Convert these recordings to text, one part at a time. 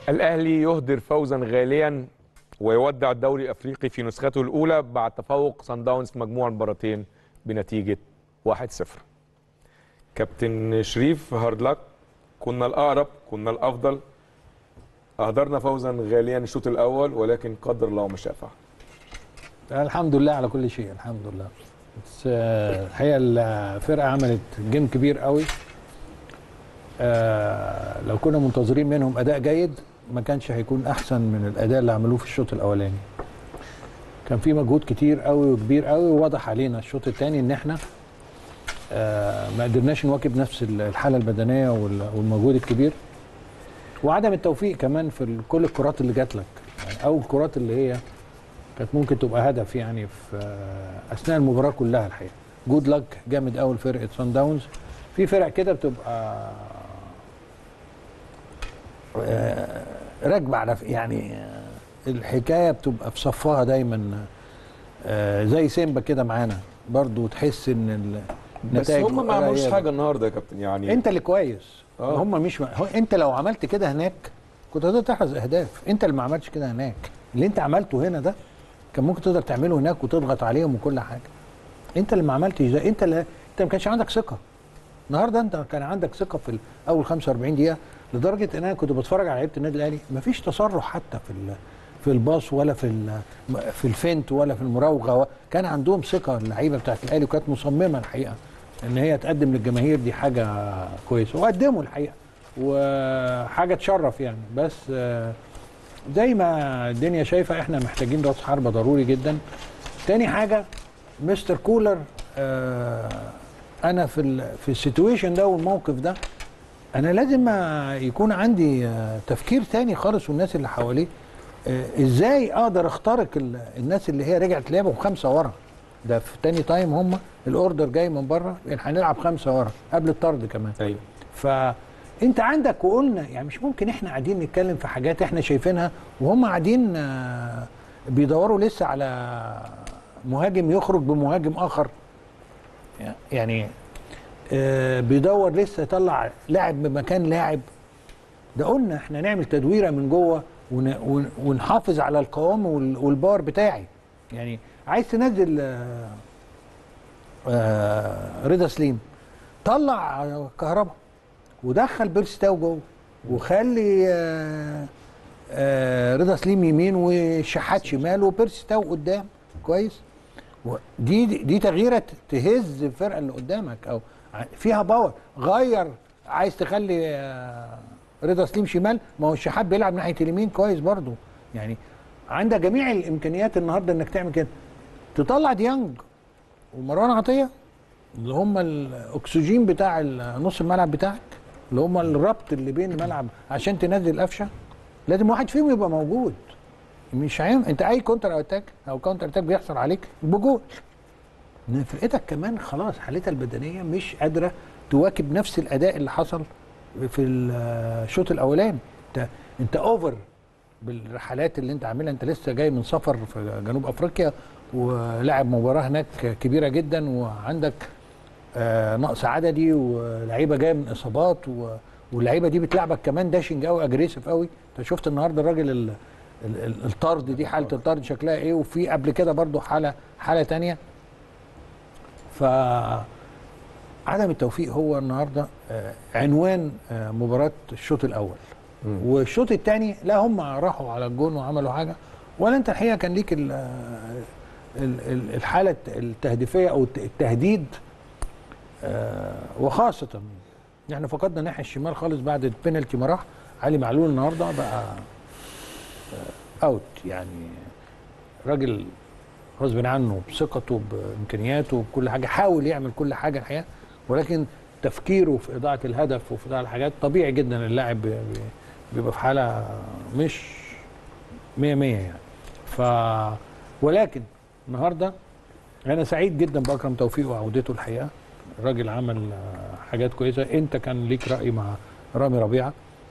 الأهلي يهدر فوزا غاليا ويودع الدوري الأفريقي في نسخته الأولى بعد تفوق صن داونز في مجموع المباراتين بنتيجة 1-0 كابتن شريف هارد لك كنا الأقرب كنا الأفضل أهدرنا فوزا غاليا الشوط الأول ولكن قدر الله ما شاء فعل الحمد لله على كل شيء الحمد لله بس آه، الحقيقه الفرقه عملت جيم كبير قوي آه، لو كنا منتظرين منهم اداء جيد ما كانش هيكون احسن من الاداء اللي عملوه في الشوط الاولاني كان في مجهود كتير قوي وكبير قوي وواضح علينا الشوط الثاني ان احنا آه، ما قدرناش نواكب نفس الحاله البدنيه وال- والمجهود الكبير وعدم التوفيق كمان في ال- كل الكرات اللي جات لك يعني او الكرات اللي هي كانت ممكن تبقى هدف يعني في آه، اثناء المباراه كلها الحقيقه جود لك جامد قوي لفرقه سان داونز في فرق كده بتبقى آه، راكبه على يعني آه، الحكايه بتبقى في صفها دايما آه، زي سيمبا كده معانا برضو تحس ان ال- بس النتائج هم ما عملوش قريبة. حاجة النهاردة يا كابتن يعني انت اللي كويس آه. هم مش هو انت لو عملت كده هناك كنت هتقدر تحرز اهداف انت اللي ما عملتش كده هناك اللي انت عملته هنا ده كان ممكن تقدر تعمله هناك وتضغط عليهم وكل حاجه انت اللي ما عملتش ده انت اللي انت ما كانش عندك ثقه النهارده انت كان عندك ثقه في اول 45 دقيقه لدرجه ان انا كنت بتفرج على لعيبه النادي الاهلي مفيش تصرف حتى في ال- في الباص ولا في ال- في الفنت ولا في المراوغه كان عندهم ثقه اللعيبه بتاعت الاهلي وكانت مصممه الحقيقه ان هي تقدم للجماهير دي حاجه كويسه وقدموا الحقيقه وحاجه تشرف يعني بس آه، زي ما الدنيا شايفه احنا محتاجين راس حربه ضروري جدا تاني حاجه مستر كولر آه انا في ال في السيتويشن ده والموقف ده انا لازم آه، يكون عندي آه، تفكير تاني خالص والناس اللي حواليه آه، ازاي اقدر اخترق ال- الناس اللي هي رجعت لعبوا خمسه ورا ده في تاني تايم هم الاوردر جاي من بره يعني هنلعب خمسه ورا قبل الطرد كمان أيوه فانت عندك وقلنا يعني مش ممكن احنا قاعدين نتكلم في حاجات احنا شايفينها وهم قاعدين آه، بيدوروا لسه على مهاجم يخرج بمهاجم اخر يعني آه، بيدور لسه يطلع لاعب بمكان لاعب ده قلنا احنا نعمل تدويره من جوه ون- ون- ونحافظ على القوام وال- والبار بتاعي يعني عايز تنزل آه، آه، رضا سليم طلع كهربا ودخل بيرستاو جوه وخلي آه، آه، رضا سليم يمين وشحات شمال وبيرستاو قدام كويس و- دي دي تغييره تهز الفرقه اللي قدامك او ع- فيها باور غير عايز تخلي آه، رضا سليم شمال ما هو الشحات بيلعب ناحيه اليمين كويس برضو يعني عندك جميع الامكانيات النهارده انك تعمل كده تطلع ديانج ومروان عطيه اللي هم الاكسجين بتاع ال- نص الملعب بتاعك اللي هم الربط اللي بين الملعب عشان تنزل قفشه لازم واحد فيهم يبقى موجود مش عين انت اي كونتر اتاك او كونتر اتاك بيحصل عليك بجول ان فرقتك كمان خلاص حالتها البدنيه مش قادره تواكب نفس الاداء اللي حصل في الشوط الاولاني انت انت اوفر بالرحلات اللي انت عاملها انت لسه جاي من سفر في جنوب افريقيا ولعب مباراه هناك كبيره جدا وعندك آه، نقص عددي ولعيبه جايه من اصابات و- واللعيبه دي بتلعبك كمان داشنج قوي اجريسيف قوي انت شفت النهارده الراجل ال- ال- ال- الطرد دي حاله الطرد شكلها ايه وفي قبل كده برضو حاله حاله تانية ف عدم التوفيق هو النهارده آه، عنوان آه، مباراه الشوط الاول والشوط الثاني لا هم راحوا على الجون وعملوا حاجه ولا انت الحقيقه كان ليك ال- ال- ال- الحاله التهديفيه او الت- التهديد آه، وخاصه احنا فقدنا الناحيه الشمال خالص بعد البينالتي ما راح علي معلول النهارده بقى آه، اوت يعني راجل غصب عنه بثقته بامكانياته بكل حاجه حاول يعمل كل حاجه الحقيقه ولكن تفكيره في اضاعه الهدف وفي اضاعه الحاجات طبيعي جدا اللاعب بي- بي- بيبقى في حاله مش 100 100 يعني ف ولكن النهارده انا سعيد جدا باكرم توفيق وعودته الحقيقه الراجل عمل آه، حاجات كويسه انت كان ليك راي مع رامي ربيعه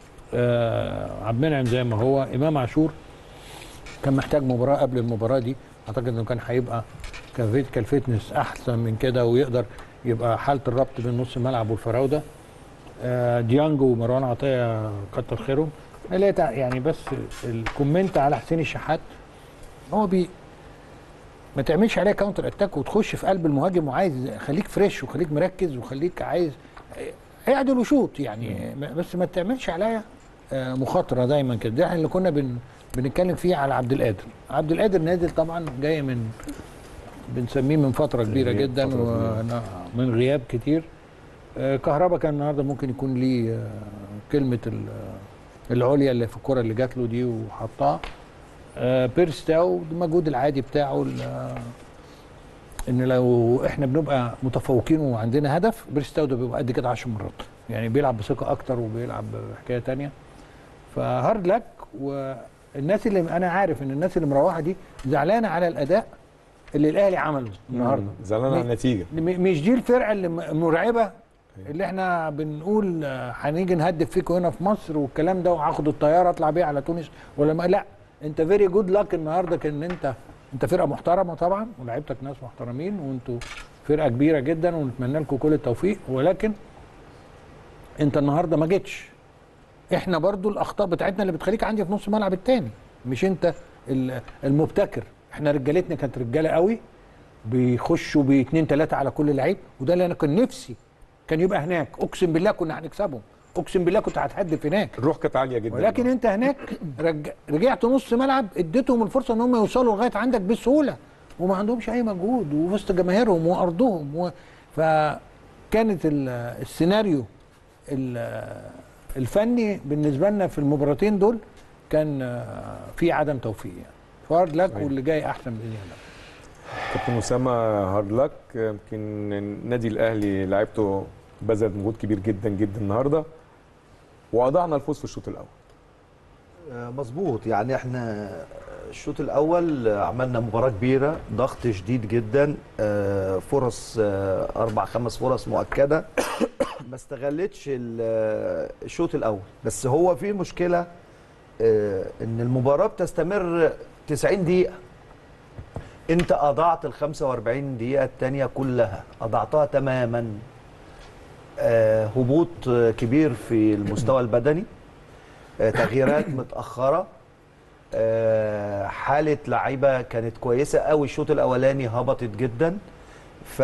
آه عبد المنعم زي ما هو امام عاشور كان محتاج مباراه قبل المباراه دي اعتقد انه كان هيبقى كفيت كالفتنس احسن من كده ويقدر يبقى حاله الربط بين نص الملعب والفراوده آه ديانج ومروان عطيه كتر خيرهم انا ليه تع- يعني بس الكومنت على حسين الشحات هو بي ما تعملش عليه كاونتر اتاك وتخش في قلب المهاجم وعايز خليك فريش وخليك مركز وخليك عايز اعدل وشوط يعني بس ما تعملش عليا آه، مخاطره دايما كده ده احنا اللي كنا بن بنتكلم فيه على عبد القادر عبد القادر نازل طبعا جاي من بنسميه من فتره كبيره غياب جدا فترة كبيرة. ومن غياب كتير آه، كهربا كان النهارده ممكن يكون ليه آه، كلمه ال- العليا اللي في الكره اللي جات له دي وحطها آه، بيرس تاو المجهود العادي بتاعه ال- آه، ان لو احنا بنبقى متفوقين وعندنا هدف بيرس تاو ده بيبقى قد كده 10 مرات يعني بيلعب بثقه اكتر وبيلعب بحكايه تانية فهارد لك والناس اللي انا عارف ان الناس اللي مروحه دي زعلانه على الاداء اللي الاهلي عمله النهارده زعلان على النتيجه م- مش دي الفرقه اللي م- مرعبه اللي احنا بنقول آه، هنيجي نهدف فيكم هنا في مصر والكلام ده وهاخد الطياره اطلع بيها على تونس ولا ما لا انت فيري جود لك النهارده كان انت انت فرقه محترمه طبعا ولاعيبتك ناس محترمين وانتوا فرقه كبيره جدا ونتمنى لكم كل التوفيق ولكن انت النهارده ما جيتش احنا برضو الاخطاء بتاعتنا اللي بتخليك عندي في نص الملعب التاني مش انت ال- المبتكر احنا رجالتنا كانت رجاله قوي بيخشوا باثنين ثلاثه على كل لعيب وده اللي انا كان نفسي كان يبقى هناك اقسم بالله كنا هنكسبهم اقسم بالله كنت هتهدف هناك الروح كانت عاليه جدا ولكن انت هناك رج... رجعت نص ملعب اديتهم الفرصه ان هم يوصلوا لغايه عندك بسهوله وما عندهمش اي مجهود ووسط جماهيرهم وارضهم و... فكانت ال... السيناريو ال... الفني بالنسبه لنا في المباراتين دول كان آه، في عدم توفيق يعني فارد لك صحيح. واللي جاي احسن باذن الله كابتن اسامه هارد لك يمكن النادي الاهلي لعبته بذل مجهود كبير جدا جدا النهارده واضعنا الفوز في الشوط الاول آه، مظبوط يعني احنا الشوط الاول آه، عملنا مباراه كبيره ضغط شديد جدا آه، فرص آه، اربع خمس فرص مؤكده ما استغلتش ال- آه، الشوط الاول بس هو في مشكله آه، ان المباراه بتستمر 90 دقيقه انت اضعت ال 45 دقيقه الثانيه كلها اضعتها تماما آه، هبوط آه، كبير في المستوى البدني آه، تغييرات متاخره آه، حاله لعيبه كانت كويسه قوي الشوط الاولاني هبطت جدا ف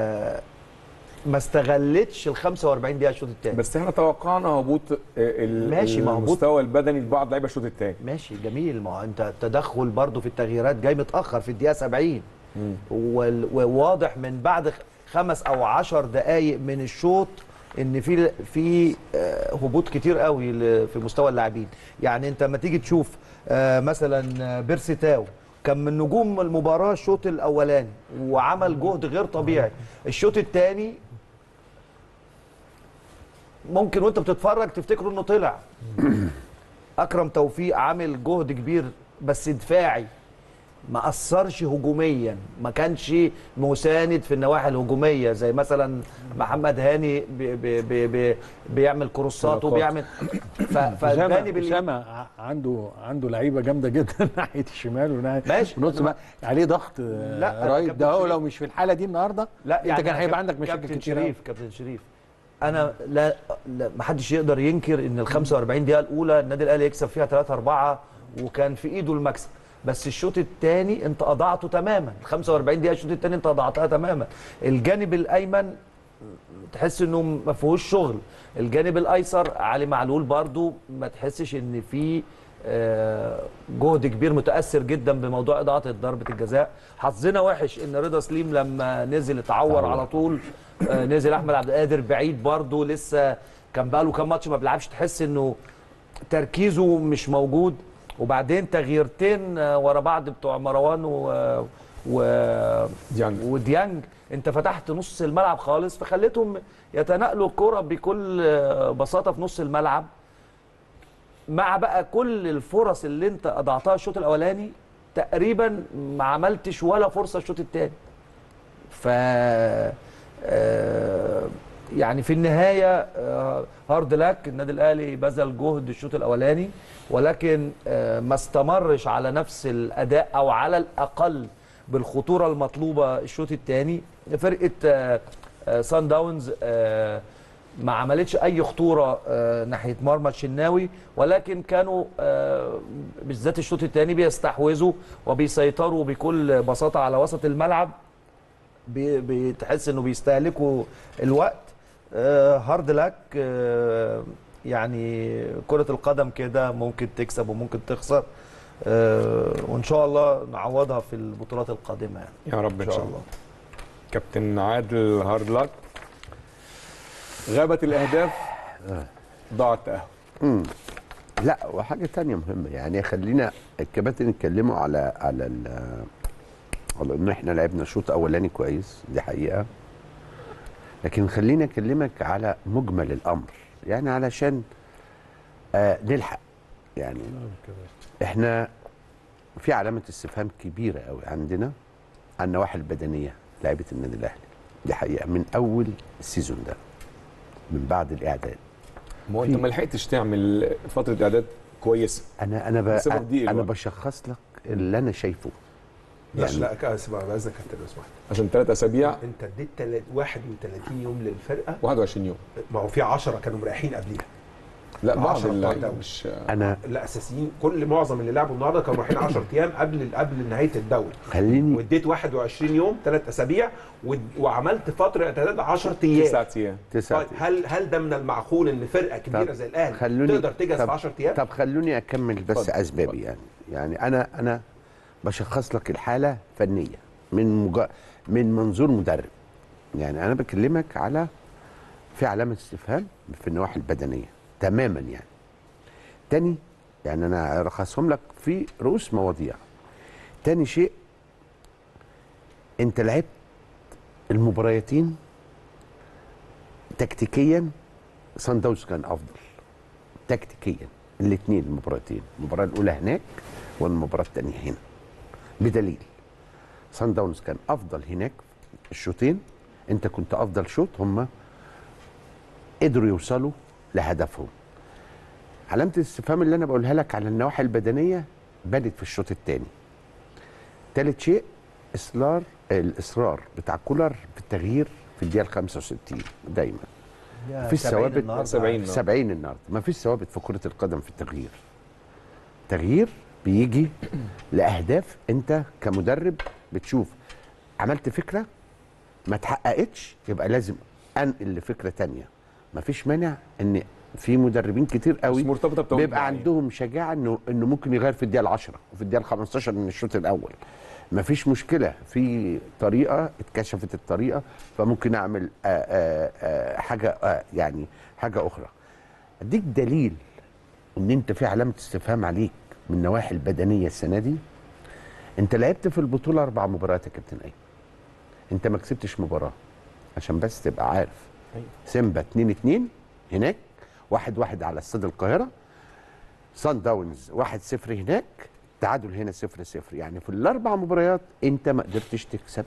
ما استغلتش ال 45 دقيقه الشوط الثاني بس احنا توقعنا هبوط ال- ماشي، ما هبوط- المستوى البدني لبعض لعيبه الشوط الثاني ماشي جميل ما هو انت التدخل برضو في التغييرات جاي متاخر في الدقيقه 70 وال- وواضح من بعد خمس او عشر دقائق من الشوط ان في في آه، هبوط كتير قوي ل- في مستوى اللاعبين يعني انت لما تيجي تشوف آه، مثلا آه، بيرسي تاو كان من نجوم المباراه الشوط الاولاني وعمل جهد غير طبيعي الشوط الثاني ممكن وانت بتتفرج تفتكروا انه طلع اكرم توفيق عامل جهد كبير بس دفاعي ما اثرش هجوميا ما كانش مساند في النواحي الهجوميه زي مثلا محمد هاني بي بي بي بي بيعمل كروسات كروسات. وبيعمل ف- فالجانب اسامه اللي اسامه ع- عنده عنده لعيبه جامده جدا ناحيه الشمال وناحيه ماشي. ونص ما عليه ضغط لا، لا أنا رهيب كابتن ده هو شريف. لو مش في الحاله دي النهارده لا انت كان أنا هيبقى كاب- عندك مشاكل كابتن كتير أوي. شريف كابتن شريف انا لا, لا ما حدش يقدر ينكر ان ال 45 دقيقه الاولى النادي الاهلي يكسب فيها 3 4 وكان في ايده المكسب بس الشوط الثاني انت اضعته تماما ال 45 دقيقه الشوط الثاني انت اضعتها تماما الجانب الايمن تحس انه ما فيهوش شغل الجانب الايسر علي معلول برضو ما تحسش ان في آه، جهد كبير متاثر جدا بموضوع اضاعه ضربه الجزاء حظنا وحش ان رضا سليم لما نزل اتعور اتعور. على طول آه، نزل احمد عبد القادر بعيد برضو لسه كان بقاله كام ماتش ما بيلعبش تحس انه تركيزه مش موجود وبعدين تغييرتين آه، ورا بعض بتوع مروان و, و... ديانج. وديانج انت فتحت نص الملعب خالص فخليتهم يتنقلوا الكرة بكل آه، بساطة في نص الملعب مع بقى كل الفرص اللي انت اضعتها الشوط الاولاني تقريبا ما عملتش ولا فرصة الشوط الثاني ف آه، يعني في النهايه آه، هارد لك النادي الاهلي بذل جهد الشوط الاولاني ولكن آه، ما استمرش على نفس الاداء او على الاقل بالخطوره المطلوبه الشوط الثاني فرقه آه، آه، سان داونز آه، ما عملتش اي خطوره آه، ناحيه مرمى الشناوي ولكن كانوا آه، بالذات الشوط الثاني بيستحوذوا وبيسيطروا بكل بساطه على وسط الملعب بي- بتحس انه بيستهلكوا الوقت آه، هارد لك آه، يعني كرة القدم كده ممكن تكسب وممكن تخسر آه، وان شاء الله نعوضها في البطولات القادمة يعني يا رب ان شاء الله كابتن عادل هارد لك غابت الاهداف ضاع التاهل مم. لا وحاجه تانية مهمه يعني خلينا الكباتن يتكلموا على على ال- على ان احنا لعبنا شوط اولاني كويس دي حقيقه لكن خليني اكلمك على مجمل الامر يعني علشان آه نلحق يعني احنا في علامه استفهام كبيره قوي عندنا على النواحي البدنيه لعيبه النادي الاهلي دي حقيقه من اول السيزون ده من بعد الاعداد ما هو انت ما لحقتش تعمل فتره اعداد كويسه انا انا ب... بسبب ضيق انا الوقت. بشخص لك اللي انا شايفه لا يعني- لا كاس بقى باذنك يا كابتن لو سمحت عشان ثلاث اسابيع انت اديت تلات- 31 يوم للفرقه 21 يوم ما هو في 10 كانوا مريحين قبليها لا بعض 10 اللعيبه بتوع مش انا لا اساسيين كل معظم اللي لعبوا النهارده كانوا رايحين 10 ايام قبل قبل نهايه الدوري خليني واديت 21 يوم ثلاث اسابيع ود- وعملت فتره اعداد 10 ايام تسعة ايام تسعة طيب هل هل ده من المعقول ان فرقه كبيره طب زي الاهلي خلوني- تقدر تجهز طب- في 10 ايام؟ طب خلوني اكمل بس اتفضل، اسبابي اتفضل. يعني يعني انا انا بشخص لك الحاله فنيه من مجا... من منظور مدرب يعني انا بكلمك على في علامه استفهام في النواحي البدنيه تماما يعني تاني يعني انا ارخصهم لك في رؤوس مواضيع تاني شيء انت لعبت المباريتين تكتيكيا سان داونز كان افضل تكتيكيا الاثنين المباراتين المباراه الاولى هناك والمباراه الثانيه هنا بدليل سان داونز كان افضل هناك الشوطين انت كنت افضل شوط هم قدروا يوصلوا لهدفهم علامه الاستفهام اللي انا بقولها لك على النواحي البدنيه بدت في الشوط الثاني ثالث شيء اصرار الاصرار بتاع كولر في التغيير في الدقيقه 65 دايما في الثوابت 70 70 النهارده ما فيش ثوابت في كره القدم في التغيير تغيير بيجي لاهداف انت كمدرب بتشوف عملت فكره ما اتحققتش يبقى لازم انقل لفكره تانية ما فيش مانع ان في مدربين كتير قوي مش مرتبطه بتوقيت بيبقى معين. عندهم شجاعه انه انه ممكن يغير في الدقيقه 10 وفي الدقيقه 15 من الشوط الاول مفيش مشكله في طريقه اتكشفت الطريقه فممكن اعمل آآ آآ حاجه آآ يعني حاجه اخرى اديك دليل ان انت في علامه استفهام عليك من النواحي البدنيه السنه دي انت لعبت في البطوله اربع مباريات يا كابتن ايمن انت ما كسبتش مباراه عشان بس تبقى عارف أيوة. سيمبا 2 2 هناك واحد واحد على استاد القاهره سان داونز 1 0 هناك تعادل هنا 0 0 يعني في الاربع مباريات انت ما قدرتش تكسب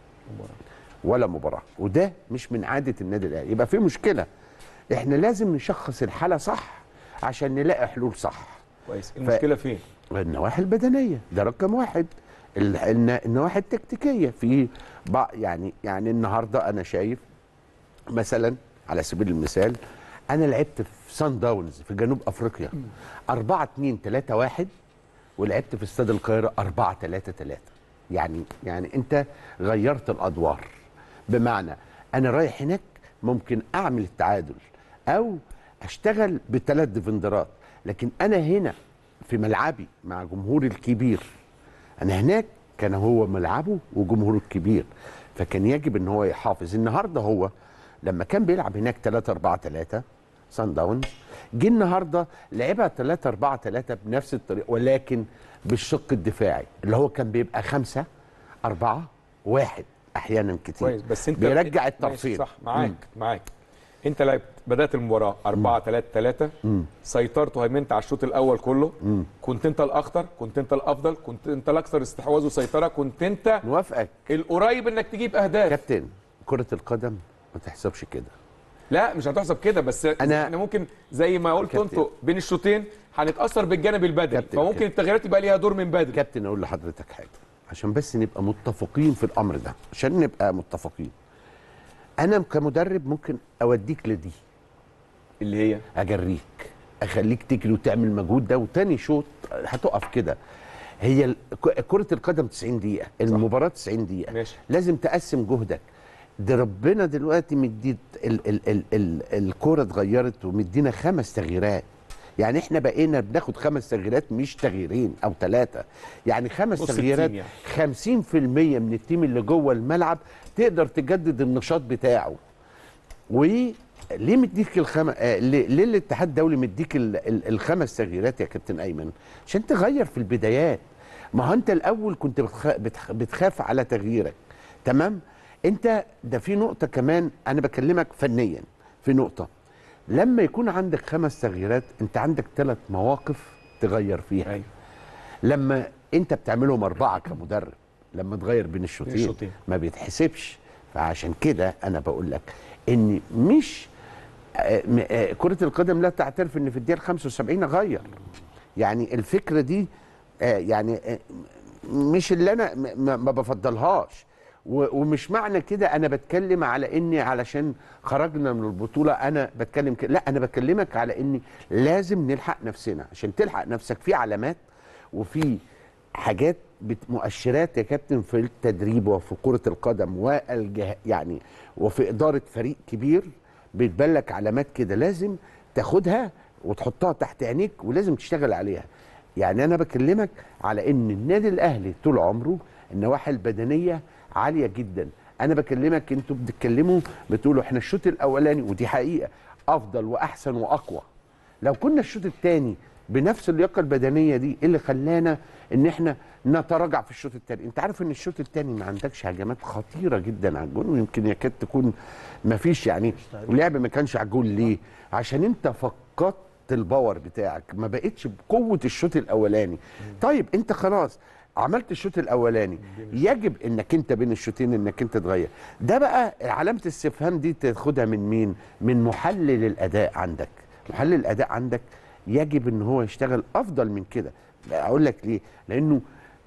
ولا مباراه وده مش من عاده النادي الاهلي يبقى في مشكله احنا لازم نشخص الحاله صح عشان نلاقي حلول صح كويس المشكله فين؟ النواحي البدنيه ده رقم واحد ال- الن- النواحي التكتيكيه في بع- يعني يعني النهارده انا شايف مثلا على سبيل المثال انا لعبت في سان داونز في جنوب افريقيا 4 2 3 1 ولعبت في استاد القاهره 4 3 3 يعني يعني انت غيرت الادوار بمعنى انا رايح هناك ممكن اعمل التعادل او اشتغل بثلاث ديفندرات لكن انا هنا في ملعبي مع جمهوري الكبير انا هناك كان هو ملعبه وجمهوره الكبير فكان يجب ان هو يحافظ النهارده هو لما كان بيلعب هناك 3 4 3 سان داونز جه النهارده لعبها 3 4 3 بنفس الطريقه ولكن بالشق الدفاعي اللي هو كان بيبقى 5 4 1 احيانا كتير كويس بس انت بيرجع ماشي، الطرفين صح معاك معاك انت لعبت بدات المباراه 4 3 3 سيطرت وهيمنت على الشوط الاول كله كنت انت الاخطر كنت انت الافضل كنت انت الاكثر استحواذ وسيطره كنت انت موافقك القريب انك تجيب اهداف كابتن كره القدم ما تحسبش كده لا مش هتحسب كده بس أنا- احنا ممكن زي ما قلت كابتن. انتوا بين الشوطين هنتاثر بالجانب البدني كابتن، فممكن كابتن. التغييرات يبقى ليها دور من بدري كابتن اقول لحضرتك حاجه عشان بس نبقى متفقين في الامر ده عشان نبقى متفقين انا كمدرب ممكن اوديك لدي اللي هي اجريك اخليك تجري وتعمل مجهود ده وتاني شوط هتقف كده هي ال- ك- كرة القدم 90 دقيقة المباراة 90 دقيقة ماشي. لازم تقسم جهدك ده ربنا دلوقتي مدي ال ال ال ال الكرة اتغيرت ومدينا خمس تغييرات يعني احنا بقينا بناخد خمس تغييرات مش تغييرين او ثلاثة يعني خمس نص تغييرات التيم 50% من التيم اللي جوه الملعب تقدر تجدد النشاط بتاعه وليه مديك الخم... آه ليه ليه الاتحاد الدولي مديك ال... ال... الخمس تغييرات يا كابتن ايمن عشان تغير في البدايات ما هو انت الاول كنت بتخ... بتخ... بتخاف على تغييرك تمام انت ده في نقطه كمان انا بكلمك فنيا في نقطه لما يكون عندك خمس تغييرات انت عندك ثلاث مواقف تغير فيها ايوه لما انت بتعملهم اربعه كمدرب لما تغير بين الشوطين, الشوطين. ما بيتحسبش فعشان كده انا بقول لك ان مش آه، م- آه، كره القدم لا تعترف ان في الدقيقه 75 اغير يعني الفكره دي آه، يعني آه، مش اللي انا م- ما ما بفضلهاش و- ومش معنى كده انا بتكلم على اني علشان خرجنا من البطوله انا بتكلم كده لا انا بكلمك على اني لازم نلحق نفسنا عشان تلحق نفسك في علامات وفي حاجات بت- مؤشرات يا كابتن في التدريب وفي كره القدم والجه يعني وفي اداره فريق كبير بتبان لك علامات كده لازم تاخدها وتحطها تحت عينيك ولازم تشتغل عليها يعني انا بكلمك على ان النادي الاهلي طول عمره النواحي البدنيه عاليه جدا انا بكلمك انتوا بتتكلموا بتقولوا احنا الشوط الاولاني ودي حقيقه افضل واحسن واقوى لو كنا الشوط الثاني بنفس اللياقه البدنيه دي إيه اللي خلانا ان احنا نتراجع في الشوط الثاني انت عارف ان الشوط الثاني ما عندكش هجمات خطيره جدا على الجون ويمكن يكاد تكون ما فيش يعني اللعب ما كانش على الجون ليه عشان انت فقدت الباور بتاعك ما بقتش بقوه الشوط الاولاني طيب انت خلاص عملت الشوط الاولاني يجب انك انت بين الشوطين انك انت تغير ده بقى علامه الاستفهام دي تاخدها من مين من محلل الاداء عندك محلل الاداء عندك يجب ان هو يشتغل افضل من كده اقول لك ليه لانه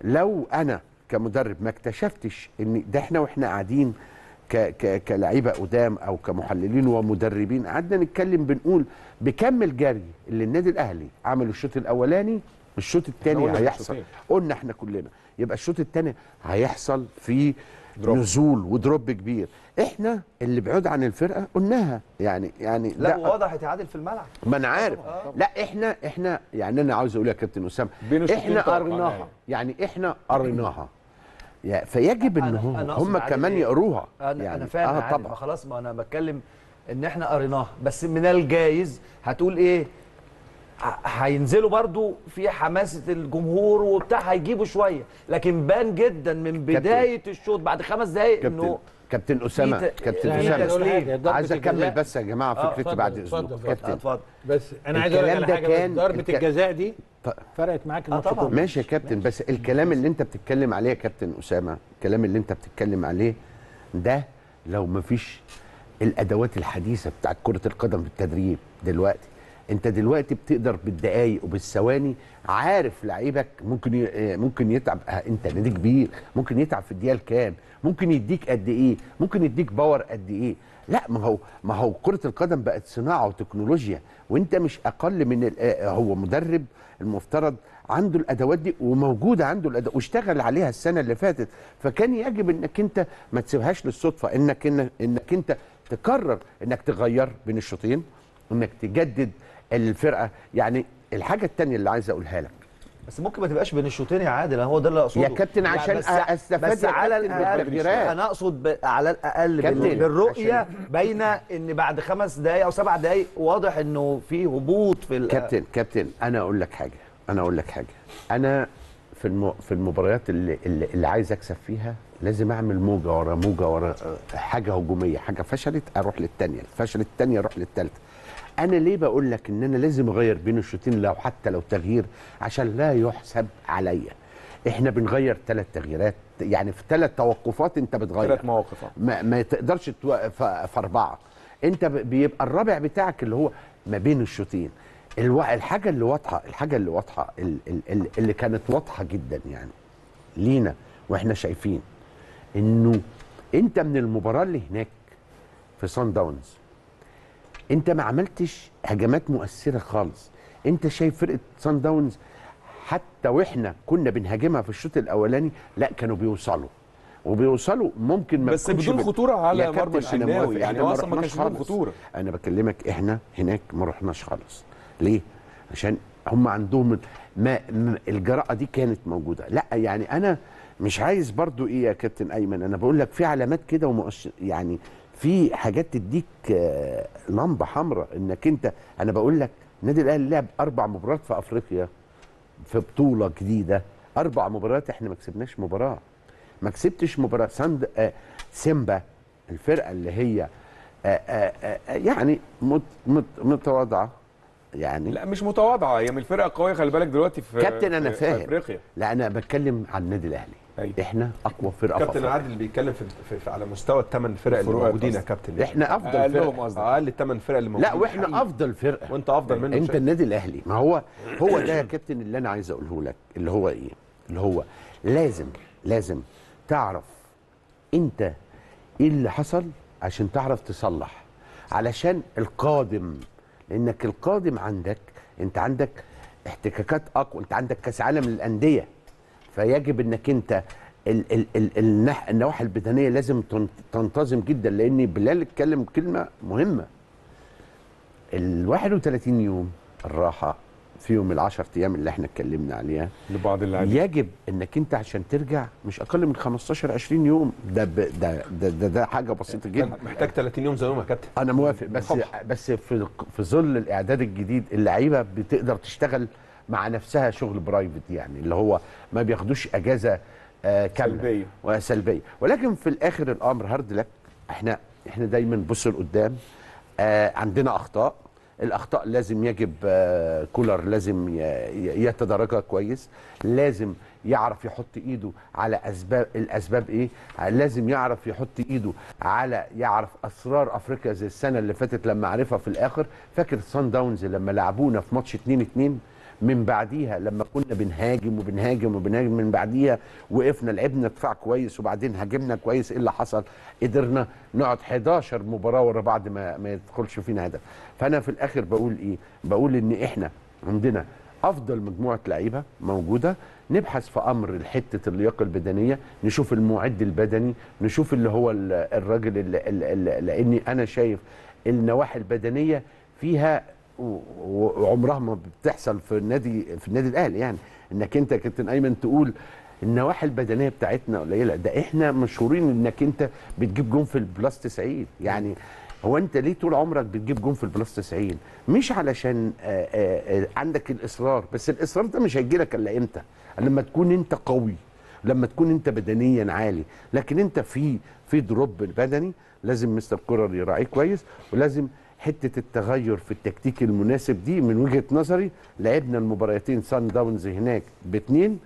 لو انا كمدرب ما اكتشفتش ان ده احنا واحنا قاعدين ك ك كلعيبه قدام او كمحللين ومدربين قعدنا نتكلم بنقول بكم الجري اللي النادي الاهلي عمل الشوط الاولاني الشوط الثاني قلنا هيحصل الشوطين. قلنا احنا كلنا يبقى الشوط الثاني هيحصل في دروب. نزول ودروب كبير احنا اللي بعود عن الفرقه قلناها يعني يعني لا ده واضح اتعادل في الملعب ما انا عارف لا احنا احنا يعني انا عاوز اقول يا كابتن اسامه بين الشوطين احنا توقعناها قريناها يعني. يعني احنا قريناها يا- فيجب ان أنا- هم أنا أقصد هم عادل كمان إيه؟ يقروها انا يعني انا فاهم اه آه ما طبعا خلاص ما انا بتكلم ان احنا قريناها بس من الجايز هتقول ايه ه- هينزلوا برضو في حماسه الجمهور وبتاع هيجيبوا شويه لكن بان جدا من بدايه الشوط بعد خمس دقائق كابتن انه كابتن اسامه في ت- كابتن يعني اسامه أقول حاجة، ضربة عايز اكمل الجزاء- بس يا جماعه آه، فكرتي اتفضل، بعد اتفضل، اذنك اتفضل. كابتن اتفضل بس انا عايز اقول لك الكلام على ده حاجه كان- بس ضربه الك- الجزاء دي ط- فرقت معاك آه الماتش طبعاً. كله ماشي يا كابتن بس الكلام اللي انت بتتكلم عليه يا كابتن اسامه الكلام اللي انت بتتكلم عليه ده لو مفيش الادوات الحديثه بتاعت كره القدم في التدريب دلوقتي انت دلوقتي بتقدر بالدقايق وبالثواني عارف لعيبك ممكن ي... اه ممكن يتعب اه انت نادي كبير ممكن يتعب في الدقيقه الكام ممكن يديك قد ايه ممكن يديك باور قد ايه لا ما هو ما هو كره القدم بقت صناعه وتكنولوجيا وانت مش اقل من ال- اه هو مدرب المفترض عنده الادوات دي وموجوده عنده الادوات واشتغل عليها السنه اللي فاتت فكان يجب انك انت ما تسيبهاش للصدفه انك انك, إنك انت تقرر انك تغير بين الشوطين انك تجدد الفرقه يعني الحاجه الثانيه اللي عايز اقولها لك بس ممكن ما تبقاش بين الشوطين يا عادل هو ده اللي اقصده يا كابتن يعني عشان بس- أستفاد بس يا على كابتن الاقل بالتغييرات. انا اقصد ب... على الاقل كابتن، بال- بالرؤيه عشان- باينه ان بعد خمس دقائق او سبع دقائق واضح انه في هبوط في ال- كابتن كابتن انا اقول لك حاجه انا اقول لك حاجه انا في الم... في المباريات اللي, اللي اللي عايز اكسب فيها لازم اعمل موجه ورا موجه ورا آه، حاجه هجوميه حاجه فشلت اروح للثانيه فشلت الثانيه اروح للثالثه انا ليه بقول لك ان انا لازم اغير بين الشوطين لو حتى لو تغيير عشان لا يحسب عليا احنا بنغير ثلاث تغييرات يعني في ثلاث توقفات انت بتغير ثلاث مواقف آه. ما, ما تقدرش توقف في اربعه انت ب- بيبقى الرابع بتاعك اللي هو ما بين الشوطين الو... الحاجه اللي واضحه الحاجه اللي واضحه ال- ال- ال- اللي كانت واضحه جدا يعني لينا واحنا شايفين انه انت من المباراه اللي هناك في سان داونز انت ما عملتش هجمات مؤثره خالص انت شايف فرقه سان داونز حتى واحنا كنا بنهاجمها في الشوط الاولاني لا كانوا بيوصلوا وبيوصلوا ممكن ما بس تكونش بدون بال- خطورة على يا مرمى كابتن، أنا الشناوي، موافق، يعني إحنا هو ما أصلاً ما رحناش كانش لهم خالص. خطورة. انا بكلمك احنا هناك ما رحناش خالص ليه عشان هم عندهم ما ما- الجراءه دي كانت موجوده لا يعني انا مش عايز برضو ايه يا كابتن ايمن انا بقول لك في علامات كده ومؤشر يعني في حاجات تديك آه، لمبه حمراء انك انت انا بقول لك النادي الاهلي لعب اربع مباريات في افريقيا في بطوله جديده اربع مباريات احنا ما كسبناش مباراه ما كسبتش مباراه ساند آه سيمبا الفرقه اللي هي آه آه آه يعني مت مت متواضعه يعني لا مش متواضعه هي من الفرقه قويه خلي بالك دلوقتي في كابتن انا في- في فاهم افريقيا لا انا بتكلم عن النادي الاهلي أيوة. احنا اقوى فرقه في كابتن أفريقيا. عادل بيتكلم في, في, في على مستوى الثمان فرق اللي الفروقات موجودين يا قصدي. كابتن احنا افضل اقلهم فرقه قصدي اقل الثمان فرق اللي موجودين لا واحنا حقيقي. افضل فرقه وانت افضل منه انت شيء. النادي الاهلي ما هو هو ده يا كابتن اللي انا عايز اقوله لك اللي هو ايه اللي هو لازم لازم تعرف انت ايه اللي حصل عشان تعرف تصلح علشان القادم لانك القادم عندك انت عندك احتكاكات اقوى انت عندك كاس عالم للانديه فيجب انك انت ال ال ال النح النواحي البدنيه لازم تن- تنتظم جدا لان بلال اتكلم كلمه مهمه ال 31 يوم الراحه فيهم ال 10 ايام اللي احنا اتكلمنا عليها لبعض اللاعبين يجب انك انت عشان ترجع مش اقل من 15 20 يوم ده ب- ده ده, ده, ده حاجه بسيطه جدا محتاج 30 يوم زيهم يا كابتن انا موافق بس بس في في ظل الاعداد الجديد اللعيبه بتقدر تشتغل مع نفسها شغل برايفت يعني اللي هو ما بياخدوش اجازه آه كامله سلبية. وسلبيه ولكن في الاخر الامر هارد لك احنا احنا دايما بص لقدام آه عندنا اخطاء الاخطاء لازم يجب آه كولر لازم ي- ي- يتدرجها كويس لازم يعرف يحط ايده على اسباب الاسباب ايه لازم يعرف يحط ايده على يعرف اسرار افريقيا زي السنه اللي فاتت لما عرفها في الاخر فاكر سان داونز لما لعبونا في ماتش 2 2 من بعديها لما كنا بنهاجم وبنهاجم وبنهاجم من بعديها وقفنا لعبنا دفاع كويس وبعدين هاجمنا كويس ايه اللي حصل؟ قدرنا نقعد 11 مباراه ورا بعض ما ما يدخلش فينا هدف. فانا في الاخر بقول ايه؟ بقول ان احنا عندنا افضل مجموعه لعيبه موجوده نبحث في امر حته اللياقه البدنيه نشوف المعد البدني نشوف اللي هو ال- الراجل اللي اللي لاني انا شايف النواحي البدنيه فيها و- وعمرها ما بتحصل في النادي في النادي الاهلي يعني انك انت يا كابتن ايمن تقول النواحي البدنيه بتاعتنا قليله ده احنا مشهورين انك انت بتجيب جون في البلاس 90 يعني هو انت ليه طول عمرك بتجيب جون في البلاس 90 مش علشان آآ آآ عندك الاصرار بس الاصرار ده مش هيجي لك الا امتى لما تكون انت قوي لما تكون انت بدنيا عالي لكن انت في في دروب بدني لازم مستر كولر يراعيه كويس ولازم حته التغير في التكتيك المناسب دي من وجهه نظري لعبنا المباراتين سان داونز هناك باثنين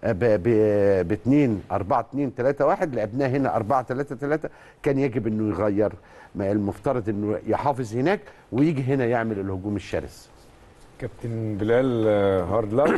باثنين 4 2 3 1 لعبناه هنا 4 3 3 كان يجب انه يغير ما المفترض انه يحافظ هناك ويجي هنا يعمل الهجوم الشرس كابتن بلال آه، هارد لك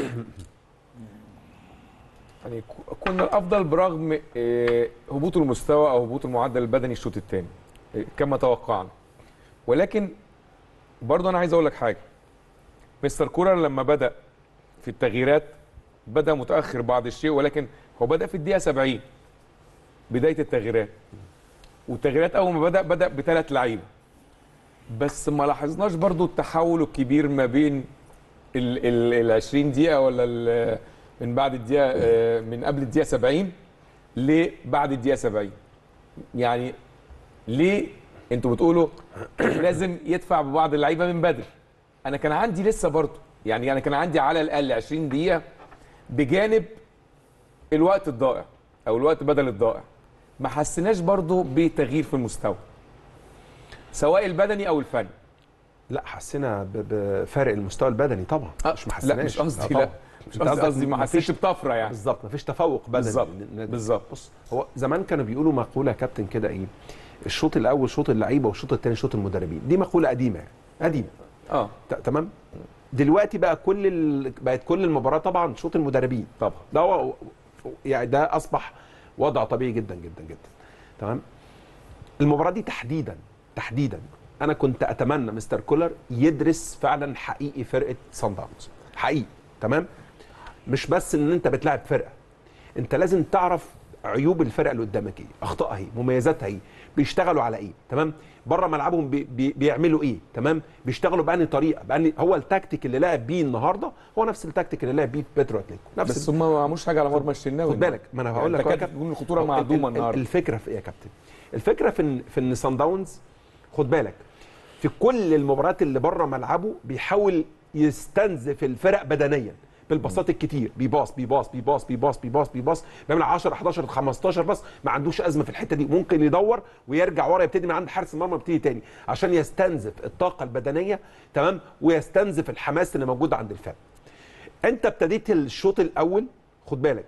يعني ك- كنا الافضل برغم آه، هبوط المستوى او هبوط المعدل البدني الشوط الثاني كما توقعنا ولكن برضه انا عايز اقول لك حاجه مستر كولر لما بدا في التغييرات بدا متاخر بعض الشيء ولكن هو بدا في الدقيقه 70 بدايه التغييرات والتغييرات اول ما بدا بدا بثلاث لعيبه بس ما لاحظناش برضو التحول الكبير ما بين ال ال ال 20 دقيقة ولا ال- من بعد الدقيقة آه، من قبل الدقيقة 70 لبعد الدقيقة 70 يعني ليه انتوا بتقولوا لازم يدفع ببعض اللعيبة من بدري انا كان عندي لسه برضو يعني انا كان عندي على الاقل 20 دقيقة بجانب الوقت الضائع او الوقت بدل الضائع ما حسيناش برضو بتغيير في المستوى سواء البدني او الفني لا حسينا ب- بفارق المستوى البدني طبعا آه، مش ما حسيناش لا مش آه، قصدي طبعاً. لا مش أنت قصدي قصدي ما مفيش- حسيتش بطفره يعني بالظبط مفيش تفوق بدني بالظبط للنادي. بالظبط بص هو زمان كانوا بيقولوا مقوله يا كابتن كده ايه الشوط الاول شوط اللعيبه والشوط الثاني شوط المدربين دي مقوله قديمه يعني قديمه اه ت- تمام دلوقتي بقى كل ال... بقت كل المباراه طبعا شوط المدربين طبعا ده هو يعني ده اصبح وضع طبيعي جدا جدا جدا تمام المباراه دي تحديدا تحديدا انا كنت اتمنى مستر كولر يدرس فعلا حقيقي فرقه سان داونز حقيقي تمام مش بس ان انت بتلعب فرقه انت لازم تعرف عيوب الفرقه اللي قدامك ايه اخطائها ايه مميزاتها ايه بيشتغلوا على ايه تمام بره ملعبهم بي بي بيعملوا ايه تمام بيشتغلوا بأني طريقه بأني هو التكتيك اللي لعب بيه النهارده هو نفس التكتيك اللي لعب بيه بيترو اتليكو نفس بس هم ما عملوش حاجه على مرمى الشناوي خد بالك ما انا هقول لك يعني أهو يا تكاد كابتن. تكون الخطوره ال- معدومه ال- النهارده الفكره في ايه يا كابتن الفكره في ان في ان سان داونز خد بالك في كل المباريات اللي بره ملعبه بيحاول يستنزف الفرق بدنيا بالباصات الكتير بيباص بيباص بيباص بيباص بيباص بيباص بيعمل 10 11 15 باص ما عندوش ازمه في الحته دي ممكن يدور ويرجع ورا يبتدي من عند حارس المرمى يبتدي تاني عشان يستنزف الطاقه البدنيه تمام ويستنزف الحماس اللي موجود عند الفرق انت ابتديت الشوط الاول خد بالك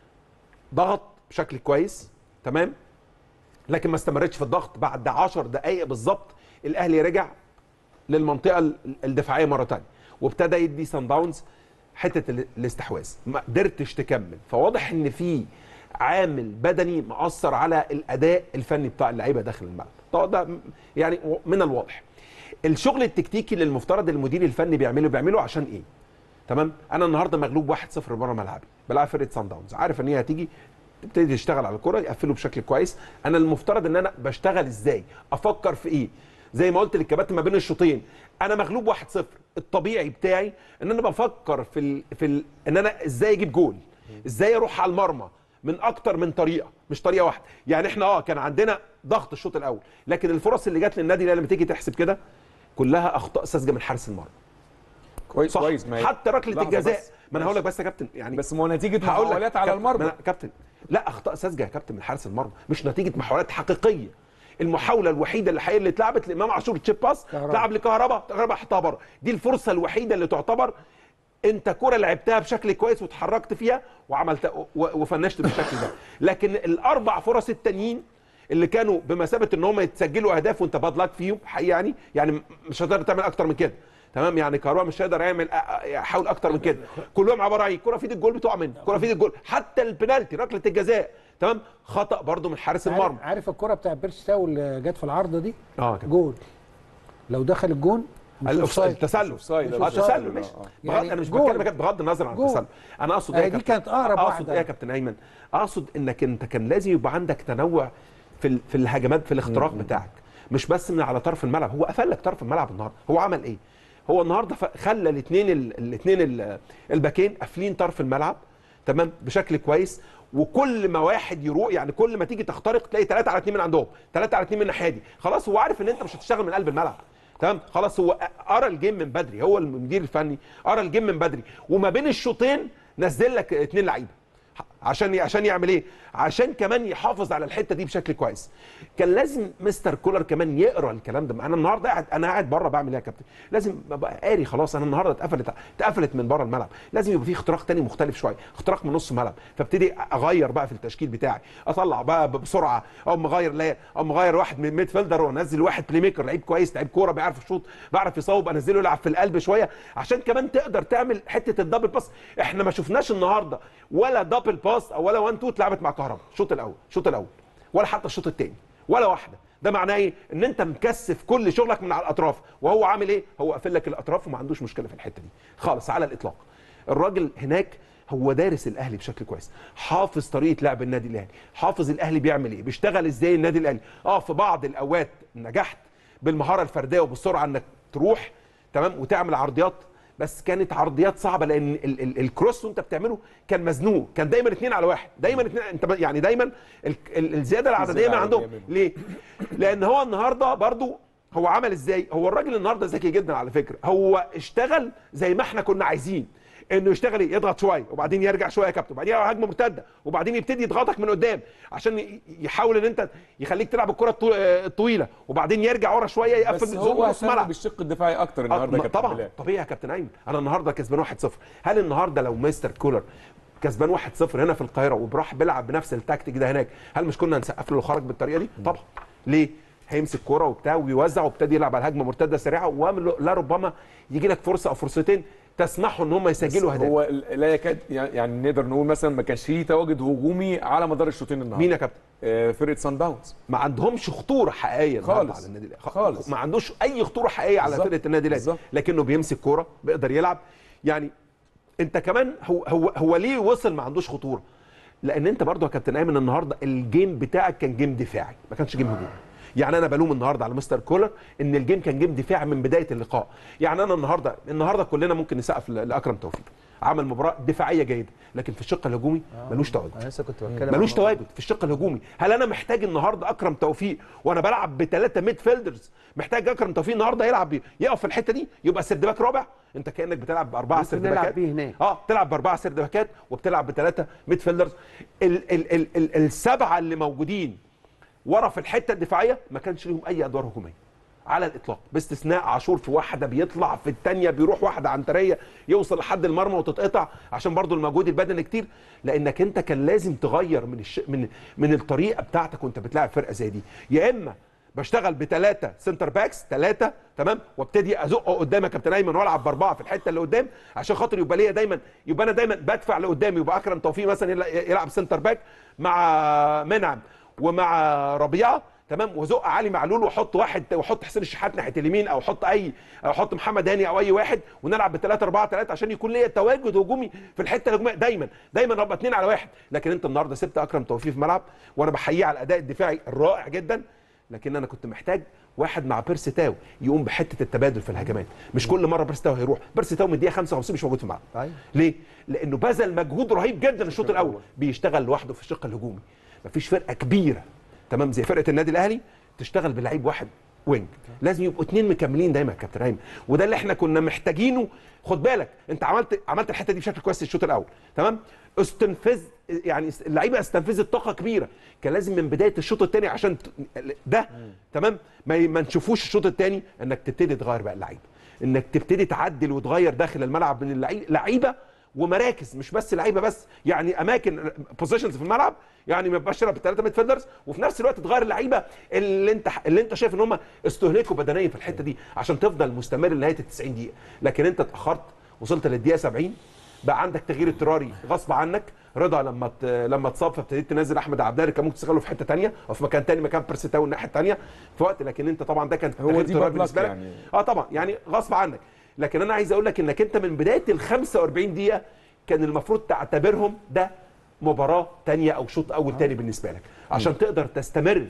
ضغط بشكل كويس تمام لكن ما استمرتش في الضغط بعد 10 دقائق بالظبط الاهلي رجع للمنطقه ال- الدفاعيه مره ثانيه وابتدى يدي سان داونز حته ال- الاستحواذ ما قدرتش تكمل فواضح ان في عامل بدني مأثر على الاداء الفني بتاع اللعيبه داخل الملعب ده- ده م- يعني من الواضح الشغل التكتيكي اللي المفترض المدير الفني بيعمله بيعمله عشان ايه تمام انا النهارده مغلوب 1-0 بره ملعبي بلعب فرقه سان داونز عارف ان هي هتيجي تبتدي تشتغل على الكره يقفلوا بشكل كويس انا المفترض ان انا بشتغل ازاي افكر في ايه زي ما قلت للكباتن ما بين الشوطين انا مغلوب 1-0 الطبيعي بتاعي ان انا بفكر في ال... في ال... ان انا ازاي اجيب جول ازاي اروح على المرمى من اكتر من طريقه مش طريقه واحده يعني احنا اه كان عندنا ضغط الشوط الاول لكن الفرص اللي جت للنادي الاهلي لما تيجي تحسب كده كلها اخطاء ساذجه من حارس المرمى كويس صح كويس ما هي- حتى ركله لحظة الجزاء بس. ما انا هقول لك بس يا كابتن يعني بس ما هو نتيجه هقول لك محاولات على كابتن- المرمى ما أنا- كابتن لا اخطاء ساذجه يا كابتن من حارس المرمى مش نتيجه محاولات حقيقيه المحاوله الوحيده اللي حقيقيه اللي اتلعبت لامام عاشور تشيب باس كهربا. لعب لكهربا كهربا حطها بره دي الفرصه الوحيده اللي تعتبر انت كره لعبتها بشكل كويس وتحركت فيها وعملت و- وفنشت بالشكل ده لكن الاربع فرص التانيين اللي كانوا بمثابه ان هم يتسجلوا اهداف وانت باد لك فيهم حقيقي يعني يعني مش هتقدر تعمل اكتر من كده تمام يعني كهربا مش هيقدر يعمل أ- يحاول اكتر من كده كلهم عباره عن إيه؟ كره في ايد الجول بتقع منه كره في ايد الجول حتى البنالتي ركله الجزاء تمام خطا برضو من حارس عارف, المرمى عارف الكره بتاع بيرسي تاو اللي جت في العارضه دي اه كده جول لو دخل الجون مش الأوفسايد- أوفسايد. التسلل أوفسايد. اه أوفسايد. التسلل ماشي آه. بغض يعني انا مش جول. بتكلم بجد- بغض النظر عن جول. التسلل انا اقصد آه، ايه يا دي كابتن؟ كانت أقرب اقصد واحدة. ايه يا كابتن ايمن اقصد انك انت كان لازم يبقى عندك تنوع في ال- في الهجمات في الاختراق بتاعك مش بس من على طرف الملعب هو قفل لك طرف الملعب النهارده هو عمل ايه هو النهارده ف- خلى الاثنين الاثنين الباكين قافلين طرف الملعب تمام بشكل كويس وكل ما واحد يروح يعني كل ما تيجي تخترق تلاقي 3 على 2 من عندهم 3 على 2 من الناحيه دي خلاص هو عارف ان انت مش هتشتغل من قلب الملعب تمام خلاص هو قرا الجيم من بدري هو المدير الفني قرا الجيم من بدري وما بين الشوطين نزل لك اثنين لعيبه عشان عشان يعمل ايه؟ عشان كمان يحافظ على الحته دي بشكل كويس. كان لازم مستر كولر كمان يقرا الكلام ده، انا النهارده قاعد انا قاعد بره بعمل ايه يا كابتن؟ لازم ابقى قاري خلاص انا النهارده اتقفلت اتقفلت من بره الملعب، لازم يبقى في اختراق تاني مختلف شويه، اختراق من نص الملعب، فابتدي اغير بقى في التشكيل بتاعي، اطلع بقى بسرعه او مغير لا او مغير واحد من ميد فيلدر وانزل واحد بلاي ميكر لعيب كويس لعيب كوره بيعرف يشوط بيعرف يصوب انزله يلعب في القلب شويه عشان كمان تقدر تعمل حته الدبل باس احنا ما شفناش النهارده ولا دبل باس او ولا 1 2 اتلعبت مع كهربا الشوط الاول الشوط الاول ولا حتى الشوط الثاني ولا واحده ده معناه ايه ان انت مكثف كل شغلك من على الاطراف وهو عامل ايه هو قافل لك الاطراف وما عندوش مشكله في الحته دي خالص على الاطلاق الراجل هناك هو دارس الاهلي بشكل كويس حافظ طريقه لعب النادي الاهلي حافظ الاهلي بيعمل ايه بيشتغل ازاي النادي الاهلي اه في بعض الاوقات نجحت بالمهاره الفرديه وبالسرعه انك تروح تمام وتعمل عرضيات بس كانت عرضيات صعبه لان ال ال الكروس وانت بتعمله كان مزنوق كان دايما اثنين على واحد دايما اثنين انت ب- يعني دايما ال ال الزياده العدديه ما زيادة عندهم عددية منهم. ليه لان هو النهارده برضو هو عمل ازاي هو الراجل النهارده ذكي جدا على فكره هو اشتغل زي ما احنا كنا عايزين انه يشتغل ايه يضغط شويه وبعدين يرجع شويه يا كابتن وبعدين هجمه مرتده وبعدين يبتدي يضغطك من قدام عشان ي- يحاول ان انت يخليك تلعب الكره الطو- الطويله وبعدين يرجع ورا شويه يقفل بس زون هو نص اهتم ملعب بالشق الدفاعي اكتر النهارده آه، يا كابتن طبعا بلال. طبيعي يا كابتن ايمن انا النهارده كسبان 1-0 هل النهارده لو مستر كولر كسبان 1-0 هنا في القاهره وبراح بيلعب بنفس التكتيك ده هناك هل مش كنا هنسقف له لو خرج بالطريقه دي طبعا ليه هيمسك كوره وبتاع ويوزع وابتدي يلعب على هجمه مرتده سريعه ولا ربما يجي لك فرصه او فرصتين تسمحوا ان هم يسجلوا اهداف هو لا يكاد يعني نقدر نقول مثلا ما كانش فيه تواجد هجومي على مدار الشوطين النهارده مين يا كابتن آه، فرقه سان داونز ما عندهمش خطوره حقيقيه النهاردة خالص. على النادي الاهلي خالص. ما عندوش اي خطوره حقيقيه على بالظبط. فرقه النادي الاهلي بالظبط. لكنه بيمسك كوره بيقدر يلعب يعني انت كمان هو هو هو ليه وصل ما عندوش خطوره لان انت برضو يا كابتن ايمن النهارده الجيم بتاعك كان جيم دفاعي ما كانش جيم هجومي يعني انا بلوم النهارده على مستر كولر ان الجيم كان جيم دفاعي من بدايه اللقاء يعني انا النهارده النهارده كلنا ممكن نسقف ل- لاكرم توفيق عمل مباراه دفاعيه جيده لكن في الشق الهجومي ملوش تواجد انا لسه كنت بتكلم ملوش عن تواجد في الشق الهجومي هل انا محتاج النهارده اكرم توفيق وانا بلعب بثلاثه ميد فيلدرز محتاج اكرم توفيق النهارده يلعب بي- يقف في الحته دي يبقى سرد باك رابع انت كانك بتلعب باربعه ممكن سرد نلعب باكات بيه هناك. اه بتلعب باربعه سرد باكات وبتلعب بثلاثه ميد فيلدرز ال ال ال ال السبعه اللي موجودين ورا في الحته الدفاعيه ما كانش ليهم اي ادوار هجوميه على الاطلاق باستثناء عاشور في واحده بيطلع في الثانيه بيروح واحده عنتريه يوصل لحد المرمى وتتقطع عشان برضو المجهود البدني كتير لانك انت كان لازم تغير من الش... من من الطريقه بتاعتك وانت بتلاعب فرقه زي دي يا اما بشتغل بثلاثه سنتر باكس ثلاثه تمام وابتدي ازقه قدام يا كابتن ايمن والعب باربعه في الحته اللي قدام عشان خاطر يبقى ليا دايما يبقى انا دايما بدفع لقدام يبقى اكرم توفيق مثلا يلع- يلعب سنتر باك مع منعم ومع ربيعه تمام وزق علي معلول واحط واحد واحط حسين الشحات ناحيه اليمين او احط اي او احط محمد هاني او اي واحد ونلعب ب 3 4 3 عشان يكون ليا تواجد هجومي في الحته الهجوميه دايما دايما ابقى اثنين على واحد لكن انت النهارده سبت اكرم توفيق في ملعب وانا بحييه على الاداء الدفاعي الرائع جدا لكن انا كنت محتاج واحد مع بيرسي تاو يقوم بحته التبادل في الهجمات مش كل مره بيرسي تاو هيروح بيرسي تاو من الدقيقه 55 مش موجود في الملعب أيوة. ليه لانه بذل مجهود رهيب جدا الشوط الاول بيشتغل لوحده في الشق الهجومي مفيش فرقه كبيره تمام زي فرقه النادي الاهلي تشتغل بلعيب واحد وينج لازم يبقوا اتنين مكملين دايما يا كابتن ايمن وده اللي احنا كنا محتاجينه خد بالك انت عملت عملت الحته دي بشكل كويس الشوط الاول تمام استنفذ يعني اللعيبه استنفذت طاقه كبيره كان لازم من بدايه الشوط الثاني عشان ت- ده تمام ما ي- ما نشوفوش الشوط الثاني انك تبتدي تغير بقى اللعيبه انك تبتدي تعدل وتغير داخل الملعب من اللعيبه لعيبه ومراكز مش بس لعيبه بس يعني اماكن بوزيشنز في الملعب يعني ما يبقاش تلعب بالثلاثه ميد فيلدرز وفي نفس الوقت تغير اللعيبه اللي انت اللي انت شايف ان هم استهلكوا بدنيا في الحته دي عشان تفضل مستمر لنهايه ال 90 دقيقه لكن انت اتاخرت وصلت للدقيقه 70 بقى عندك تغيير اضطراري غصب عنك رضا لما ت... لما اتصاب فابتديت تنزل احمد عبد القادر كان ممكن تشغله في حته ثانيه او في مكان ثاني مكان بيرسيتاو الناحيه الثانيه في وقت لكن انت طبعا ده كان هو تغيير دي اضطراري bad luck بالنسبه لك يعني. اه طبعا يعني غصب عنك لكن انا عايز اقول لك انك انت من بدايه ال 45 دقيقه كان المفروض تعتبرهم ده مباراه تانية او شوط اول تاني بالنسبه لك عشان تقدر تستمر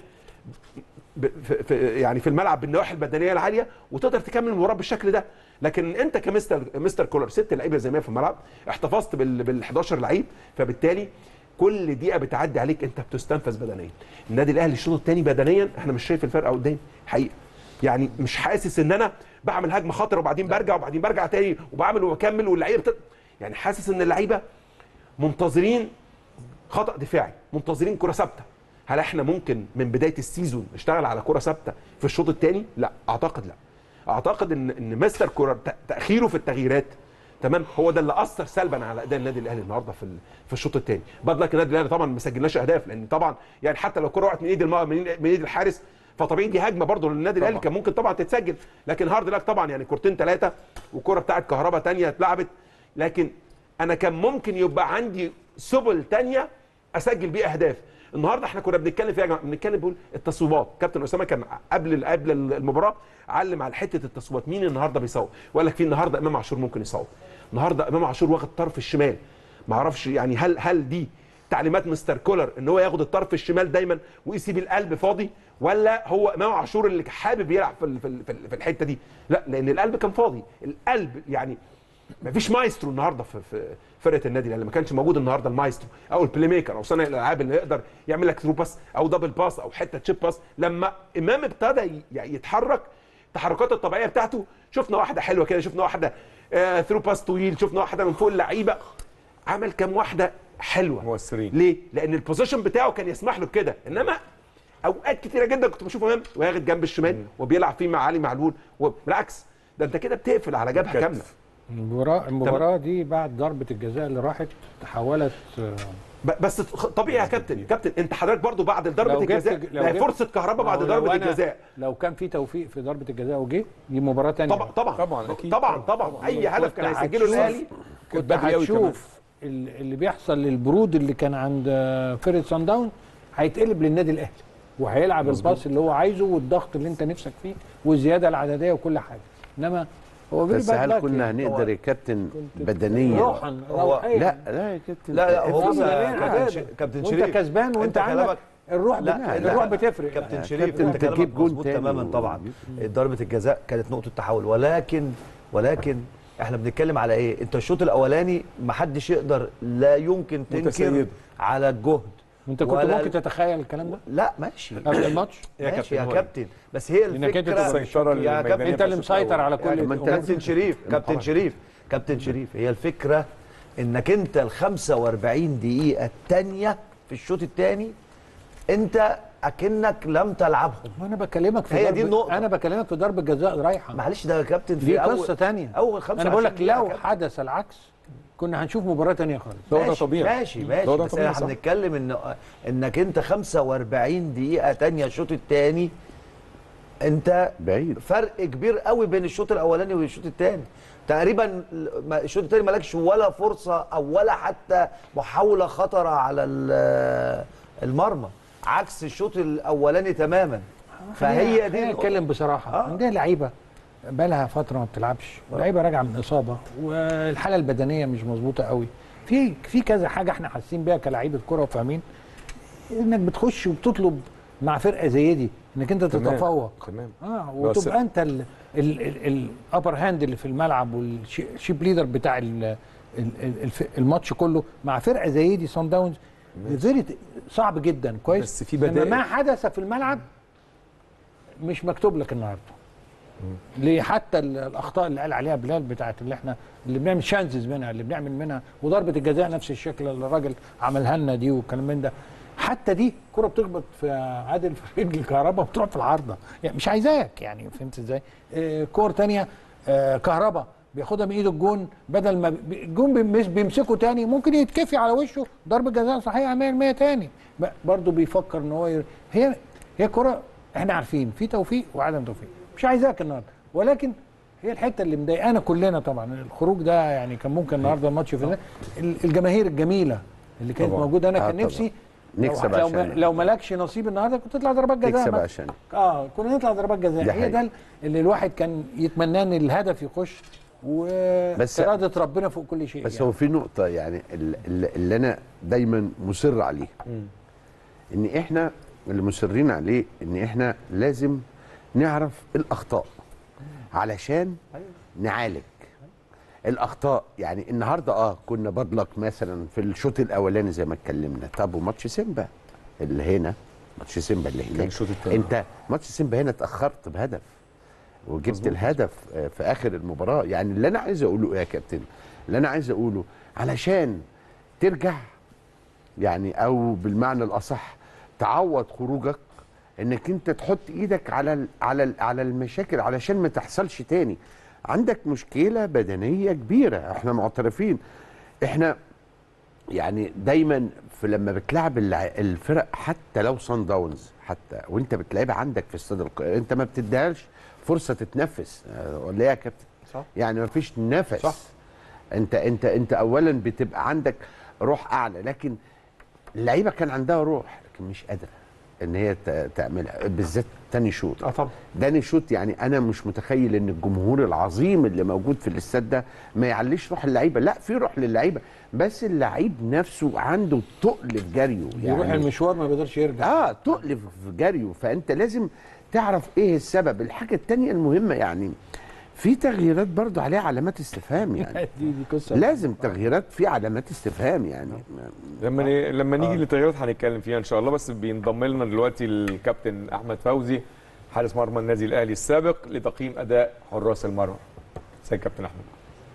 ب- في في يعني في الملعب بالنواحي البدنيه العاليه وتقدر تكمل المباراه بالشكل ده لكن انت كمستر مستر كولر ست لعيبه زي ما هي في الملعب احتفظت بال بال 11 لعيب فبالتالي كل دقيقه بتعدي عليك انت بتستنفذ بدنيا النادي الاهلي الشوط الثاني بدنيا احنا مش شايف الفرقه قدام حقيقه يعني مش حاسس ان انا بعمل هجمه خطره وبعدين برجع وبعدين برجع تاني وبعمل وبكمل واللعيبه بت... يعني حاسس ان اللعيبه منتظرين خطا دفاعي منتظرين كره ثابته هل احنا ممكن من بدايه السيزون نشتغل على كره ثابته في الشوط الثاني لا اعتقد لا اعتقد ان ان مستر كولر ت- تاخيره في التغييرات تمام هو ده اللي اثر سلبا على اداء النادي الاهلي النهارده في ال- في الشوط الثاني بعد لك النادي الاهلي طبعا ما سجلناش اهداف لان طبعا يعني حتى لو كره وقعت من ايد الم... من من ايد الحارس فطبيعي دي هجمه برضه للنادي الاهلي كان ممكن طبعا تتسجل لكن هارد لك طبعا يعني كورتين ثلاثه وكره بتاعت كهربا ثانيه اتلعبت لكن انا كان ممكن يبقى عندي سبل تانية اسجل بيها اهداف النهارده احنا كنا بنتكلم فيها يا جماعه بنتكلم بيقول التصويبات كابتن اسامه كان قبل قبل المباراه علم على حته التصويبات مين النهارده بيصوب وقال لك في النهارده امام عاشور ممكن يصوب النهارده امام عاشور واخد طرف الشمال ما اعرفش يعني هل هل دي تعليمات مستر كولر ان هو ياخد الطرف الشمال دايما ويسيب القلب فاضي ولا هو امام عاشور اللي حابب يلعب في ال- في ال- في ال- في الحته دي لا لان القلب كان فاضي القلب يعني ما فيش مايسترو النهارده في في فرقه النادي الاهلي ما كانش موجود النهارده المايسترو او البلاي ميكر او صانع الالعاب اللي يقدر يعمل لك ثرو باس او دبل باس او حته تشيب باس لما امام ابتدى ي- يعني يتحرك التحركات الطبيعيه بتاعته شفنا واحده حلوه كده شفنا واحده آه ثرو باس طويل شفنا واحده من فوق اللعيبه عمل كام واحده حلوه مؤثرين. ليه؟ لان البوزيشن بتاعه كان يسمح له بكده انما اوقات كتيره جدا كنت بشوف امام واخد جنب الشمال وبيلعب فيه مع علي معلول بالعكس ده انت كده بتقفل على جبهه كتف. كامله المباراة المباراة دي بعد ضربة الجزاء اللي راحت تحولت آه، ب- بس طبيعي يا كابتن كابتن انت حضرتك برضو بعد ضربه لو جبت- الجزاء لو ما هي جبت- فرصه كهرباء بعد ما هو لو ضربه أنا- الجزاء لو كان في توفيق في ضربه الجزاء وجه دي مباراه ثانيه طبعا طبعا طبعاً، أكيد. طبعا طبعا اي هدف كان كنت هيسجله هتشوف- الاهلي كنت بدري أوي هتشوف ال- اللي بيحصل للبرود اللي كان عند آه، فرقه سان داون هيتقلب للنادي الاهلي وهيلعب الباص اللي هو عايزه والضغط اللي انت نفسك فيه والزياده العدديه وكل حاجه انما هو بس very bad هل luck كنا يعني. هنقدر يا كابتن كنت بدنيا روحا هو- روحيا لا لا يا كابتن لا لا هو الحمد بص لله يا يعني كابتن عادي. ش- كابتن وانت شريف كسبان وانت انت عندك كلامك الروح لا، بت... لا. الروح بتفرق كابتن يعني. شريف كابتن انت انت كلامك تجيب جون مظبوط تاني تماما و- طبعا ضربه الجزاء كانت نقطه تحول ولكن ولكن احنا بنتكلم على ايه انت الشوط الاولاني ما حدش يقدر لا يمكن تنكر متسيد. على الجهد انت كنت ولا- ممكن تتخيل الكلام ده لا ماشي قبل الماتش يا ماشي يا كابتن هو كابتن بس هي لأنك انت الفكره تبقى السيطرة يا الميدانية كابتن انت اللي في الشوط مسيطر على الأول. كل ما انت كابتن شريف كابتن شريف كابتن شريف هي الفكره انك انت ال 45 دقيقه الثانيه في الشوط الثاني انت اكنك لم تلعبهم ما انا بكلمك في هي ضرب دي النقطة. انا بكلمك في ضربه جزاء رايحه معلش ده يا كابتن في دي أول قصه ثانيه اول 25 انا بقول لك دقيقة يا لو كابتن. حدث العكس كنا هنشوف مباراه ثانيه خالص ده وضع ماشي طبيعي ماشي ماشي ده وضع بس طبيعي احنا صح. بنتكلم ان انك انت 45 دقيقه تانية الشوط الثاني انت بعيد فرق كبير قوي بين الشوط الاولاني والشوط الثاني تقريبا ما- الشوط الثاني مالكش ولا فرصه او ولا حتى محاوله خطره على ال- المرمى عكس الشوط الاولاني تماما فهي دي خلينا نتكلم بصراحه آه. عندنا لعيبه بقالها فتره ما بتلعبش لعيبه راجعه من اصابه والحاله البدنيه مش مظبوطه قوي في في كذا حاجه احنا حاسين بيها كلاعيبه كره وفاهمين انك بتخش وبتطلب مع فرقه زي دي انك انت تمام. تتفوق تمام اه بس- وتبقى انت الابر هاند اللي في الملعب والشيب ليدر بتاع ال- ال- ال- الف- الماتش كله مع فرقه زي دي سان داونز فيري صعب جدا كويس بس في لما بدائل. ما حدث في الملعب مش مكتوب لك النهارده ليه حتى ال- الاخطاء اللي قال عليها بلال بتاعت اللي احنا اللي بنعمل شانزز منها اللي بنعمل منها وضربه الجزاء نفس الشكل اللي الراجل عملها لنا دي والكلام من ده حتى دي كرة بتخبط في عادل في رجل الكهرباء وبتروح في العارضه يعني مش عايزاك يعني فهمت ازاي؟ آه كور تانية آه كهرباء بياخدها من ايد الجون بدل ما بي- الجون بيمس- بيمسكه تاني ممكن يتكفي على وشه ضربه جزاء صحيحه 100% تاني ب- برضه بيفكر ان هو ي... هي هي كرة احنا عارفين في توفيق وعدم توفيق مش عايزاك النهارده ولكن هي الحته اللي مضايقانا كلنا طبعا الخروج ده يعني كان ممكن النهارده الماتش في ال- الجماهير الجميله اللي كانت طبعاً. موجوده انا آه كان طبعاً. نفسي نكسب لو, لو, عشان لو مالكش نصيب النهارده كنت تطلع ضربات جزاء نكسب مثلاً. عشان اه كنا نطلع ضربات دي جزاء هي حقيقة. ده اللي الواحد كان يتمناه ان الهدف يخش بس- وإرادة ربنا فوق كل شيء بس يعني. هو في نقطة يعني ال- ال- اللي أنا دايما مصر عليها إن إحنا اللي مصرين عليه إن إحنا لازم نعرف الأخطاء علشان نعالج الأخطاء يعني النهاردة أه كنا بدلك مثلا في الشوط الأولاني زي ما اتكلمنا طب وماتش سيمبا اللي هنا ماتش سيمبا اللي هناك الشوط التاني. أنت ماتش سيمبا هنا اتأخرت بهدف وجبت مظبوط. الهدف آه، في اخر المباراه يعني اللي انا عايز اقوله ايه يا كابتن اللي انا عايز اقوله علشان ترجع يعني او بالمعنى الاصح تعوض خروجك انك انت تحط ايدك على ال على ال على المشاكل علشان ما تحصلش تاني عندك مشكله بدنيه كبيره احنا معترفين احنا يعني دايما في لما بتلعب الع- الفرق حتى لو صن داونز حتى وانت بتلعبها عندك في استاد القاهره انت ما بتديهاش فرصه تتنفس آه، ولا ايه يا كابتن؟ صح. يعني ما فيش نفس صح. انت انت انت اولا بتبقى عندك روح اعلى لكن اللعيبه كان عندها روح لكن مش قادره ان هي ت- تعملها بالذات تاني شوط اه طبعا داني شوت يعني انا مش متخيل ان الجمهور العظيم اللي موجود في الاستاد ده ما يعليش روح اللعيبه لا في روح للعيبه بس اللعيب نفسه عنده تقل في جريه يروح المشوار ما بيقدرش يرجع اه تقل في جريه فانت لازم تعرف ايه السبب الحاجه التانية المهمه يعني في تغييرات برضو عليها علامات استفهام يعني دي دي قصه لازم تغييرات في علامات استفهام يعني لما ن... لما نيجي للتغييرات هنتكلم فيها ان شاء الله بس بينضم لنا دلوقتي الكابتن احمد فوزي حارس مرمى النادي الاهلي السابق لتقييم اداء حراس المرمى ازيك يا كابتن احمد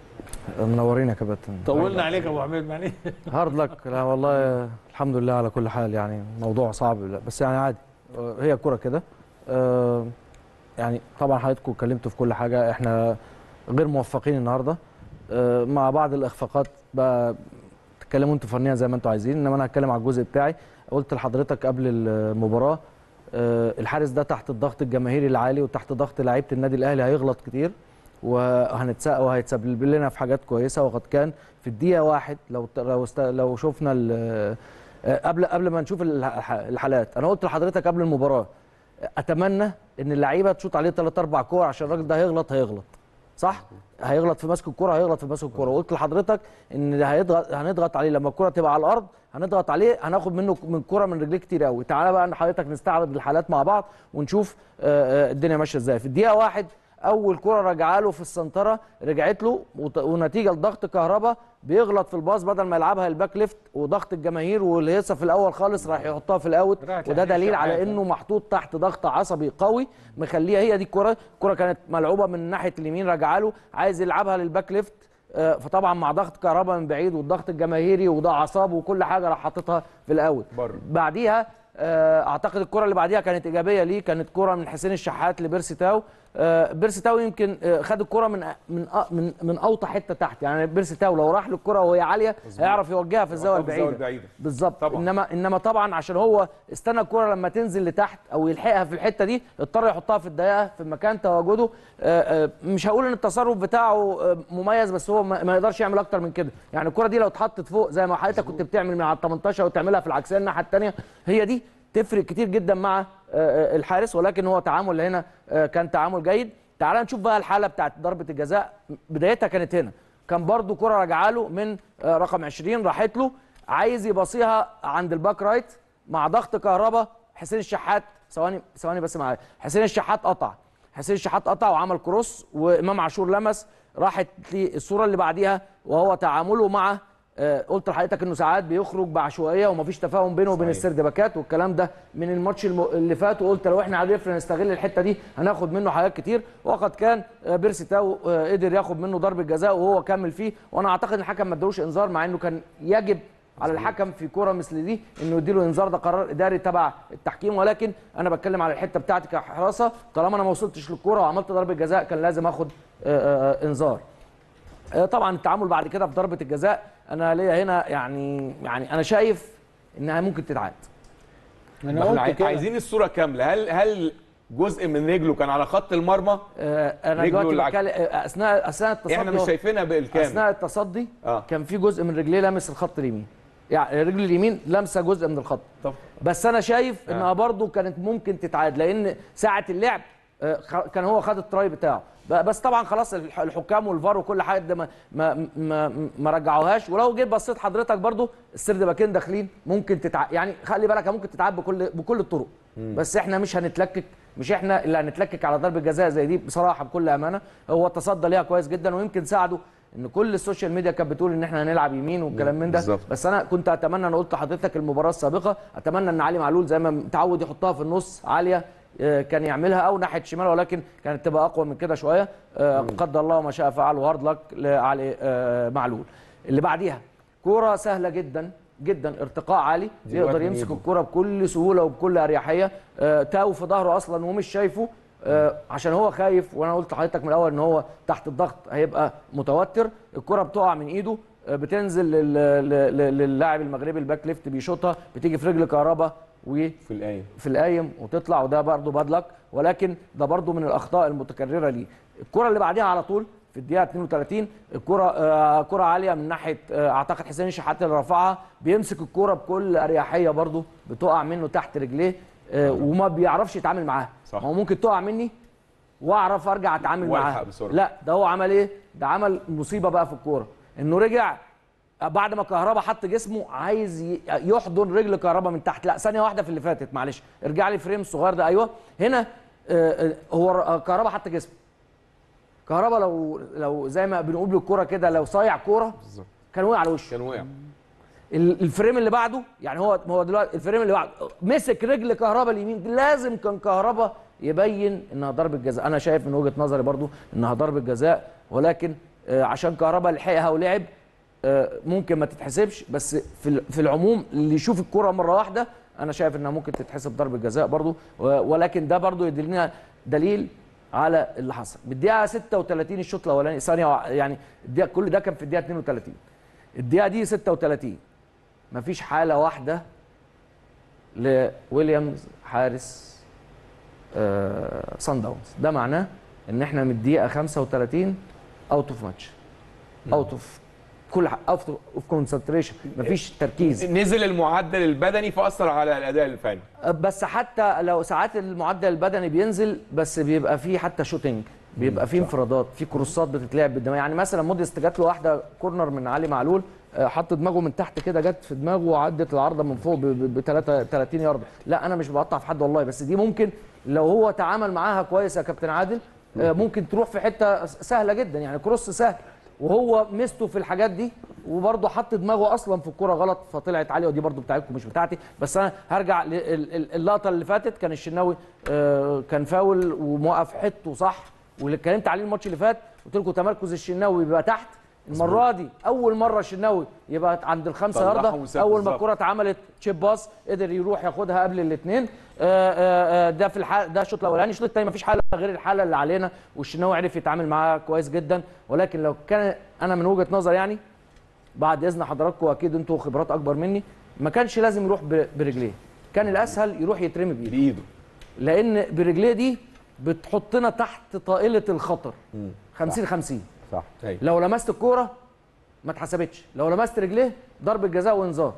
منورين يا كابتن طولنا عليك يا ابو حميد معلش هارد لك لا والله الحمد لله على كل حال يعني موضوع صعب لا بس يعني عادي آه، هي كرة كده آه، يعني طبعا حضراتكم اتكلمتوا في كل حاجة احنا غير موفقين النهارده آه، مع بعض الاخفاقات بقى اتكلموا انتوا فنيا زي ما انتوا عايزين انما انا هتكلم على الجزء بتاعي قلت لحضرتك قبل المباراه آه، الحارس ده تحت الضغط الجماهيري العالي وتحت ضغط لعيبه النادي الاهلي هيغلط كتير وهنتسق وهيتسبب لنا في حاجات كويسه وقد كان في الدقيقه واحد لو لو است- لو شفنا ال- آه، قبل قبل ما نشوف الح- الحالات انا قلت لحضرتك قبل المباراه اتمنى ان اللعيبه تشوط عليه ثلاث اربع كور عشان الراجل ده هيغلط هيغلط صح هيغلط في مسك الكره هيغلط في مسك الكره وقلت لحضرتك ان هيضغط هنضغط عليه لما الكره تبقى على الارض هنضغط عليه هناخد منه من كره من رجليه كتير قوي تعالى بقى ان حضرتك نستعرض الحالات مع بعض ونشوف آه، آه، الدنيا ماشيه ازاي في الدقيقه واحد اول كره رجعها له في السنتره رجعت له وت- ونتيجه لضغط كهربا بيغلط في الباص بدل ما يلعبها الباك ليفت وضغط الجماهير والهيصه في الاول خالص راح يحطها في الاوت راحت وده لحسين دليل على شحاتة. انه محطوط تحت ضغط عصبي قوي مخليها هي دي الكره الكره كانت ملعوبه من ناحيه اليمين رجع له عايز يلعبها للباك ليفت آه، فطبعا مع ضغط كهربا من بعيد والضغط الجماهيري وده اعصاب وكل حاجه راح حاططها في الاوت بره. بعديها آه، اعتقد الكره اللي بعديها كانت ايجابيه ليه كانت كره من حسين الشحات لبيرسي تاو آه، بيرسي تاو يمكن آه، خد الكره من من آه، من من اوطى حته تحت يعني بيرسي تاو لو راح للكره وهي عاليه هيعرف يوجهها في الزاويه يوقف الزاوية البعيده البعيدة. بالظبط طبعاً. انما انما طبعا عشان هو استنى الكره لما تنزل لتحت او يلحقها في الحته دي اضطر يحطها في الدقيقه في مكان تواجده آه، آه، مش هقول ان التصرف بتاعه آه، مميز بس هو ما ما يقدرش يعمل اكتر من كده يعني الكره دي لو اتحطت فوق زي ما حضرتك كنت بتعمل من على ال 18 وتعملها في العكسيه الناحيه الثانيه هي دي تفرق كتير جدا مع آه، آه، الحارس ولكن هو تعامل هنا آه، كان تعامل جيد تعال نشوف بقى الحاله بتاعت ضربه الجزاء بدايتها كانت هنا كان برضو كره راجعه له من آه، رقم 20 راحت له عايز يباصيها عند الباك رايت مع ضغط كهربا حسين الشحات ثواني ثواني بس معايا حسين الشحات قطع حسين الشحات قطع وعمل كروس وامام عاشور لمس راحت للصوره اللي بعديها وهو تعامله مع آه، قلت لحضرتك انه ساعات بيخرج بعشوائيه ومفيش تفاهم بينه وبين السرد باكات والكلام ده من الماتش الم- اللي فات وقلت لو احنا عرفنا نستغل الحته دي هناخد منه حاجات كتير وقد كان آه، بيرسي تاو آه، قدر ياخد منه ضربه جزاء وهو كمل فيه وانا اعتقد ان الحكم ما ادالوش انذار مع انه كان يجب على الحكم في كوره مثل دي انه يديله انذار ده قرار اداري تبع التحكيم ولكن انا بتكلم على الحته بتاعتي كحراسه طالما انا ما وصلتش للكوره وعملت ضربه جزاء كان لازم اخد آه، آه، آه، انذار آه، طبعا التعامل بعد كده في ضربه الجزاء انا ليا هنا يعني يعني انا شايف انها ممكن تتعاد انا ما احنا قلت عاي- كده عايزين الصوره كامله هل هل جزء من رجله كان على خط المرمى آه، انا رجله دلوقتي العك- بتكلم آه، اثناء اثناء التصدي احنا مش هو- شايفينها بالكامل اثناء التصدي آه. كان في جزء من رجليه لامس الخط اليمين يعني رجل اليمين لامسه جزء من الخط طب بس انا شايف انها برضو كانت ممكن تتعاد لان ساعه اللعب آه، خ- كان هو خد التراي بتاعه ب- بس طبعا خلاص الح- الحكام والفار وكل حاجه ده ما ما ما, ما رجعوهاش ولو جيت بصيت حضرتك برضو السرد باكين داخلين ممكن تتع يعني خلي بالك ممكن تتعاد بكل بكل الطرق بس احنا مش هنتلكك مش احنا اللي هنتلكك على ضربه جزاء زي دي بصراحه بكل امانه هو تصدى ليها كويس جدا ويمكن ساعده ان كل السوشيال ميديا كانت بتقول ان احنا هنلعب يمين والكلام من ده بالظبط. بس انا كنت اتمنى انا قلت لحضرتك المباراه السابقه اتمنى ان علي معلول زي ما متعود يحطها في النص عاليه آه، كان يعملها او ناحيه شمال ولكن كانت تبقى اقوى من كده شويه آه، قدر الله ما شاء فعل وهارد لك لعلي آه، معلول اللي بعديها كوره سهله جدا جدا ارتقاء عالي يقدر وقت يمسك نيبو. الكوره بكل سهوله وبكل اريحيه آه، تاو في ظهره اصلا ومش شايفه آه، عشان هو خايف وانا قلت لحضرتك من الاول ان هو تحت الضغط هيبقى متوتر الكره بتقع من ايده آه، بتنزل لل- لل- لل- للاعب المغربي الباك ليفت بيشوطها بتيجي في رجل كهربا و في القايم في القايم وتطلع وده برضه بادلك ولكن ده برضه من الاخطاء المتكرره ليه الكره اللي بعديها على طول في الدقيقه 32 الكره آه كره عاليه من ناحيه آه اعتقد حسين الشحات اللي رفعها بيمسك الكره بكل اريحيه برضه بتقع منه تحت رجليه آه وما بيعرفش يتعامل معاها صح. ما هو ممكن تقع مني واعرف ارجع اتعامل والحق معاها بسرعة. لا ده هو عمل ايه ده عمل مصيبه بقى في الكوره انه رجع بعد ما كهربا حط جسمه عايز ي- يحضن رجل كهربا من تحت لا ثانيه واحده في اللي فاتت معلش ارجع لي فريم الصغير ده ايوه هنا آه، آه، هو ر- آه، كهربا حط جسمه كهربا لو لو زي ما بنقول بالكوره كده لو صايع كوره كان وقع على وشه كان وقع ال- الفريم اللي بعده يعني هو هو دلوقتي الفريم اللي بعده مسك رجل كهربا اليمين لازم كان كهربا يبين انها ضربه جزاء انا شايف من وجهه نظري برضو انها ضربه جزاء ولكن آه، عشان كهربا لحقها ولعب آه، ممكن ما تتحسبش بس في ال- في العموم اللي يشوف الكره مره واحده انا شايف انها ممكن تتحسب ضربه جزاء برضو و- ولكن ده برضو يدلنا دليل على اللي حصل بالدقيقه 36 الشوط الاولاني ثانيه وع- يعني الدقيقة كل ده كان في الدقيقه 32 الدقيقه دي 36 مفيش حاله واحده لويليامز حارس آه سان داونز ده معناه ان احنا من الدقيقه 35 اوت اوف ماتش اوت اوف كل اوت اوف كونسنتريشن مفيش تركيز نزل المعدل البدني فاثر على الاداء الفني بس حتى لو ساعات المعدل البدني بينزل بس بيبقى فيه حتى شوتنج بيبقى فيه انفرادات في كروسات بتتلعب بالدماغ يعني مثلا موديست جات له واحده كورنر من علي معلول آه، حط دماغه من تحت كده جت في دماغه وعدت العارضه من فوق ب 30 يارده لا انا مش بقطع في حد والله بس دي ممكن لو هو تعامل معاها كويس يا كابتن عادل آه، ممكن تروح في حته سهله جدا يعني كروس سهل وهو ميزته في الحاجات دي وبرضه حط دماغه اصلا في الكوره غلط فطلعت عاليه ودي برضه بتاعتكم مش بتاعتي بس انا هرجع للقطه اللي فاتت كان الشناوي آه، كان فاول وموقف حته صح واللي اتكلمت عليه الماتش اللي فات قلت لكم تمركز الشناوي بيبقى تحت المره دي اول مره الشناوي يبقى عند الخمسه طلعهم يارده وساب اول ما بالظبط. الكره اتعملت تشيب باس قدر يروح ياخدها قبل الاثنين ده في الحال ده الشوط الاولاني الشوط الثاني مفيش حاله غير الحاله اللي علينا والشناوي عرف يتعامل معاها كويس جدا ولكن لو كان انا من وجهه نظر يعني بعد اذن حضراتكم اكيد انتوا خبرات اكبر مني ما كانش لازم يروح ب- برجليه كان الاسهل يروح يترمي بايده بايده لان برجليه دي بتحطنا تحت طائله الخطر 50 50 صح أيوة. لو لمست الكوره ما اتحسبتش لو لمست رجليه ضربه جزاء وانذار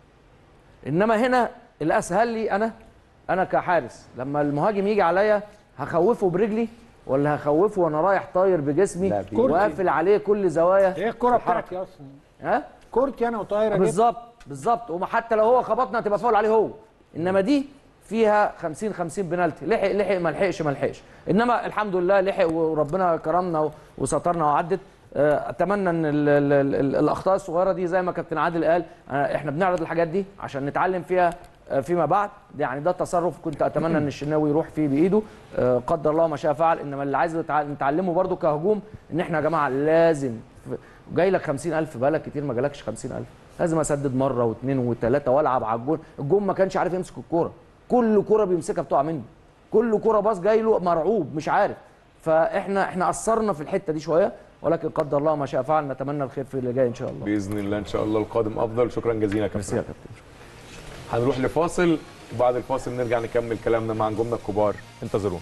انما هنا الاسهل لي انا انا كحارس لما المهاجم يجي عليا هخوفه برجلي ولا هخوفه وانا رايح طاير بجسمي لا، في- وقافل عليه كل زوايا هي الكره الحركة. بتاعتي اصلا ها كورتي انا وطايره جدا بالظبط بالظبط وحتى لو هو خبطنا هتبقى فاول عليه هو انما دي فيها 50 50 بنالتي لحق لحق ما لحقش ما لحقش انما الحمد لله لحق وربنا كرمنا و- وسترنا وعدت آه، اتمنى ان ال ال ال ال الاخطاء الصغيره دي زي ما كابتن عادل قال آه، احنا بنعرض الحاجات دي عشان نتعلم فيها آه، فيما بعد ده يعني ده تصرف كنت اتمنى ان الشناوي يروح فيه بايده آه، قدر الله ما شاء فعل انما اللي عايز نتع- نتعلمه برده كهجوم ان احنا يا جماعه لازم جاي لك 50000 بقالك كتير ما جالكش 50000 لازم اسدد مره واثنين وثلاثه والعب على الجون الجون ما كانش عارف يمسك الكوره كل كوره بيمسكها بتقع منه كل كوره باص جاي له مرعوب مش عارف فاحنا احنا قصرنا في الحته دي شويه ولكن قدر الله ما شاء فعل نتمنى الخير في اللي جاي ان شاء الله باذن الله ان شاء الله القادم افضل شكرا جزيلا يا ميرسي يا كابتن كابتن هنروح لفاصل وبعد الفاصل نرجع نكمل كلامنا مع نجومنا الكبار انتظرونا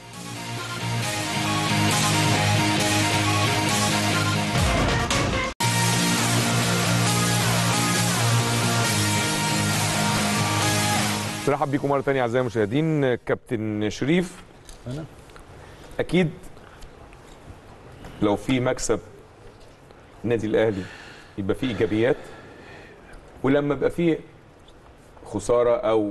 برحب بيكم مره ثانيه اعزائي المشاهدين كابتن شريف أنا؟ اكيد لو في مكسب النادي الاهلي يبقى فيه ايجابيات ولما يبقى فيه خساره او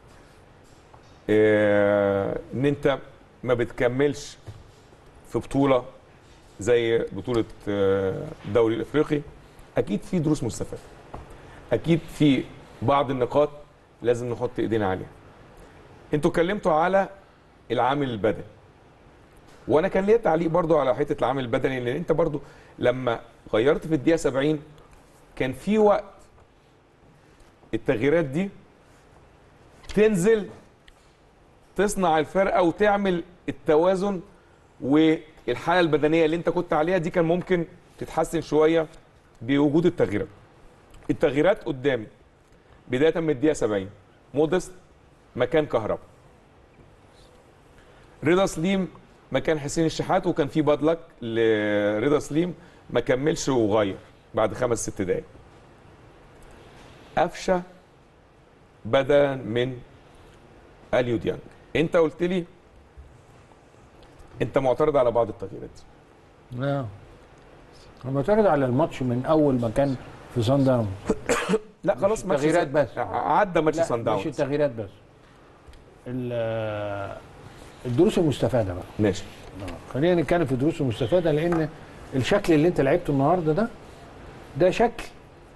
آه، ان انت ما بتكملش في بطوله زي بطوله آه، الدوري الافريقي اكيد في دروس مستفاده اكيد في بعض النقاط لازم نحط ايدينا عليها انتوا اتكلمتوا على العامل البدني وانا كان ليا تعليق برضو على حته العامل البدني لان انت برضو لما غيرت في الدقيقه 70 كان في وقت التغييرات دي تنزل تصنع الفرقه وتعمل التوازن والحاله البدنيه اللي انت كنت عليها دي كان ممكن تتحسن شويه بوجود التغييرات التغييرات قدامي بدايه من الدقيقه 70 مودست مكان كهربا رضا سليم مكان حسين الشحات وكان في بادلك لرضا سليم ما كملش وغير بعد خمس ست دقايق قفشه بدلا من اليو ديانج انت قلت لي انت معترض على بعض التغييرات دي لا انا معترض على الماتش من اول ما كان في صن داون لا خلاص ماتش التغييرات سان- بس. عدى ماتش لا سان مش داونز التغييرات بس ال- الدروس المستفاده بقى ماشي خلينا نتكلم في الدروس المستفاده لان الشكل اللي انت لعبته النهارده ده ده شكل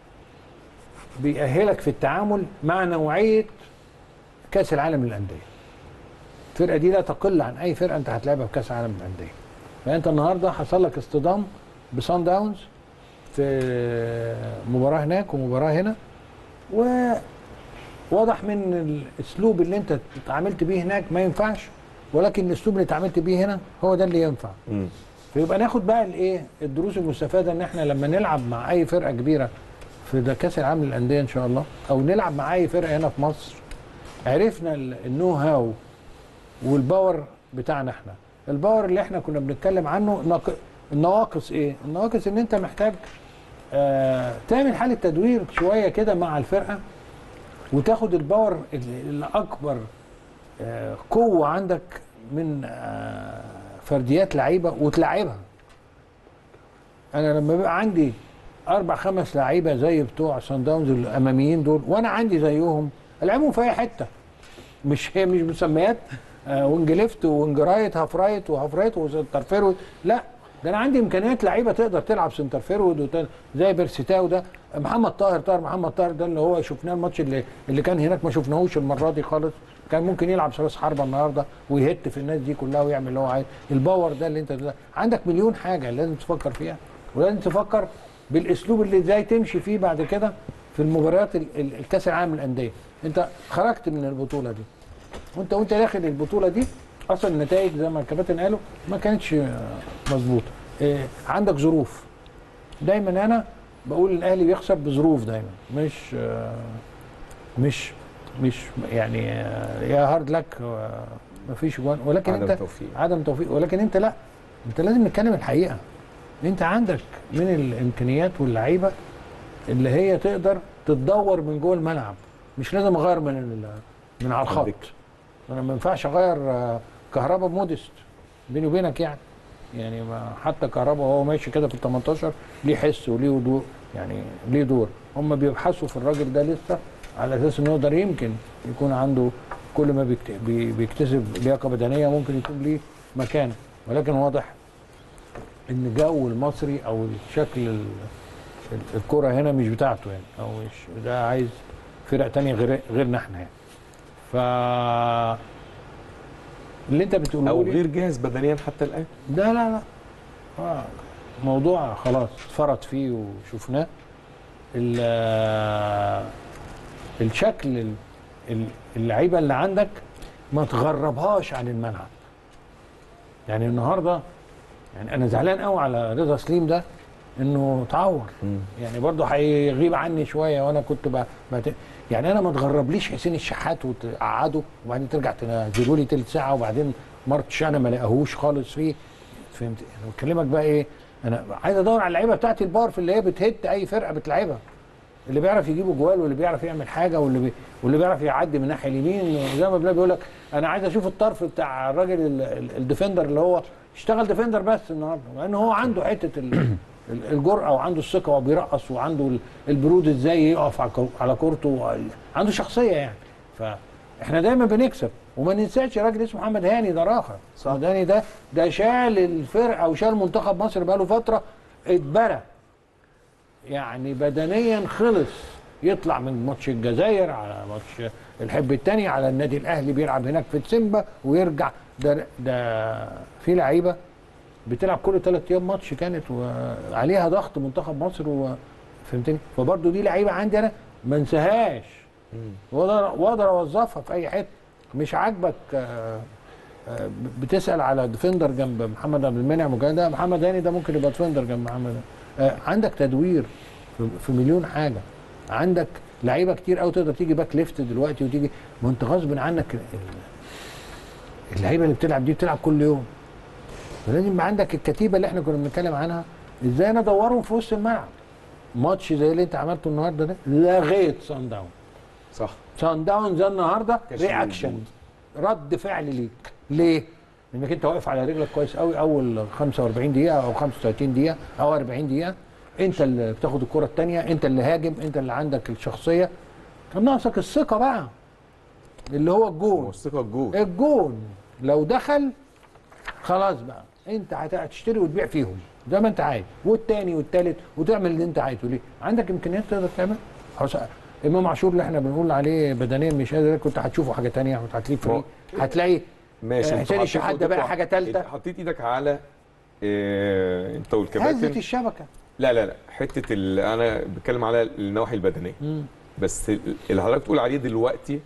بيأهلك في التعامل مع نوعيه كاس العالم للانديه الفرقه دي لا تقل عن اي فرقه انت هتلعبها في كاس العالم للانديه فانت النهارده حصل لك اصطدام بصن داونز في مباراه هناك ومباراه هنا وواضح من الاسلوب اللي انت اتعاملت بيه هناك ما ينفعش ولكن الاسلوب اللي اتعاملت بيه هنا هو ده اللي ينفع مم. فيبقى ناخد بقى الايه الدروس المستفاده ان احنا لما نلعب مع اي فرقه كبيره في ده كاس العالم للانديه ان شاء الله او نلعب مع اي فرقه هنا في مصر عرفنا ال- النو هاو والباور بتاعنا احنا الباور اللي احنا كنا بنتكلم عنه ناق- النواقص ايه النواقص ان انت محتاج آه تعمل حاله تدوير شويه كده مع الفرقه وتاخد الباور اللي اللي اكبر آه قوه عندك من آه فرديات لعيبه وتلعبها انا لما بيبقى عندي اربع خمس لعيبه زي بتوع سان داونز الاماميين دول وانا عندي زيهم العبهم في اي حته مش هي مش مسميات آه، وينج ليفت وينج رايت هاف رايت وهاف رايت وسنتر فيرود لا ده انا عندي امكانيات لعيبه تقدر تلعب سنتر فيرود وت- زي بيرسيتاو ده محمد طاهر طاهر محمد طاهر ده اللي هو شفناه الماتش اللي اللي كان هناك ما شفناهوش المره دي خالص كان ممكن يلعب ثلاث حربه النهارده ويهت في الناس دي كلها ويعمل اللي هو عايز الباور ده اللي انت ده. عندك مليون حاجه لازم تفكر فيها ولازم تفكر بالاسلوب اللي ازاي تمشي فيه بعد كده في المباريات ال- ال- الكاس العالم للانديه انت خرجت من البطوله دي وانت وانت داخل البطوله دي اصلا النتائج زي ما الكباتن قالوا ما كانتش آه، مظبوطه آه، عندك ظروف دايما انا بقول الاهلي بيخسر بظروف دايما مش آه، مش مش يعني آه، يا هارد لك ما فيش جوان ولكن عدم انت توفيق. عدم توفيق ولكن انت لا انت لازم نتكلم الحقيقه انت عندك من الامكانيات واللعيبه اللي هي تقدر تتدور من جوه الملعب مش لازم اغير من ال- من على الخط انا ما ينفعش اغير آه، كهربا بمودست بيني وبينك يعني يعني ما حتى كهربا وهو ماشي كده في ال 18 ليه حس وليه دور يعني ليه دور هم بيبحثوا في الراجل ده لسه على اساس انه يقدر يمكن يكون عنده كل ما بيكت- بي- بيكتسب لياقه بدنيه ممكن يكون ليه مكان ولكن واضح ان جو المصري او الشكل ال- ال- الكره هنا مش بتاعته يعني او مش ده عايز فرق تانية غير غيرنا احنا يعني ف اللي انت بتقوله او لي غير جاهز بدنيا حتى الان لا لا لا آه، موضوع خلاص اتفرط فيه وشفناه ال- آه، الشكل ال- ال- اللعيبه اللي عندك ما تغربهاش عن الملعب يعني النهارده يعني انا زعلان قوي على رضا سليم ده انه اتعور يعني برضه هيغيب عني شويه وانا كنت ب... بت... يعني انا ما تغربليش حسين الشحات وتقعده وبعدين ترجع تنزلوا لي تلت ساعه وبعدين مارتش انا ما لاقيهوش خالص فيه فهمت انا بكلمك بقى ايه انا عايز ادور على اللعيبه بتاعتي البار في اللي هي بتهت اي فرقه بتلعبها اللي بيعرف يجيب جوال واللي بيعرف يعمل حاجه واللي بي... واللي بيعرف يعدي من الناحيه اليمين زي ما بلاقي بيقول لك انا عايز اشوف الطرف بتاع الراجل ال- ال- الديفندر اللي هو اشتغل ديفندر بس النهارده لان هو عنده حته ال... ال- الجرأه وعنده الثقه وبيرقص وعنده ال- البرود ازاي يقف على كو- على كورته عنده شخصيه يعني فاحنا دايما بنكسب وما ننساش راجل اسمه محمد هاني ده راخر محمد هاني ده ده شال الفرقه وشال منتخب مصر بقاله فتره اتبرى يعني بدنيا خلص يطلع من ماتش الجزائر على ماتش الحب الثاني على النادي الاهلي بيلعب هناك في تسيمبا ويرجع ده ده في لعيبه بتلعب كل ثلاث ايام ماتش كانت وعليها ضغط منتخب مصر و فهمتني فبرضه دي لعيبه عندي انا ما انساهاش واقدر واقدر اوظفها في اي حته مش عاجبك آه، آه، بتسال على ديفندر جنب محمد عبد المنعم وكده ده محمد هاني ده ممكن يبقى ديفندر جنب محمد آه، عندك تدوير في- في مليون حاجه عندك لعيبه كتير قوي تقدر تيجي باك ليفت دلوقتي وتيجي ما انت غصب عنك ال- ال- اللعيبه اللي بتلعب دي بتلعب كل يوم فلازم يبقى عندك الكتيبه اللي احنا كنا بنتكلم عنها ازاي انا ادورهم في وسط الملعب ماتش زي اللي انت عملته النهارده ده لغيت سان داون صح سان داون ده النهارده كانش رياكشن موجود. رد فعل ليك ليه؟ لانك انت واقف على رجلك كويس قوي اول 45 دقيقه او 35 دقيقه او 40 دقيقه انت اللي بتاخد الكره الثانيه انت اللي هاجم انت اللي عندك الشخصيه كان ناقصك الثقه بقى اللي هو الجون والثقه الجول الجون لو دخل خلاص بقى انت هت- هتشتري وتبيع فيهم زي ما انت عايز والتاني والتالت وتعمل اللي انت عايزه ليه عندك امكانيات تقدر تعمل خلاص امام عاشور اللي احنا بنقول عليه بدنيا مش قادر كنت هتشوفه حاجه تانية هتلاقيه فري هتلاقي ماشي آه، انت حسين حطيت الشحات ده بقى ايدك- حاجه ثالثه حطيت ايدك على اه انت هزت والكباتن الشبكه لا لا لا حته ال- انا بتكلم على النواحي البدنيه بس ال- اللي حضرتك بتقول عليه دلوقتي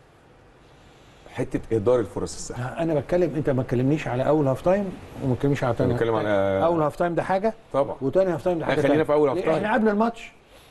حته اهدار الفرص السهله انا بتكلم انت ما تكلمنيش على اول هاف تايم وما تكلمنيش على تاني بتكلم هاف تايم. على- اول هاف تايم ده حاجه طبعا وتاني هاف تايم ده حاجه خلينا تانية. في أول هاف ليه؟ تايم. احنا قبل الماتش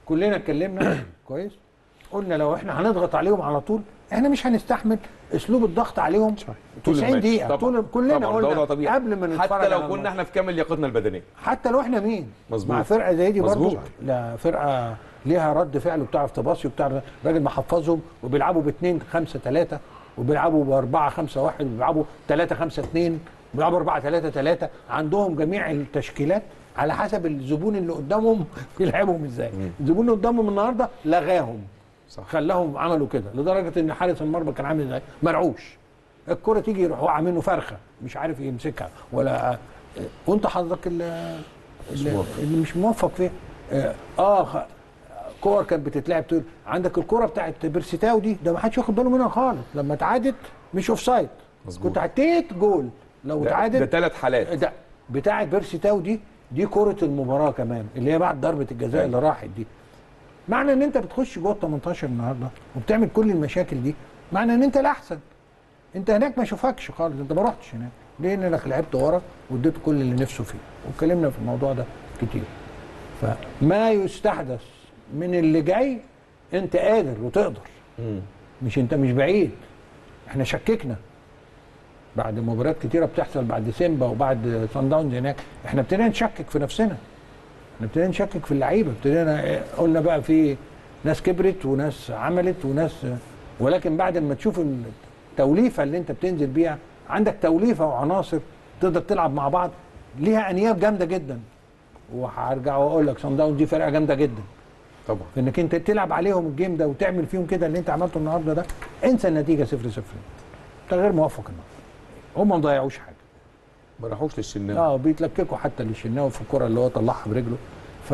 كلنا اتكلمنا كويس قلنا لو احنا هنضغط عليهم على طول احنا مش هنستحمل اسلوب الضغط عليهم طول 90 الماتش. دقيقه طبعاً. طول كلنا طبعاً، قلنا ده وضع طبيعي. قبل ما نتفرج حتى على لو الماتش. كنا احنا في كامل لياقتنا البدنيه حتى لو احنا مين مظبوط. مع فرقه زي دي برضه مظبوط. لا فرقه ليها رد فعل وبتعرف تباصي وبتعرف راجل محفظهم وبيلعبوا باثنين خمسة ثلاثة وبيلعبوا بأربعة خمسة واحد وبيلعبوا ثلاثة خمسة اثنين وبيلعبوا أربعة ثلاثة ثلاثة عندهم جميع التشكيلات على حسب الزبون اللي قدامهم بيلعبهم ازاي الزبون اللي قدامهم النهارده لغاهم صح. خلاهم عملوا كده لدرجه ان حارس المرمى كان عامل ازاي مرعوش الكره تيجي يروح واقع منه فرخه مش عارف يمسكها ولا وانت حظك اللي, اللي, اللي مش موفق فيها اه, آه خ- كور كانت بتتلعب تقول عندك الكره بتاعت بيرسيتاو دي ده ما حدش واخد باله منها خالص لما اتعادت مش اوف سايد كنت عديت جول لو ده, اتعادت ده ثلاث حالات ده بتاعه بيرسي تاو دي دي كرة المباراة كمان اللي هي بعد ضربة الجزاء اللي راحت دي معنى ان انت بتخش جوه ال 18 النهارده وبتعمل كل المشاكل دي معنى ان انت الاحسن انت هناك ما اشوفكش خالص انت ما رحتش هناك ليه لانك لعبت ورا واديت كل اللي نفسه فيه واتكلمنا في الموضوع ده كتير فما يستحدث من اللي جاي انت قادر وتقدر مش انت مش بعيد احنا شككنا بعد مباريات كتيره بتحصل بعد سيمبا وبعد صن داونز هناك احنا ابتدينا نشكك في نفسنا احنا ابتدينا نشكك في اللعيبه ابتدينا اه، قلنا بقى في ناس كبرت وناس عملت وناس ولكن بعد ما تشوف التوليفه اللي انت بتنزل بيها عندك توليفه وعناصر تقدر تلعب مع بعض ليها انياب جامده جدا وهرجع واقول لك صن داونز دي فرقه جامده جدا طبعا في انك انت تلعب عليهم الجيم ده وتعمل فيهم كده اللي انت عملته النهارده ده انسى النتيجه 0 0 انت غير موفق النهارده هم ما ضيعوش حاجه ما راحوش للشناوي اه بيتلككوا حتى للشناوي في الكره اللي هو طلعها برجله ف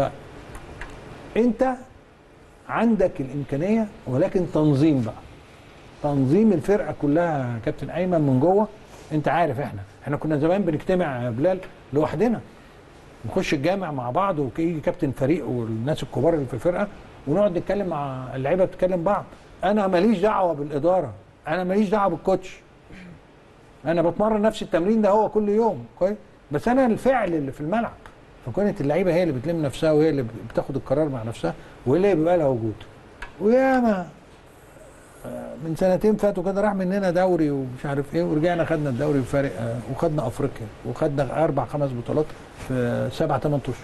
انت عندك الامكانيه ولكن تنظيم بقى تنظيم الفرقه كلها يا كابتن ايمن من جوه انت عارف احنا احنا كنا زمان بنجتمع يا بلال لوحدنا نخش الجامع مع بعض ويجي كابتن فريق والناس الكبار اللي في الفرقه ونقعد نتكلم مع اللعيبه بتتكلم بعض انا ماليش دعوه بالاداره انا ماليش دعوه بالكوتش انا بتمرن نفس التمرين ده هو كل يوم كويس بس انا الفعل اللي في الملعب فكانت اللعيبه هي اللي بتلم نفسها وهي اللي بتاخد القرار مع نفسها وهي اللي بيبقى لها وجود وياما آه، من سنتين فاتوا كده راح مننا دوري ومش عارف ايه ورجعنا خدنا الدوري بفارق آه، وخدنا افريقيا وخدنا اربع خمس بطولات في سبع ثمان اشهر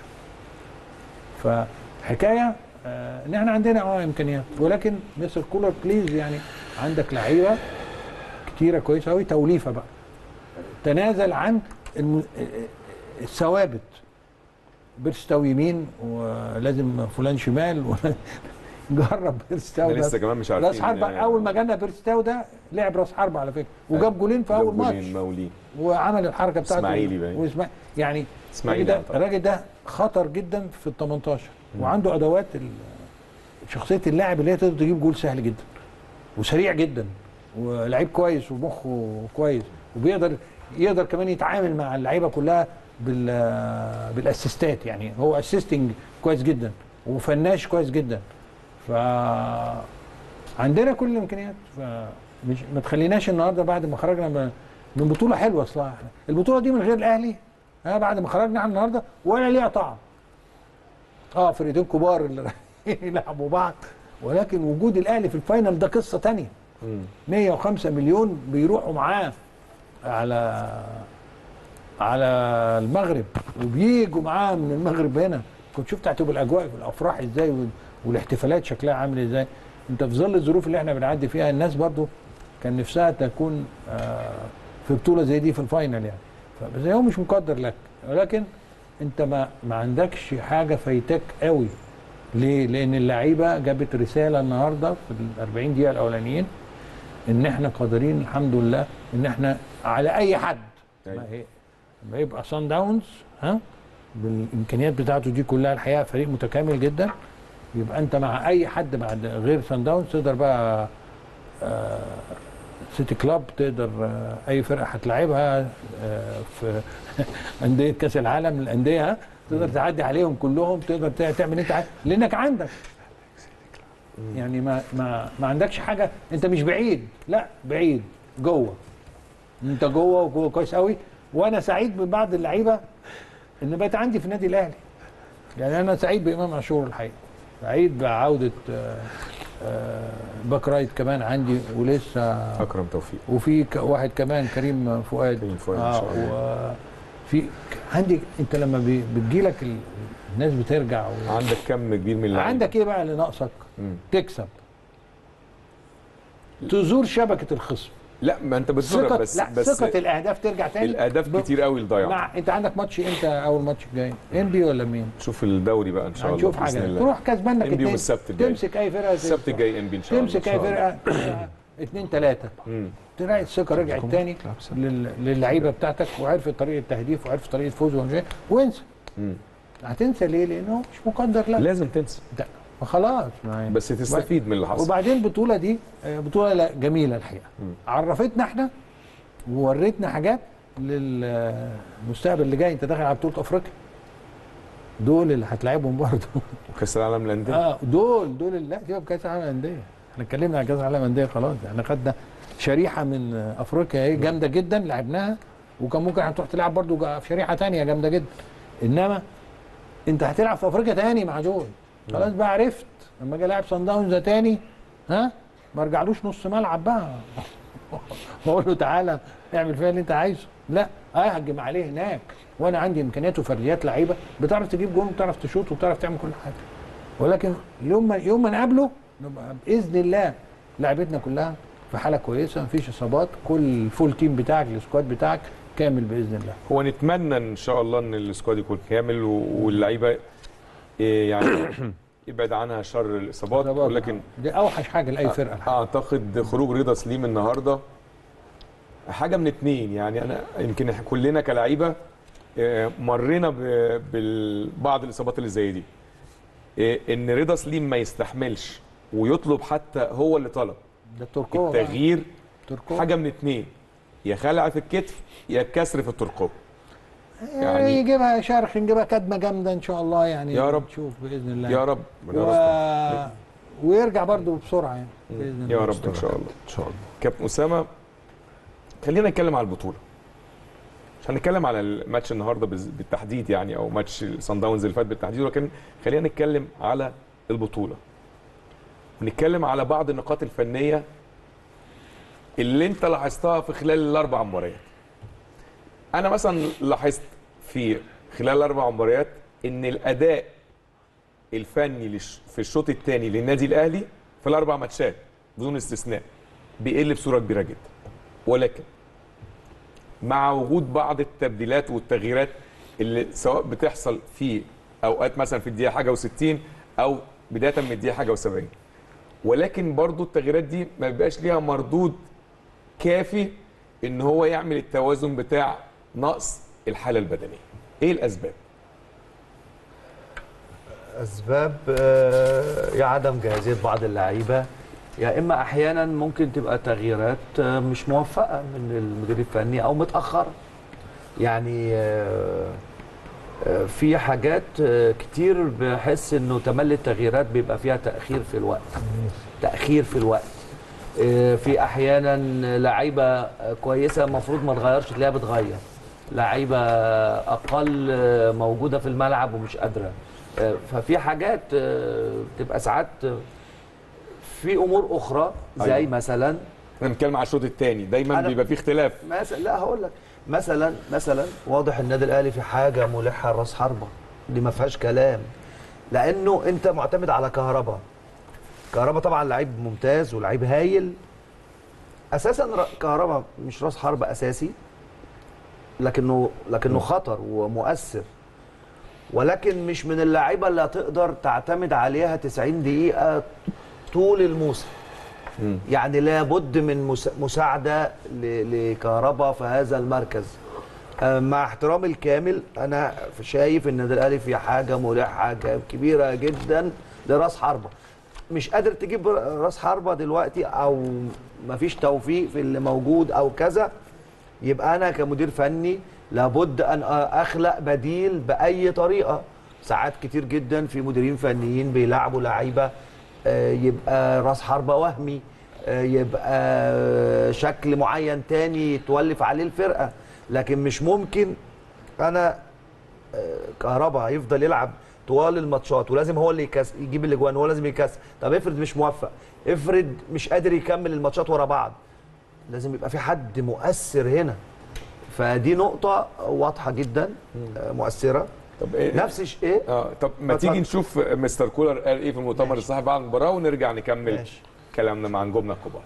فحكايه آه، ان احنا عندنا اه امكانيات ولكن مستر كولر بليز يعني عندك لعيبه كتيره كويسه قوي توليفه بقى تنازل عن الم... الثوابت بيرستاو يمين ولازم فلان شمال و... جرب بيرستاو ده ده لسه كمان مش عارفين راس حربة يعني- اول ما جانا بيرستاو ده لعب راس حربة على فكره وجاب جولين في اول ماتش مولين وعمل الحركه بتاعته إسماعيلي باين. وإسماعيلي يعني إسماعيلي الراجل ده, أعتقد. الراجل ده خطر جدا في ال 18 وعنده ادوات ال- شخصيه اللاعب اللي هي تقدر تجيب جول سهل جدا وسريع جدا ولعيب كويس ومخه كويس وبيقدر يقدر كمان يتعامل مع اللعيبه كلها بال بالاسيستات يعني هو اسيستنج كويس جدا وفناش كويس جدا ف عندنا كل الامكانيات فمش ما تخليناش النهارده بعد ما خرجنا من- من بطوله حلوه اصلا البطوله دي من غير الاهلي ها بعد ما خرجنا عن النهارده ولا ليها طعم اه فرقتين كبار اللي رايحين يلعبوا بعض ولكن وجود الاهلي في الفاينل ده قصه تانية 105 مليون بيروحوا معاه على على المغرب وبيجوا معاه من المغرب هنا كنت شفت هتبقى الاجواء في الافراح ازاي وال- والاحتفالات شكلها عامل ازاي انت في ظل الظروف اللي احنا بنعدي فيها الناس برضو كان نفسها تكون آه، في بطوله زي دي في الفاينل يعني بس هو مش مقدر لك ولكن انت ما ما عندكش حاجه فايتاك قوي ليه؟ لان اللعيبه جابت رساله النهارده في ال 40 دقيقه الاولانيين ان احنا قادرين الحمد لله ان احنا على اي حد ما أيوة. هي ما يبقى صن داونز ها بالامكانيات بتاعته دي كلها الحقيقه فريق متكامل جدا يبقى انت مع اي حد بعد غير صن داونز تقدر بقى آه، سيتي كلاب تقدر آه، اي فرقه هتلاعبها آه، في انديه كاس العالم الانديه ها، تقدر تعدي عليهم كلهم تقدر تع- تعمل انت عايز لانك عندك يعني ما ما ما عندكش حاجه انت مش بعيد لا بعيد جوه انت جوه وجوه كويس قوي وانا سعيد ببعض اللعيبه ان بقت عندي في النادي الاهلي يعني انا سعيد بامام عاشور الحقيقه سعيد بعوده آه، آه، باك رايت كمان عندي ولسه اكرم توفيق وفي ك- واحد كمان كريم فؤاد كريم فؤاد إن شاء الله. وفي ك- عندي انت لما بي- بتجيلك ال- الناس بترجع و... عندك كم كبير من اللعيبه عندك ايه بقى اللي ناقصك؟ مم. تكسب تزور شبكه الخصم لا ما انت بتزورها ثقه بس لا بس ثقه الاهداف ترجع تاني الاهداف ب- كتير قوي الضياع مع انت عندك ماتش امتى اول ماتش الجاي؟ انبي ولا مين؟ شوف الدوري بقى ان شاء الله هنشوف بإذن حاجه الله. تروح كسبان لك انبي يوم اتنين، السبت الجاي. تمسك اي فرقه السبت الجاي انبي ان شاء الله تمسك إن اي شاء الله. فرقه اتنين تلاته مم. تلاقي الثقه رجعت تاني لل- للعيبه بتاعتك وعرفت طريقه تهديف وعرفت طريقه فوز ومش- وانسى مم. هتنسى ليه؟ لانه مش مقدر لك لازم تنسى ده- خلاص ما هي- بس تستفيد من اللي حصل وبعدين البطوله دي آه، بطوله لا- جميله الحقيقه عرفتنا احنا ووريتنا حاجات للمستقبل اللي جاي انت داخل على بطوله افريقيا دول اللي هتلاعبهم برضه كاس العالم للانديه اه دول دول اللي- لا سيبك كاس العالم للانديه احنا اتكلمنا عن كاس العالم للانديه خلاص احنا خدنا شريحه من آه، افريقيا ايه جامده جدا لعبناها وكان ممكن هتروح تلعب برضه جا- في شريحه تانية جامده جدا انما انت هتلعب في افريقيا تاني مع دول خلاص بقى عرفت لما اجي العب صن داونز تاني ها ما ارجعلوش نص ملعب بقى واقول له تعالى اعمل فيها اللي انت عايزه لا اهجم عليه هناك وانا عندي امكانيات وفرديات لعيبه بتعرف تجيب جون وبتعرف تشوط وبتعرف تعمل كل حاجه ولكن يوم ما يوم ما نقابله نبقى باذن الله لعبتنا كلها في حاله كويسه مفيش اصابات كل الفول تيم بتاعك السكواد بتاعك كامل باذن الله هو نتمنى ان شاء الله ان السكواد يكون كامل و- واللعيبه إيه يعني يبعد عنها شر الاصابات ده برضه. ولكن دي اوحش حاجه لاي فرقه الحقيقة. اعتقد خروج رضا سليم النهارده حاجه من اتنين يعني انا يمكن إحنا كلنا كلعيبه آه، مرينا ببعض الاصابات اللي زي دي آه، ان رضا سليم ما يستحملش ويطلب حتى هو اللي طلب ده التركوه بقى. التغيير التركوه حاجه من اتنين يا خلع في الكتف يا كسر في الترقوه يعني يعني- يجيبها شرخ نجيبها كدمه جامده ان شاء الله يعني يا رب. نشوف باذن الله يا رب و... يا رب ويرجع برضه بسرعه يعني باذن يا الله رب ان شاء الله ان شاء الله كابتن اسامه خلينا نتكلم على البطوله مش هنتكلم على الماتش النهارده بز- بالتحديد يعني او ماتش الصن داونز اللي فات بالتحديد ولكن خلينا نتكلم على البطوله ونتكلم على بعض النقاط الفنيه اللي انت لاحظتها في خلال الاربع مباريات انا مثلا لاحظت في خلال الاربع مباريات ان الاداء الفني للش- في الشوط الثاني للنادي الاهلي في الاربع ماتشات بدون استثناء بيقل بصوره كبيره جدا ولكن مع وجود بعض التبديلات والتغييرات اللي سواء بتحصل في اوقات مثلا في الدقيقه حاجه و60 او بدايه من الدقيقه حاجه و70 ولكن برضو التغييرات دي ما بيبقاش ليها مردود كافي ان هو يعمل التوازن بتاع نقص الحاله البدنيه ايه الاسباب اسباب آه، يا عدم جاهزيه بعض اللعيبه يا اما احيانا ممكن تبقى تغييرات آه، مش موفقه من المدير الفني او متاخره يعني آه، آه، في حاجات آه، كتير بحس انه تملي التغييرات بيبقى فيها تاخير في الوقت تاخير في الوقت آه، في احيانا لعيبه آه، كويسه المفروض ما تغيرش تلاقيها بتغير لعيبه اقل آه، موجوده في الملعب ومش قادره آه، ففي حاجات آه، بتبقى ساعات آه، في امور اخرى زي أيوة. مثلا احنا بنتكلم على الشوط الثاني دايما أنا- بيبقى فيه اختلاف مثلا لا هقول لك مثلا مثلا واضح النادي الاهلي في حاجه ملحه راس حربه دي ما فيهاش كلام لانه انت معتمد على كهربا كهربا طبعا لعيب ممتاز ولعيب هايل اساسا ر- كهربا مش راس حربه اساسي لكنه لكنه خطر ومؤثر ولكن مش من اللعيبه اللي هتقدر تعتمد عليها 90 دقيقه طول الموسم يعني لابد من مس- مساعده ل- لكهربا في هذا المركز آه، مع احترامي الكامل انا شايف ان النادي الاهلي في حاجه ملحه ك- كبيره جدا لراس حربه مش قادر تجيب راس حربه دلوقتي او مفيش توفيق في اللي موجود او كذا يبقى انا كمدير فني لابد ان اخلق بديل باي طريقه ساعات كتير جدا في مديرين فنيين بيلعبوا لعيبه آه، يبقى راس حربه وهمي آه، يبقى شكل معين تاني تولف عليه الفرقه لكن مش ممكن انا آه، كهربا هيفضل يلعب طوال الماتشات ولازم هو اللي يكس يجيب الاجوان هو لازم يكسب طب افرض مش موفق افرض مش قادر يكمل الماتشات ورا بعض لازم يبقى في حد مؤثر هنا فدي نقطة واضحة جدا آه، مؤثرة طب إيه نفس الشيء ايه اه طب ما اتفضل. تيجي نشوف مستر كولر قال ايه في المؤتمر الصحفي بعد المباراه ونرجع نكمل ماشي. كلامنا مع نجومنا الكبار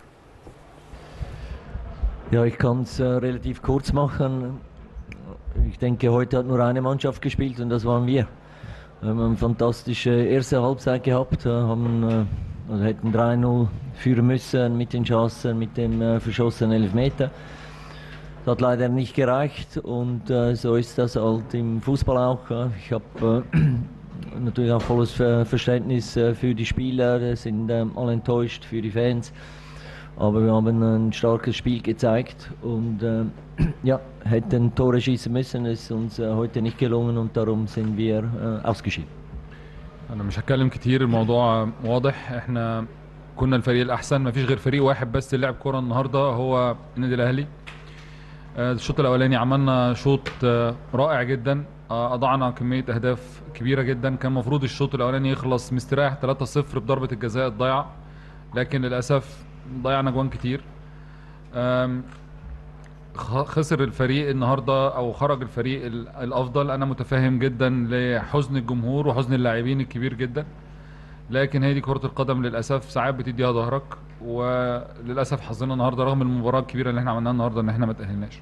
Ja, ich kann es äh, relativ kurz machen. Ich denke, heute hat nur eine Mannschaft gespielt und das waren wir. Wir haben eine fantastische erste Halbzeit gehabt, äh, haben, äh, also hätten 3-0 führen müssen mit den Chancen, mit dem äh, verschossenen Elfmeter. Das hat leider nicht gereicht und äh, so ist das halt im Fußball auch. ja. Ich habe äh, natürlich auch volles Ver Verständnis äh, für die Spieler, die sind ähm, alle enttäuscht, für die Fans. Aber wir haben ein starkes Spiel gezeigt und äh, ja, hätten Tore schießen müssen, ist uns äh, heute nicht gelungen und darum sind wir äh, ausgeschieden. انا مش هتكلم كتير الموضوع واضح احنا كنا الفريق الاحسن مفيش غير فريق واحد بس اللي لعب كوره النهارده هو النادي الاهلي آه، الشوط الاولاني عملنا شوط آه، رائع جدا آه، اضعنا كميه اهداف كبيره جدا كان المفروض الشوط الاولاني يخلص مستريح 3-0 بضربه الجزاء الضايعه لكن للاسف ضيعنا جوان كتير آم، خ- خسر الفريق النهارده او خرج الفريق ال- الافضل انا متفهم جدا لحزن الجمهور وحزن اللاعبين الكبير جدا لكن هي دي كرة القدم للاسف ساعات بتديها ظهرك وللاسف حظنا النهارده رغم المباراة الكبيرة اللي احنا عملناها النهارده ان احنا ما تأهلناش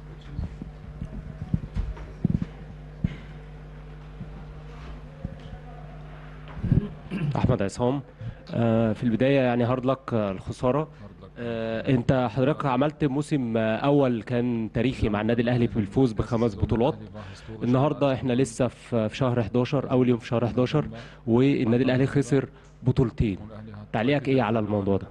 احمد عصام آه، في البدايه يعني هارد لك الخساره آه، انت حضرتك عملت موسم آه، اول كان تاريخي مع النادي الاهلي في الفوز بخمس بطولات النهارده احنا لسه في في شهر 11 اول يوم في شهر 11 والنادي الاهلي خسر بطولتين تعليقك ايه على الموضوع ده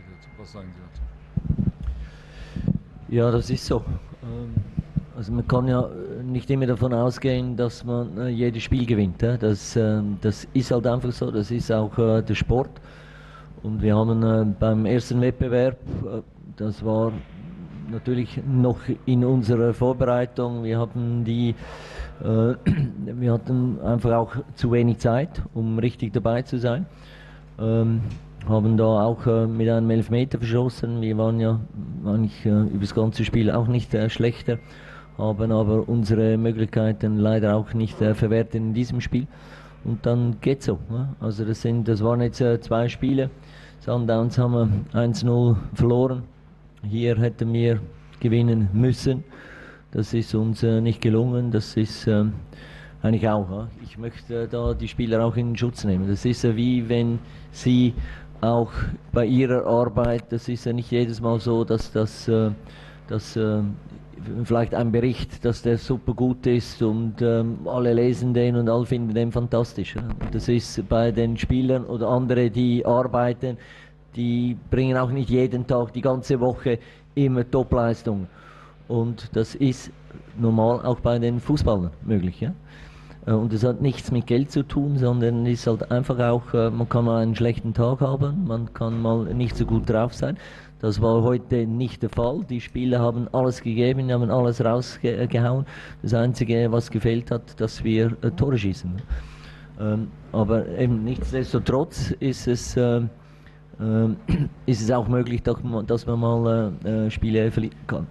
Ja, das ist so. Ähm, Also man kann ja nicht immer davon ausgehen, dass man äh, jedes Spiel gewinnt. ja. Das, ähm, das ist halt einfach so, das ist auch äh, der Sport. Und wir haben äh, beim ersten Wettbewerb, äh, das war natürlich noch in unserer Vorbereitung, wir hatten die, äh, wir hatten einfach auch zu wenig Zeit, um richtig dabei zu sein. Ähm, haben da auch äh, mit einem Elfmeter verschossen. Wir waren ja eigentlich äh, über das ganze Spiel auch nicht äh, schlechter, haben aber unsere Möglichkeiten leider auch nicht äh, verwertet in diesem Spiel. Und dann geht's so. Ne? Also das sind, das waren jetzt äh, zwei Spiele. Sundowns haben wir 1-0 verloren. Hier hätten wir gewinnen müssen. Das ist uns äh, nicht gelungen. Das ist ähm, eigentlich auch. Ja. Ich möchte äh, da die Spieler auch in Schutz nehmen. Das ist ja wie wenn sie auch bei ihrer Arbeit, das ist ja nicht jedes Mal so, dass das, äh, dass, äh, vielleicht ein Bericht, dass der super gut ist und ähm, alle lesen den und alle finden den fantastisch. Ja. Und das ist bei den Spielern oder andere, die arbeiten, die bringen auch nicht jeden Tag, die ganze Woche immer Topleistung. Und das ist normal auch bei den Fußballern möglich. Ja? Äh, Und es hat nichts mit Geld zu tun, sondern ist halt einfach auch, äh, man kann mal einen schlechten Tag haben, man kann mal nicht so gut drauf sein. Das war heute nicht der Fall. Die Spieler haben alles gegeben, haben alles rausgehauen. Das Einzige, was gefehlt hat, dass wir äh, Tore schießen. Ähm, aber eben nichtsdestotrotz ist es, ähm, ähm, ist es auch möglich, dass man, dass man mal äh, äh, Spiele verlieren kann.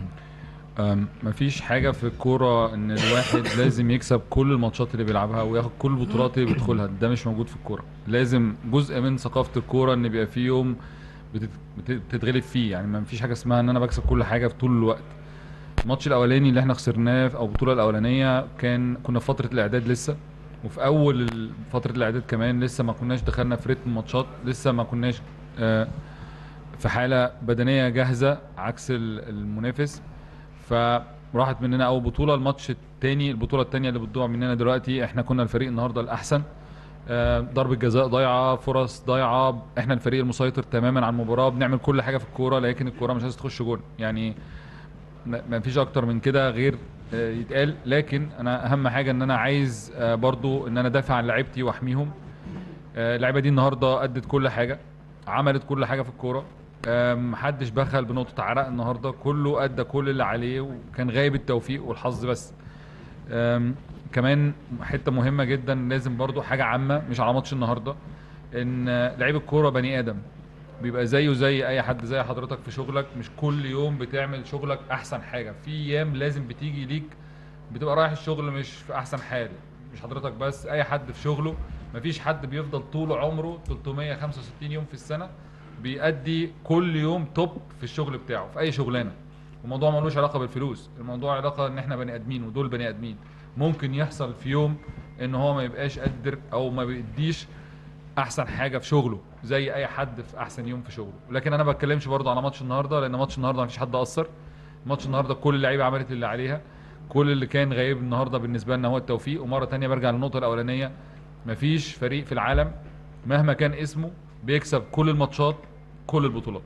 أم، مفيش حاجة في الكورة إن الواحد لازم يكسب كل الماتشات اللي بيلعبها وياخد كل البطولات اللي بيدخلها ده مش موجود في الكورة لازم جزء من ثقافة الكورة إن بيبقى فيه يوم بتت- بت- بتتغلب فيه يعني ما فيش حاجة اسمها إن أنا بكسب كل حاجة في طول الوقت الماتش الأولاني اللي احنا خسرناه في- أو البطولة الأولانية كان كنا في فترة الإعداد لسه وفي أول ال- فترة الإعداد كمان لسه ما كناش دخلنا في رتم ماتشات لسه ما كناش آه، في حالة بدنية جاهزة عكس ال- المنافس فراحت مننا اول بطوله الماتش الثاني البطوله الثانيه اللي بتضيع مننا دلوقتي احنا كنا الفريق النهارده الاحسن آه، ضربه جزاء ضايعه فرص ضايعه احنا الفريق المسيطر تماما على المباراه بنعمل كل حاجه في الكوره لكن الكوره مش عايزه تخش جول يعني ما ما فيش اكتر من كده غير آه، يتقال لكن انا اهم حاجه ان انا عايز آه، برضو ان انا دافع عن لعيبتي واحميهم آه، اللعيبه دي النهارده ادت كل حاجه عملت كل حاجه في الكوره آه، محدش بخل بنقطه عرق النهارده كله ادى كل اللي عليه وكان غايب التوفيق والحظ بس آم، كمان حته مهمه جدا لازم برضو حاجه عامه مش على ماتش النهارده ان لعيب الكوره بني ادم بيبقى زيه زي اي حد زي حضرتك في شغلك مش كل يوم بتعمل شغلك احسن حاجه في ايام لازم بتيجي ليك بتبقى رايح الشغل مش في احسن حال مش حضرتك بس اي حد في شغله مفيش حد بيفضل طول عمره 365 يوم في السنه بيأدي كل يوم توب في الشغل بتاعه في اي شغلانه الموضوع ملوش علاقه بالفلوس الموضوع علاقه ان احنا بني ادمين ودول بني ادمين ممكن يحصل في يوم ان هو ما يبقاش قادر او ما بيديش احسن حاجه في شغله زي اي حد في احسن يوم في شغله لكن انا ما بتكلمش برضه على ماتش النهارده لان ماتش النهارده ما فيش حد اثر ماتش النهارده كل اللعيبه عملت اللي عليها كل اللي كان غايب النهارده بالنسبه لنا هو التوفيق ومره تانية برجع للنقطه الاولانيه مفيش فريق في العالم مهما كان اسمه بيكسب كل الماتشات كل البطولات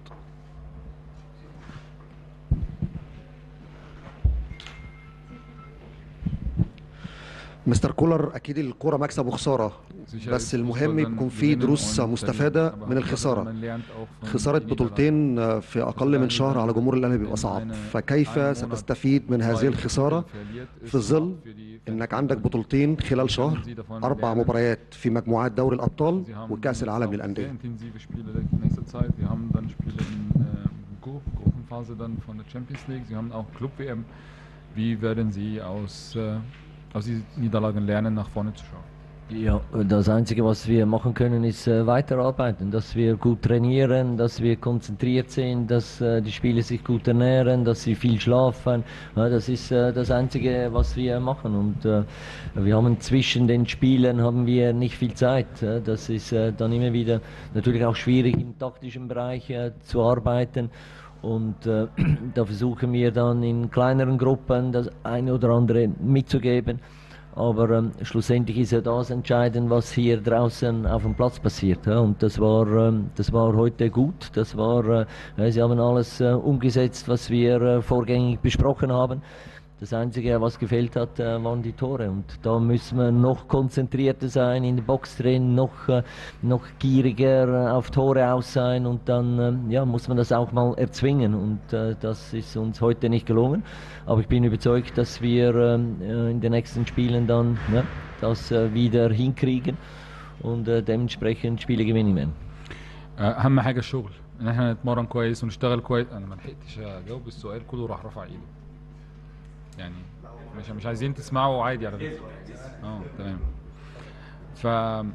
مستر كولر اكيد الكوره مكسب وخساره بس المهم يكون في دروس مستفاده من الخساره خساره بطولتين في اقل من شهر على جمهور الاهلي بيبقى صعب فكيف ستستفيد من هذه الخساره في ظل انك عندك بطولتين خلال شهر اربع مباريات في مجموعات دوري الابطال وكاس العالم للانديه intensive Spiele in nächster Zeit. Wir haben dann Spiele in äh, Gru- Gruppenphase dann von der Champions League. Sie haben auch Club-WM. Wie werden Sie aus, äh, aus diesen Niederlagen lernen, nach vorne zu schauen? Ja, das Einzige, was wir machen können, ist äh, weiterarbeiten, dass wir gut trainieren, dass wir konzentriert sind, dass äh, die Spieler sich gut ernähren, dass sie viel schlafen. Ja, das ist äh, das Einzige, was wir machen. Und äh, wir haben zwischen den Spielen haben wir nicht viel Zeit. Ja. Das ist äh, dann immer wieder natürlich auch schwierig im taktischen Bereich äh, zu arbeiten. Und äh, da versuchen wir dann in kleineren Gruppen das eine oder andere mitzugeben. Aber ähm, schlussendlich ist ja das entscheidend, was hier draußen auf dem Platz passiert. Ja? Und das war, ähm, das war heute gut. Das war, äh, ja, Sie haben alles äh, umgesetzt, was wir äh, vorgängig besprochen haben. Das Einzige, was gefehlt hat, äh, waren die Tore. Und da müssen wir noch konzentrierter sein, in der Box drin, noch, äh, noch gieriger äh, auf Tore aus sein. Und dann ähm, ja, muss man das auch mal erzwingen. Und äh, das ist uns heute nicht gelungen. Aber ich bin überzeugt, dass wir ähm, äh, in den nächsten Spielen dann ja, das äh, wieder hinkriegen und äh, dementsprechend Spiele gewinnen werden. اهم حاجه الشغل ان احنا نتمرن كويس ونشتغل كويس انا ما لحقتش اجاوب السؤال كله راح رفع ايده يعني مش مش عايزين تسمعوا عادي على فكره اه تمام ف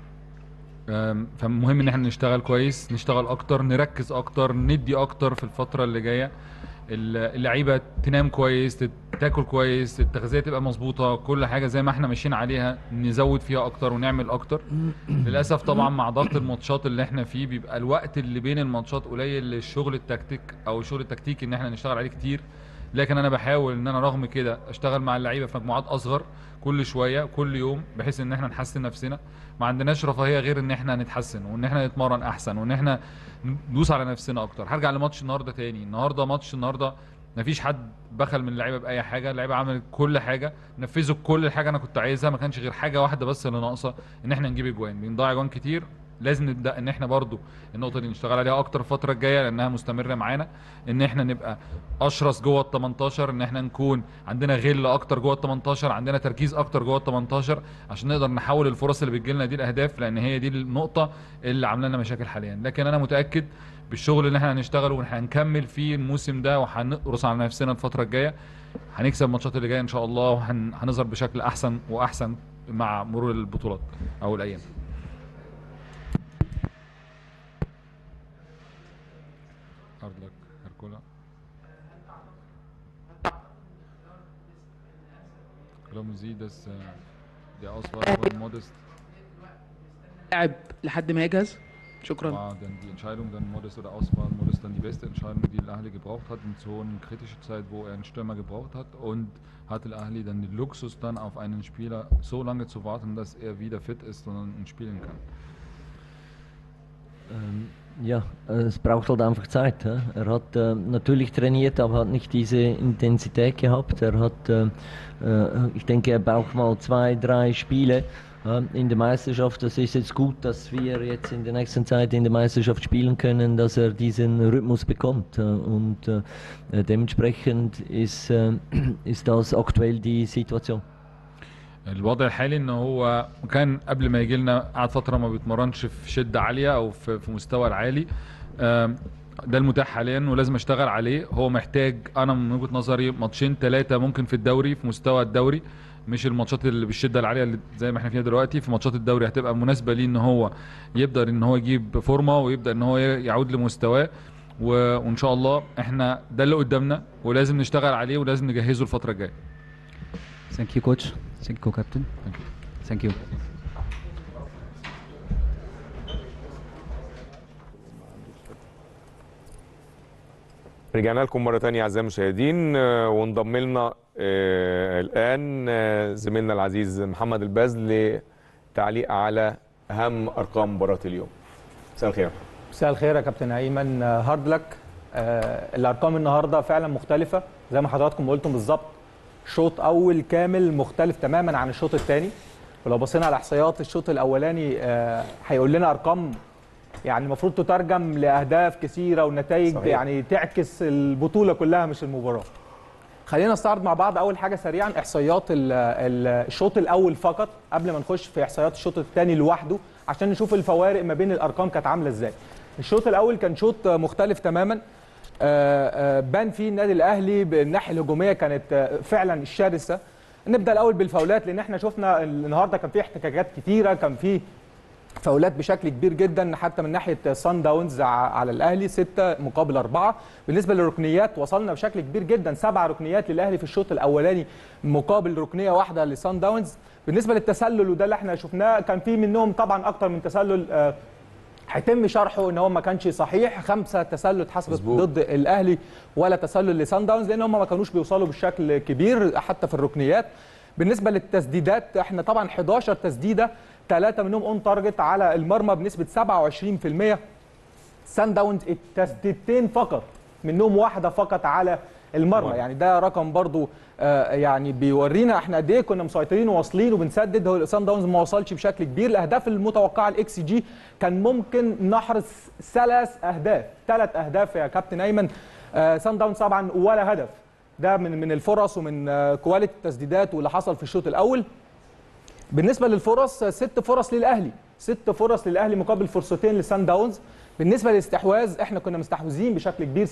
آم، فمهم ان احنا نشتغل كويس نشتغل اكتر نركز اكتر ندي اكتر في الفتره اللي جايه ال- اللعيبه تنام كويس تت- تاكل كويس التغذيه تبقى مظبوطه كل حاجه زي ما احنا ماشيين عليها نزود فيها اكتر ونعمل اكتر للاسف طبعا مع ضغط الماتشات اللي احنا فيه بيبقى الوقت اللي بين الماتشات قليل للشغل التكتيك او الشغل التكتيكي ان احنا نشتغل عليه كتير لكن انا بحاول ان انا رغم كده اشتغل مع اللعيبه في مجموعات اصغر كل شويه كل يوم بحيث ان احنا نحسن نفسنا ما عندناش رفاهيه غير ان احنا نتحسن وان احنا نتمرن احسن وان احنا ندوس على نفسنا اكتر هرجع لماتش النهارده تاني النهارده ماتش النهارده مفيش حد بخل من اللعيبه باي حاجه اللعيبه عملت كل حاجه نفذوا كل حاجه انا كنت عايزها ما كانش غير حاجه واحده بس اللي ناقصه ان احنا نجيب اجوان بنضيع اجوان كتير لازم نبدا ان احنا برضو النقطه دي نشتغل عليها اكتر الفتره الجايه لانها مستمره معانا ان احنا نبقى اشرس جوه ال 18 ان احنا نكون عندنا غل اكتر جوه ال 18 عندنا تركيز اكتر جوه ال 18 عشان نقدر نحول الفرص اللي بتجي لنا دي لاهداف لان هي دي النقطه اللي عامله لنا مشاكل حاليا لكن انا متاكد بالشغل اللي احنا هنشتغله وهنكمل فيه الموسم ده وهنقرص على نفسنا الفتره الجايه هنكسب الماتشات اللي جايه ان شاء الله وهنظهر بشكل احسن واحسن مع مرور البطولات او الايام Hard luck, Hercola. Glauben Sie, dass äh, der Auswahl von Modest لاعب لحد ما يجهز شكرا war dann die Entscheidung, dann Modest oder Auswahl Modest dann die beste Entscheidung, die Al-Ahli gebraucht hat in so einer kritischen Zeit, wo er einen Stürmer gebraucht hat und hat Al-Ahli dann den Luxus dann auf einen Spieler so lange zu warten, dass er wieder fit ist und dann spielen kann. Ähm, ja, äh, es braucht halt einfach Zeit. hä? Er hat äh, natürlich trainiert, aber hat nicht diese Intensität gehabt. Er hat, äh, äh, ich denke, er braucht mal zwei, drei Spiele äh, in der Meisterschaft. Das ist jetzt gut, dass wir jetzt in der nächsten Zeit in der Meisterschaft spielen können, dass er diesen Rhythmus bekommt. äh, Und äh, äh, dementsprechend ist, äh, ist das aktuell die Situation. الوضع الحالي ان هو كان قبل ما يجي لنا قعد فتره ما بيتمرنش في شده عاليه او في في مستوى العالي آم، ده المتاح حاليا ولازم اشتغل عليه هو محتاج انا من وجهه نظري ماتشين ثلاثه ممكن في الدوري في مستوى الدوري مش الماتشات اللي بالشده العاليه اللي زي ما احنا فيها دلوقتي في ماتشات الدوري هتبقى مناسبه ليه ان هو يقدر ان هو يجيب فورمه ويبدا ان هو يعود لمستواه و- وان شاء الله احنا ده اللي قدامنا ولازم نشتغل عليه ولازم نجهزه الفتره الجايه Thank you, coach. Thank you, captain. Thank you. رجعنا لكم مرة تانية أعزائي المشاهدين آه، وانضم لنا آه، الآن آه، زميلنا العزيز محمد الباز لتعليق على أهم أرقام مباراة اليوم مساء الخير مساء الخير يا كابتن ايمن آه، هارد لك آه، الارقام النهارده فعلا مختلفه زي ما حضراتكم قلتم بالظبط شوط اول كامل مختلف تماما عن الشوط الثاني ولو بصينا على احصائيات الشوط الاولاني آه، هيقول لنا ارقام يعني المفروض تترجم لاهداف كثيره ونتائج صحيح. يعني تعكس البطوله كلها مش المباراه خلينا نستعرض مع بعض اول حاجه سريعا احصائيات ال- ال- الشوط الاول فقط قبل ما نخش في احصائيات الشوط الثاني لوحده عشان نشوف الفوارق ما بين الارقام كانت عامله ازاي الشوط الاول كان شوط مختلف تماما آه، آه، بان فيه النادي الاهلي بالناحيه الهجوميه كانت آه، فعلا شرسه نبدا الاول بالفاولات لان احنا شفنا النهارده كان في احتكاكات كتيره كان في فاولات بشكل كبير جدا حتى من ناحيه سان داونز ع- على الاهلي ستة مقابل أربعة بالنسبه للركنيات وصلنا بشكل كبير جدا سبع ركنيات للاهلي في الشوط الاولاني مقابل ركنيه واحده لسان داونز بالنسبه للتسلل وده اللي احنا شفناه كان في منهم طبعا اكتر من تسلل آه، هيتم شرحه ان هو ما كانش صحيح خمسه تسلل اتحسبت ضد الاهلي ولا تسلل لسان داونز لان هم ما كانوش بيوصلوا بشكل كبير حتى في الركنيات بالنسبه للتسديدات احنا طبعا 11 تسديده ثلاثه منهم اون تارجت على المرمى بنسبه 27% سان داونز التسديدتين فقط منهم واحده فقط على المرمى يعني ده رقم برضو آه، يعني بيورينا احنا قد ايه كنا مسيطرين وواصلين وبنسدد هو سان داونز ما وصلش بشكل كبير الاهداف المتوقعه الاكس جي كان ممكن نحرز ثلاث اهداف ثلاث اهداف يا كابتن ايمن آه، سان داونز طبعا ولا هدف ده من من الفرص ومن آه، كواليتي التسديدات واللي حصل في الشوط االاول بالنسبه للفرص ست فرص للاهلي ست فرص للاهلي مقابل فرصتين لسان داونز بالنسبه للاستحواذ احنا كنا مستحوذين بشكل كبير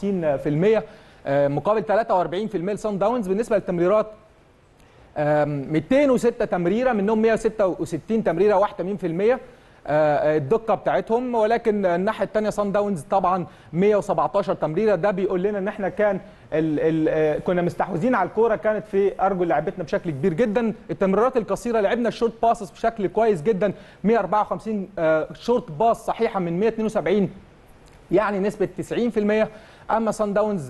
57% آه، مقابل 43% لسان داونز بالنسبه للتمريرات آم، 206 تمريره منهم 166 تمريره 81% آه، الدقه بتاعتهم ولكن الناحيه الثانيه سان داونز طبعا 117 تمريره ده بيقول لنا ان احنا كان ال ال آه، كنا مستحوذين على الكوره كانت في ارجل لعبتنا بشكل كبير جدا التمريرات القصيره لعبنا الشورت باسس بشكل كويس جدا 154 آه، شورت باس صحيحه من 172 يعني نسبة 90% أما سان داونز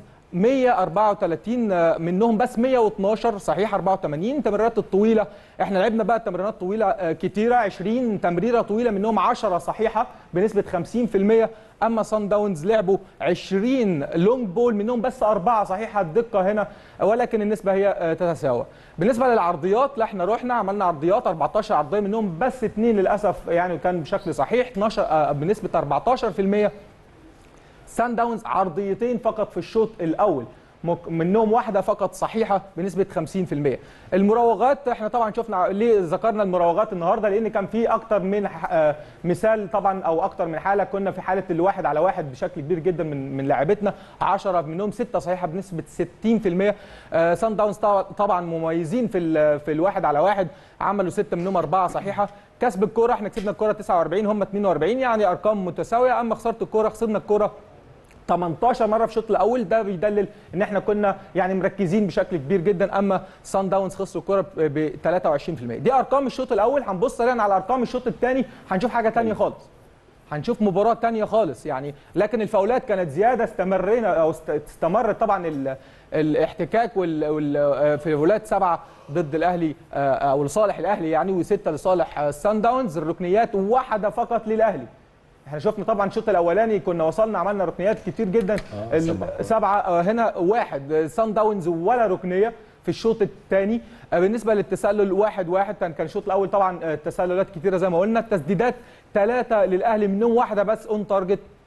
134 منهم بس 112 صحيح 84 التمريرات الطويلة احنا لعبنا بقى تمريرات طويلة آه، كتيرة 20 تمريرة طويلة منهم 10 صحيحة بنسبة 50% أما سان داونز لعبوا 20 لونج بول منهم بس أربعة صحيحة الدقة هنا ولكن النسبة هي آه، تتساوى بالنسبة للعرضيات لا احنا رحنا عملنا عرضيات 14 عرضية منهم بس اثنين للأسف يعني كان بشكل صحيح 12 آه، بنسبة 14% سان داونز عرضيتين فقط في الشوط الاول مك- منهم واحده فقط صحيحه بنسبه 50% المراوغات احنا طبعا شفنا ليه ذكرنا المراوغات النهارده لان كان في اكتر من ح- آه، مثال طبعا او اكتر من حاله كنا في حاله الواحد على واحد بشكل كبير جدا من من لاعبتنا 10 منهم 6 صحيحه بنسبه 60% آه، سان داونز طبعا- طبعا مميزين في ال- في الواحد على واحد عملوا 6 منهم 4 صحيحه كسب الكوره احنا كسبنا الكوره 49 هم 42 يعني ارقام متساويه اما خساره الكوره خسرنا الكوره 18 مره في الشوط الاول ده بيدلل ان احنا كنا يعني مركزين بشكل كبير جدا اما سان داونز خسروا الكوره ب 23% دي ارقام الشوط الاول هنبص سريعا على ارقام الشوط الثاني هنشوف حاجه ثانيه خالص هنشوف مباراه تانية خالص يعني لكن الفاولات كانت زياده استمرينا او است- استمرت طبعا ال الاحتكاك وال وال آه، في الفاولات سبعه ضد الاهلي آه، او لصالح الاهلي يعني وسته لصالح آه، سان داونز الركنيات واحده فقط للاهلي احنا شفنا طبعا الشوط الاولاني كنا وصلنا عملنا ركنيات كتير جدا آه، ال- سبعة. سبعه آه، هنا واحد آه، سان داونز ولا ركنيه في الشوط الثاني بالنسبه للتسلل واحد واحد كان كان الشوط الاول طبعا آه، تسللات كتيره زي ما قلنا التسديدات ثلاثه للاهلي منهم واحده بس اون تارجت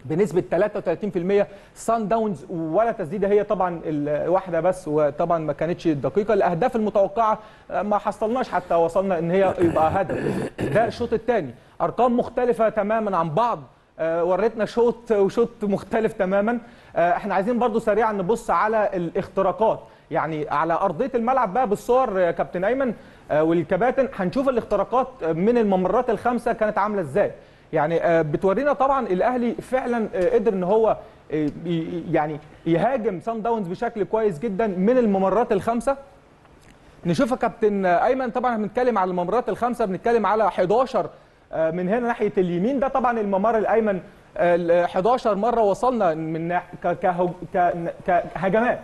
بنسبه 33% سان داونز ولا تسديده هي طبعا الواحده بس وطبعا ما كانتش دقيقه الاهداف المتوقعه آه، ما حصلناش حتى وصلنا ان هي يبقى هدف ده الشوط الثاني ارقام مختلفه تماما عن بعض آه، وريتنا شوط وشوط مختلف تماما آه، احنا عايزين برضو سريعا نبص على الاختراقات يعني على ارضيه الملعب بقى بالصور يا كابتن ايمن آه، والكباتن هنشوف الاختراقات من الممرات الخمسه كانت عامله ازاي يعني آه، بتورينا طبعا الاهلي فعلا آه، قدر ان هو آه، ي- يعني يهاجم سان داونز بشكل كويس جدا من الممرات الخمسه نشوف يا كابتن ايمن طبعا بنتكلم على الممرات الخمسه بنتكلم على 11 آه، من هنا ناحيه اليمين ده طبعا الممر الايمن آه، ال 11 مره وصلنا من ناح- ك- كهج- ك- كهجمات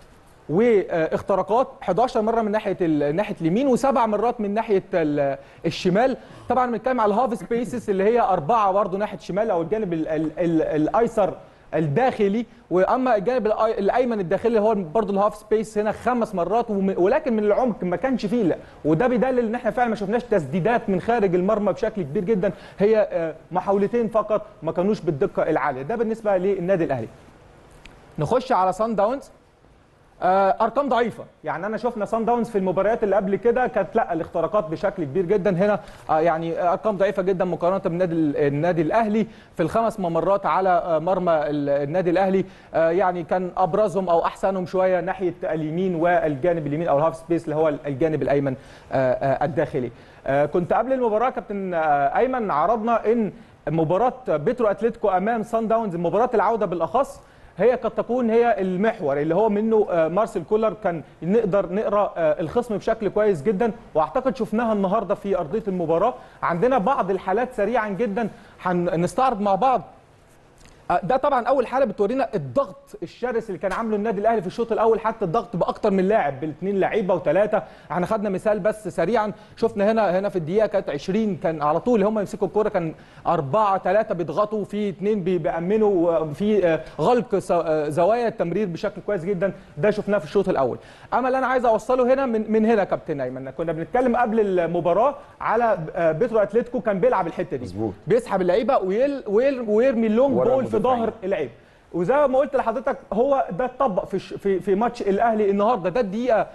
واختراقات 11 مره من ناحيه ال- ناحيه اليمين وسبع مرات من ناحيه ال- الشمال طبعا بنتكلم على الهاف سبيسز اللي هي اربعه برضه ناحيه الشمال او الجانب ال- ال- ال- الايسر الداخلي واما الجانب الأي- الايمن الداخلي هو برضه الهاف سبيس هنا خمس مرات وم- ولكن من العمق ما كانش فيه لا وده بيدلل ان احنا فعلا ما شفناش تسديدات من خارج المرمى بشكل كبير جدا هي آه، محاولتين فقط ما كانوش بالدقه العاليه ده بالنسبه للنادي الاهلي نخش على سان داونز آه، ارقام ضعيفه يعني انا شفنا سان داونز في المباريات اللي قبل كده كانت لا الاختراقات بشكل كبير جدا هنا آه، يعني ارقام ضعيفه جدا مقارنه بالنادي النادي الاهلي في الخمس ممرات على آه، مرمى ال- النادي الاهلي آه، يعني كان ابرزهم او احسنهم شويه ناحيه اليمين والجانب اليمين او الهاف سبيس اللي هو الجانب الايمن آه، آه، الداخلي آه، كنت قبل المباراه كابتن آه، ايمن عرضنا ان مباراه بيترو اتلتيكو امام سان داونز مباراه العوده بالاخص هي قد تكون هي المحور اللي هو منه آه، مارسيل كولر كان نقدر نقرا آه، الخصم بشكل كويس جدا واعتقد شفناها النهارده في ارضيه المباراه عندنا بعض الحالات سريعا جدا هنستعرض مع بعض آه، ده طبعا اول حاله بتورينا الضغط الشرس اللي كان عامله النادي الاهلي في الشوط الاول حتى الضغط باكتر من لاعب بالاثنين لعيبه وثلاثه احنا خدنا مثال بس سريعا شفنا هنا هنا في الدقيقه كانت 20 كان على طول هم يمسكوا الكوره كان أربعة ثلاثة بيضغطوا في اثنين بي- بيأمنوا في آه، غلق س- آه، زوايا التمرير بشكل كويس جدا ده شفناه في الشوط الاول اما اللي انا عايز اوصله هنا من من هنا كابتن ايمن كنا بنتكلم قبل المباراه على آه، بيترو اتلتيكو كان بيلعب الحته دي مظبوط بيسحب اللعيبه ويل ويل ويرمي اللونج ورا بول في المدافعين. ظهر اللعيب وزي ما قلت لحضرتك هو ده اتطبق في ش- في في ماتش الاهلي النهارده ده الدقيقه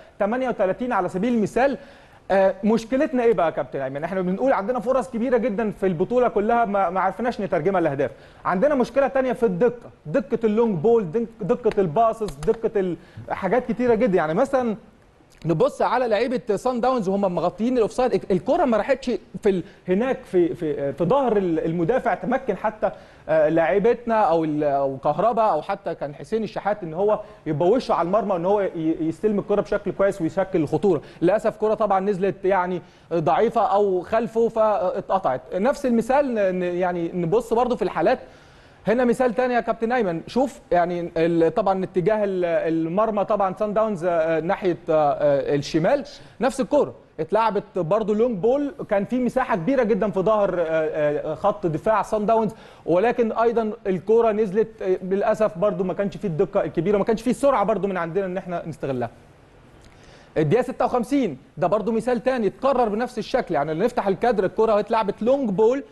38 على سبيل المثال آه، مشكلتنا ايه بقى يا كابتن ايمن احنا بنقول عندنا فرص كبيره جدا في البطوله كلها ما ما عرفناش نترجمها لاهداف عندنا مشكله تانية في الدقه دقه اللونج بول دق- دقه الباسز دقه ال- حاجات كتيره جدا يعني مثلا نبص على لعيبه سان داونز وهم مغطيين الاوفسايد الكره ما راحتش في ال... هناك في في في ظهر المدافع تمكن حتى آه، لاعيبتنا او ال- او كهربا او حتى كان حسين الشحات ان هو يبقى وشه على المرمى ان هو ي- يستلم الكره بشكل كويس ويشكل الخطوره للاسف كره طبعا نزلت يعني ضعيفه او خلفه فاتقطعت نفس المثال ن- ن- يعني نبص برضو في الحالات هنا مثال تاني يا كابتن ايمن شوف يعني ال- طبعا اتجاه ال- المرمى طبعا سان داونز آه، ناحيه آه، آه، الشمال نفس الكوره اتلعبت برضو لونج بول كان في مساحه كبيره جدا في ظهر آه، آه، خط دفاع سان داونز ولكن ايضا الكوره نزلت آه، للاسف برضو ما كانش فيه الدقه الكبيره ما كانش فيه السرعه برضو من عندنا ان احنا نستغلها الدقيقه 56 ده برضو مثال تاني اتكرر بنفس الشكل يعني اللي نفتح الكادر الكره اتلعبت لونج بول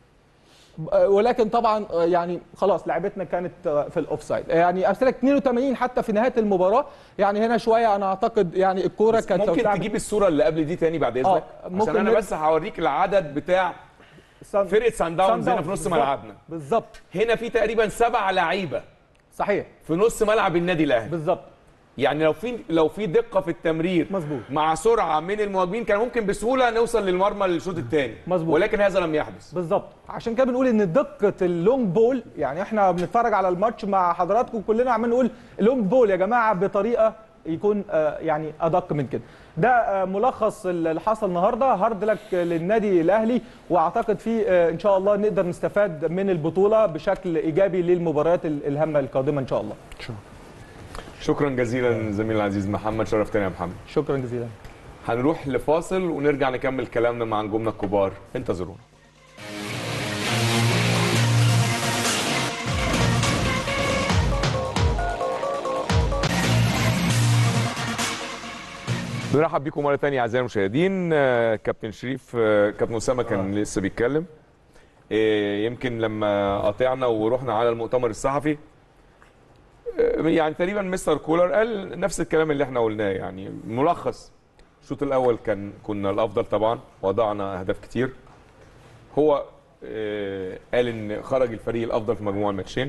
آه، ولكن طبعا آه، يعني خلاص لعبتنا كانت آه، في الاوفسايد يعني امثله 82 حتى في نهايه المباراه يعني هنا شويه انا اعتقد يعني الكوره بس كانت لو ممكن اتلعبت- تجيب الصوره اللي قبل دي تاني بعد اذنك آه، عشان ممكن انا نرجع- بس هوريك العدد بتاع سان- فرقه سان داونز سان هنا في نص بالظبط. ملعبنا بالظبط هنا في تقريبا سبع لعيبه صحيح في نص ملعب النادي الاهلي بالظبط يعني لو في لو في دقه في التمرير مظبوط مع سرعه من المهاجمين كان ممكن بسهوله نوصل للمرمى للشوط الثاني مظبوط. ولكن هذا لم يحدث بالظبط عشان كده بنقول ان دقه اللونج بول يعني احنا بنتفرج على الماتش مع حضراتكم كلنا عمالين نقول لونج بول يا جماعه بطريقه يكون آه، يعني ادق من كده ده آه، ملخص اللي حصل النهارده هارد لك للنادي الاهلي واعتقد في آه، ان شاء الله نقدر نستفاد من البطوله بشكل ايجابي للمباريات ال- الهامه القادمه ان شاء الله شكرا جزيلا زميلي العزيز محمد شرفتنا يا محمد شكرا جزيلا هنروح لفاصل ونرجع نكمل كلامنا مع نجومنا الكبار انتظرونا بنرحب بيكم مره ثانيه اعزائي المشاهدين آه، كابتن شريف آه، كابتن اسامه كان لسه بيتكلم إيه، يمكن لما قطعنا ورحنا على المؤتمر الصحفي إيه، يعني تقريبا مستر كولر قال نفس الكلام اللي احنا قلناه يعني ملخص الشوط الاول كان كنا الافضل طبعا وضعنا اهداف كتير هو إيه، قال ان خرج الفريق الافضل في مجموع الماتشين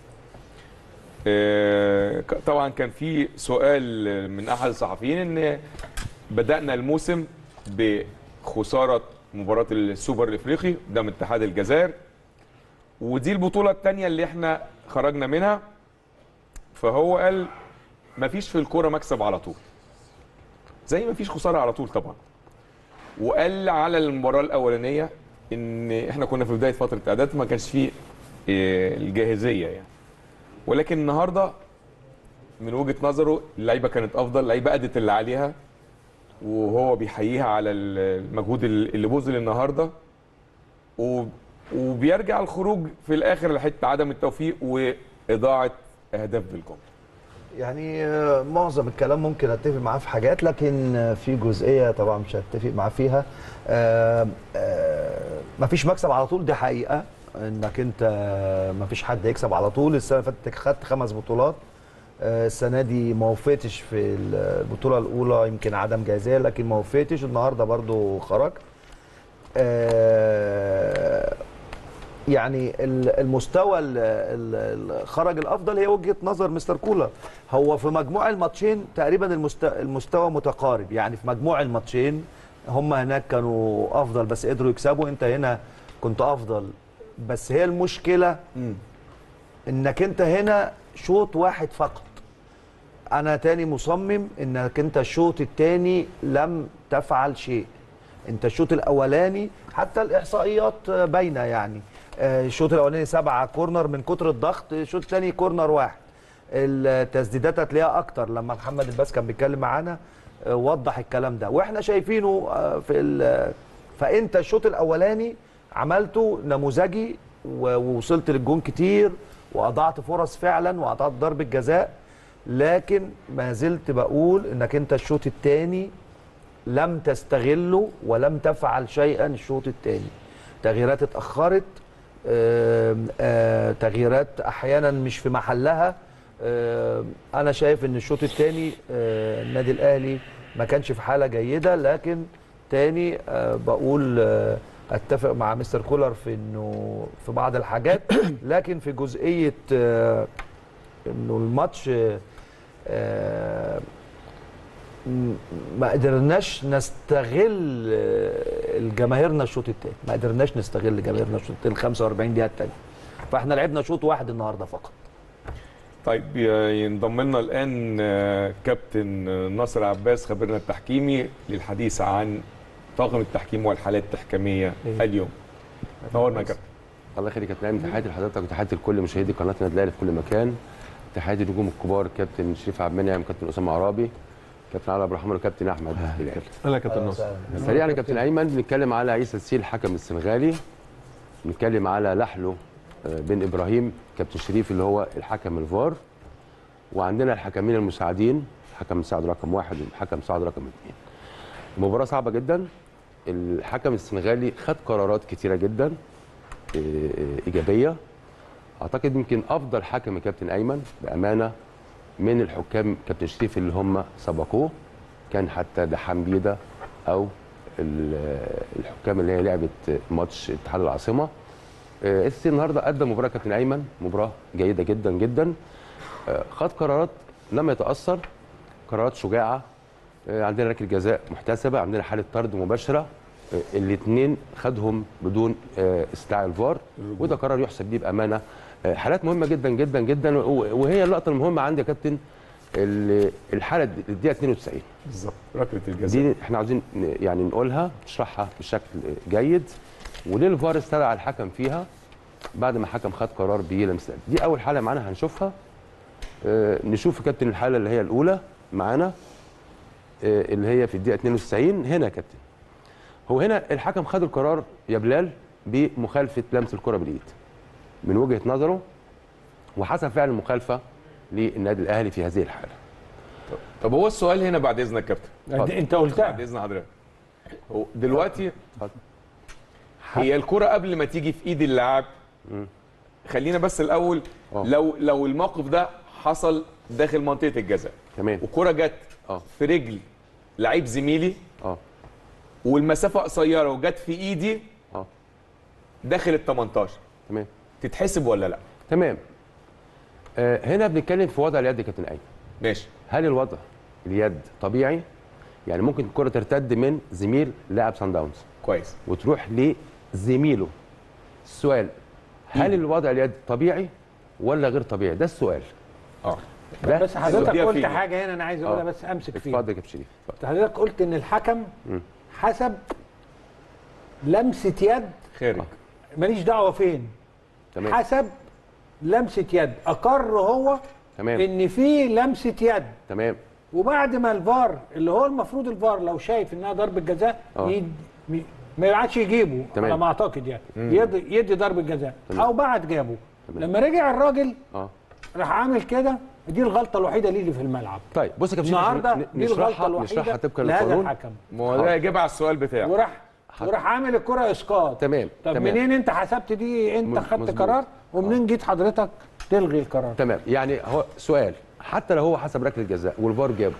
إيه، ك- طبعا كان في سؤال من احد الصحفيين ان بدانا الموسم بخساره مباراه السوبر الافريقي قدام اتحاد الجزائر ودي البطوله الثانيه اللي احنا خرجنا منها فهو قال مفيش في الكوره مكسب على طول زي مفيش خساره على طول طبعا وقال على المباراه الاولانيه ان احنا كنا في بدايه فتره اعداد ما كانش فيه إيه، الجاهزيه يعني ولكن النهارده من وجهه نظره اللعيبه كانت افضل اللعيبه ادت اللي عليها وهو بيحييها على المجهود اللي بذل النهارده و- وبيرجع الخروج في الاخر لحته عدم التوفيق واضاعه اهداف بالجمله يعني آه، معظم الكلام ممكن اتفق معاه في حاجات لكن آه، في جزئيه طبعا مش هتفق معاه فيها آه، آه، مفيش مكسب على طول دي حقيقه انك انت آه، مفيش حد يكسب على طول السنه اللي فاتت خدت خمس بطولات آه، السنه دي ما وفقتش في البطوله الاولى يمكن عدم جاهزيه لكن ما وفقتش النهارده برضو خرجت آه، يعني ال- المستوى ال- ال- ال- خرج الافضل هي وجهه نظر مستر كولر هو في مجموع الماتشين تقريبا المست- المستوى متقارب يعني في مجموع الماتشين هم هناك كانوا افضل بس قدروا يكسبوا انت هنا كنت افضل بس هي المشكله انك انت هنا شوط واحد فقط انا تاني مصمم انك انت الشوط التاني لم تفعل شيء انت الشوط الاولاني حتى الاحصائيات باينه يعني آه، الشوط الاولاني سبعه كورنر من كتر الضغط الشوط الثاني كورنر واحد التسديدات هتلاقيها اكتر لما محمد الباس كان بيتكلم معانا آه، وضح الكلام ده واحنا شايفينه آه، في ال- فانت الشوط الاولاني عملته نموذجي و- ووصلت للجون كتير واضعت فرص فعلا واضعت ضربه جزاء لكن ما زلت بقول انك انت الشوط الثاني لم تستغله ولم تفعل شيئا الشوط الثاني تغييرات اتاخرت آم، آه، تغييرات احيانا مش في محلها آم، انا شايف ان الشوط الثاني النادي الاهلي ما كانش في حاله جيده لكن تاني آه، بقول آه، اتفق مع مستر كولر في انه في بعض الحاجات لكن في جزئيه آه، انه الماتش آه، آه، م- ما قدرناش نستغل آه، الجماهيرنا الشوط الثاني ما قدرناش نستغل جماهيرنا الشوط الثاني 45 دقيقه الثانيه فاحنا لعبنا شوط واحد النهارده فقط طيب ي- ينضم لنا الان آه، كابتن آه، ناصر عباس خبيرنا التحكيمي للحديث عن طاقم التحكيم والحالات التحكيميه اليوم نورنا يا كابتن الله يخليك يا كابتن تحياتي لحضرتك وتحياتي لكل مشاهدي قناه النادي الاهلي في كل مكان تحياتي للنجوم الكبار كابتن شريف عبد المنعم كابتن اسامه عرابي كابتن علي عبد الرحمن وكابتن احمد بلال اهلا يا كابتن ناصر سريعا يا كابتن ايمن بنتكلم على عيسى السيل الحكم السنغالي بنتكلم على لحلو آه، بن ابراهيم كابتن شريف اللي هو الحكم الفار وعندنا الحكمين المساعدين حكم مساعد رقم واحد وحكم مساعد رقم اثنين مباراة صعبة جدا الحكم السنغالي خد قرارات كتيرة جدا آه، آه، إيجابية أعتقد يمكن أفضل حكم يا كابتن أيمن بأمانة من الحكام كابتن شريف اللي هم سبقوه كان حتى ده حمبيدة أو ال- الحكام اللي هي لعبت ماتش اتحاد العاصمة آه، اس النهارده قدم مباراه كابتن ايمن مباراه جيده جدا جدا آه، خد قرارات لم يتاثر قرارات شجاعه آه، عندنا ركله جزاء محتسبه عندنا حاله طرد مباشره الاثنين خدهم بدون آه، استدعاء الفار وده قرار يحسب بيه بامانه آه، حالات مهمه جدا جدا جدا و- وهي اللقطه المهمه عندي يا كابتن ال- الحاله دي- الدقيقه 92 بالظبط ركله الجزاء دي احنا عاوزين ن- يعني نقولها نشرحها بشكل جيد وليه الفار استدعى الحكم فيها بعد ما حكم خد قرار بلمس اليد. دي اول حاله معانا هنشوفها اه نشوف يا كابتن الحاله اللي هي الاولى معانا اه اللي هي في الدقيقه 92 هنا يا كابتن هو هنا الحكم خد القرار يا بلال بمخالفه لمس الكره بالايد من وجهه نظره وحسب فعل المخالفه للنادي الاهلي في هذه الحاله طب هو السؤال هنا بعد اذنك يا كابتن انت قلتها بعد اذن حضرتك هو دلوقتي هي الكره قبل ما تيجي في ايد اللاعب خلينا بس الاول لو لو الموقف ده حصل داخل منطقه الجزاء تمام والكره جت في رجل لعيب زميلي اه والمسافه قصيره وجت في ايدي اه داخل ال 18 تمام تتحسب ولا لا تمام آه هنا بنتكلم في وضع اليد يا كابتن ايمن ماشي هل الوضع اليد طبيعي يعني ممكن الكره ترتد من زميل لاعب سان داونز كويس وتروح لزميله السؤال هل الوضع اليد طبيعي ولا غير طبيعي ده السؤال اه بس حضرتك قلت حاجه هنا انا عايز اقولها بس امسك فيها اتفضل يا كابتن شريف اتفضل. حضرتك قلت ان الحكم مم. حسب لمسه يد خارج ماليش دعوه فين تمام حسب لمسه يد اقر هو تمام ان في لمسه يد تمام وبعد ما الفار اللي هو المفروض الفار لو شايف انها ضربه جزاء آه. يد... م- ما يبعتش يجيبه تمام. على ما اعتقد يعني مم. يدي, يدي ضربه جزاء تمام. او بعد جابه تمام. لما رجع الراجل اه راح عامل كده دي الغلطه الوحيده ليه اللي في الملعب طيب بص يا كابتن شريف النهارده ن- دي الغلطه نشرحها الوحيده نشرحها طبقا لهذا للقانون الحكم ما هو ده اجابه على السؤال بتاعه وراح وراح عامل الكره اسقاط تمام طب تمام. منين انت حسبت دي انت مز- خدت مظبوط. قرار ومنين جيت حضرتك تلغي القرار تمام يعني هو سؤال حتى لو هو حسب ركله جزاء والفار جابه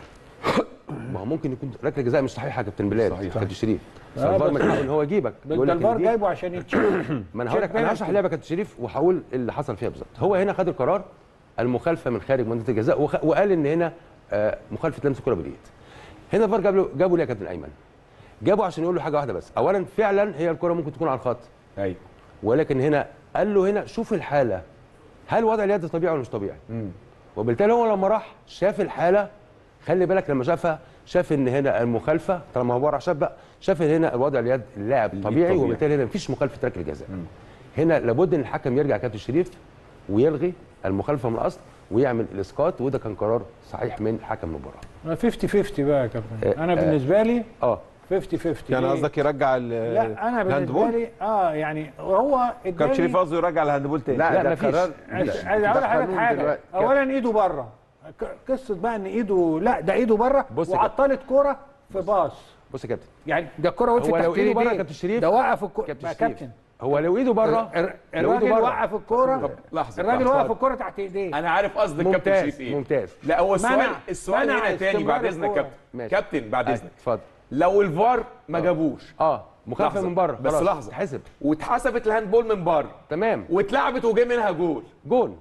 ما هو ممكن يكون ركله جزاء مش صحيحه يا كابتن بلال صحيح كابتن شريف آه، فالفار بس- من حقه ان هو يجيبك ده يقول لك الفار إن دي- جايبه عشان يتشيك ما انا هقول لك انا هشرح اللعبه يا كابتن شريف وهقول اللي حصل فيها بالظبط هو هنا خد القرار المخالفه من خارج منطقه الجزاء وخ... وقال ان هنا آه مخالفه لمس الكره بالايد هنا الفار جاب له جابوا ليه يا كابتن ايمن جابوا عشان يقول له حاجه واحده بس اولا فعلا هي الكره ممكن تكون على الخط ايوه ولكن هنا قال له هنا شوف الحاله هل وضع اليد طبيعي ولا مش طبيعي وبالتالي هو لما راح شاف الحاله خلي بالك لما شافها شاف ان هنا المخالفه طالما هو راح شاف بقى شاف ان هنا وضع اليد اللاعب طبيعي, طبيعي. وبالتالي هنا مفيش مخالفه ركله جزاء هنا لابد ان الحكم يرجع كابتن شريف ويلغي المخالفه من الاصل ويعمل الاسقاط وده كان قرار صحيح من حكم المباراه 50 50 بقى يا كابتن آه، انا آه. بالنسبه لي اه 50 50 يعني ليه؟ قصدك يرجع ال لا انا بالنسبه الهاندبول؟ لي اه يعني هو كابتن شريف قصده يرجع الهاندبول تاني لا، ده قرار- عايز ده- عايز ده اقول لحضرتك قانون حاجه دلوقتي. اولا ايده بره ك- قصه بقى ان ايده لا ده ايده بره بص يا وعطلت كوره في باص بص يا كابتن يعني ده الكوره وقفت هو لو تحت ايده بره يا ايديه. كابتن شريف ده وقف الكوره كابتن يا شريف كابتن هو لو ايده بره الر- لو الراجل إيده بره. وقف الكوره لحظه الراجل لحظة. وقف الكوره تحت ايديه انا عارف قصد الكابتن ممتاز شريف ايه ممتاز لا هو السؤال منع- السؤال منع هنا تاني بعد استمرار اذنك الكورة. كابتن ماشي. كابتن بعد أيوة، اذنك اتفضل لو الفار ما جابوش اه مخالفه لحظة. من بره بس خلاص، لحظه تحسب واتحسبت الهاندبول من بره تمام واتلعبت وجه منها جول جون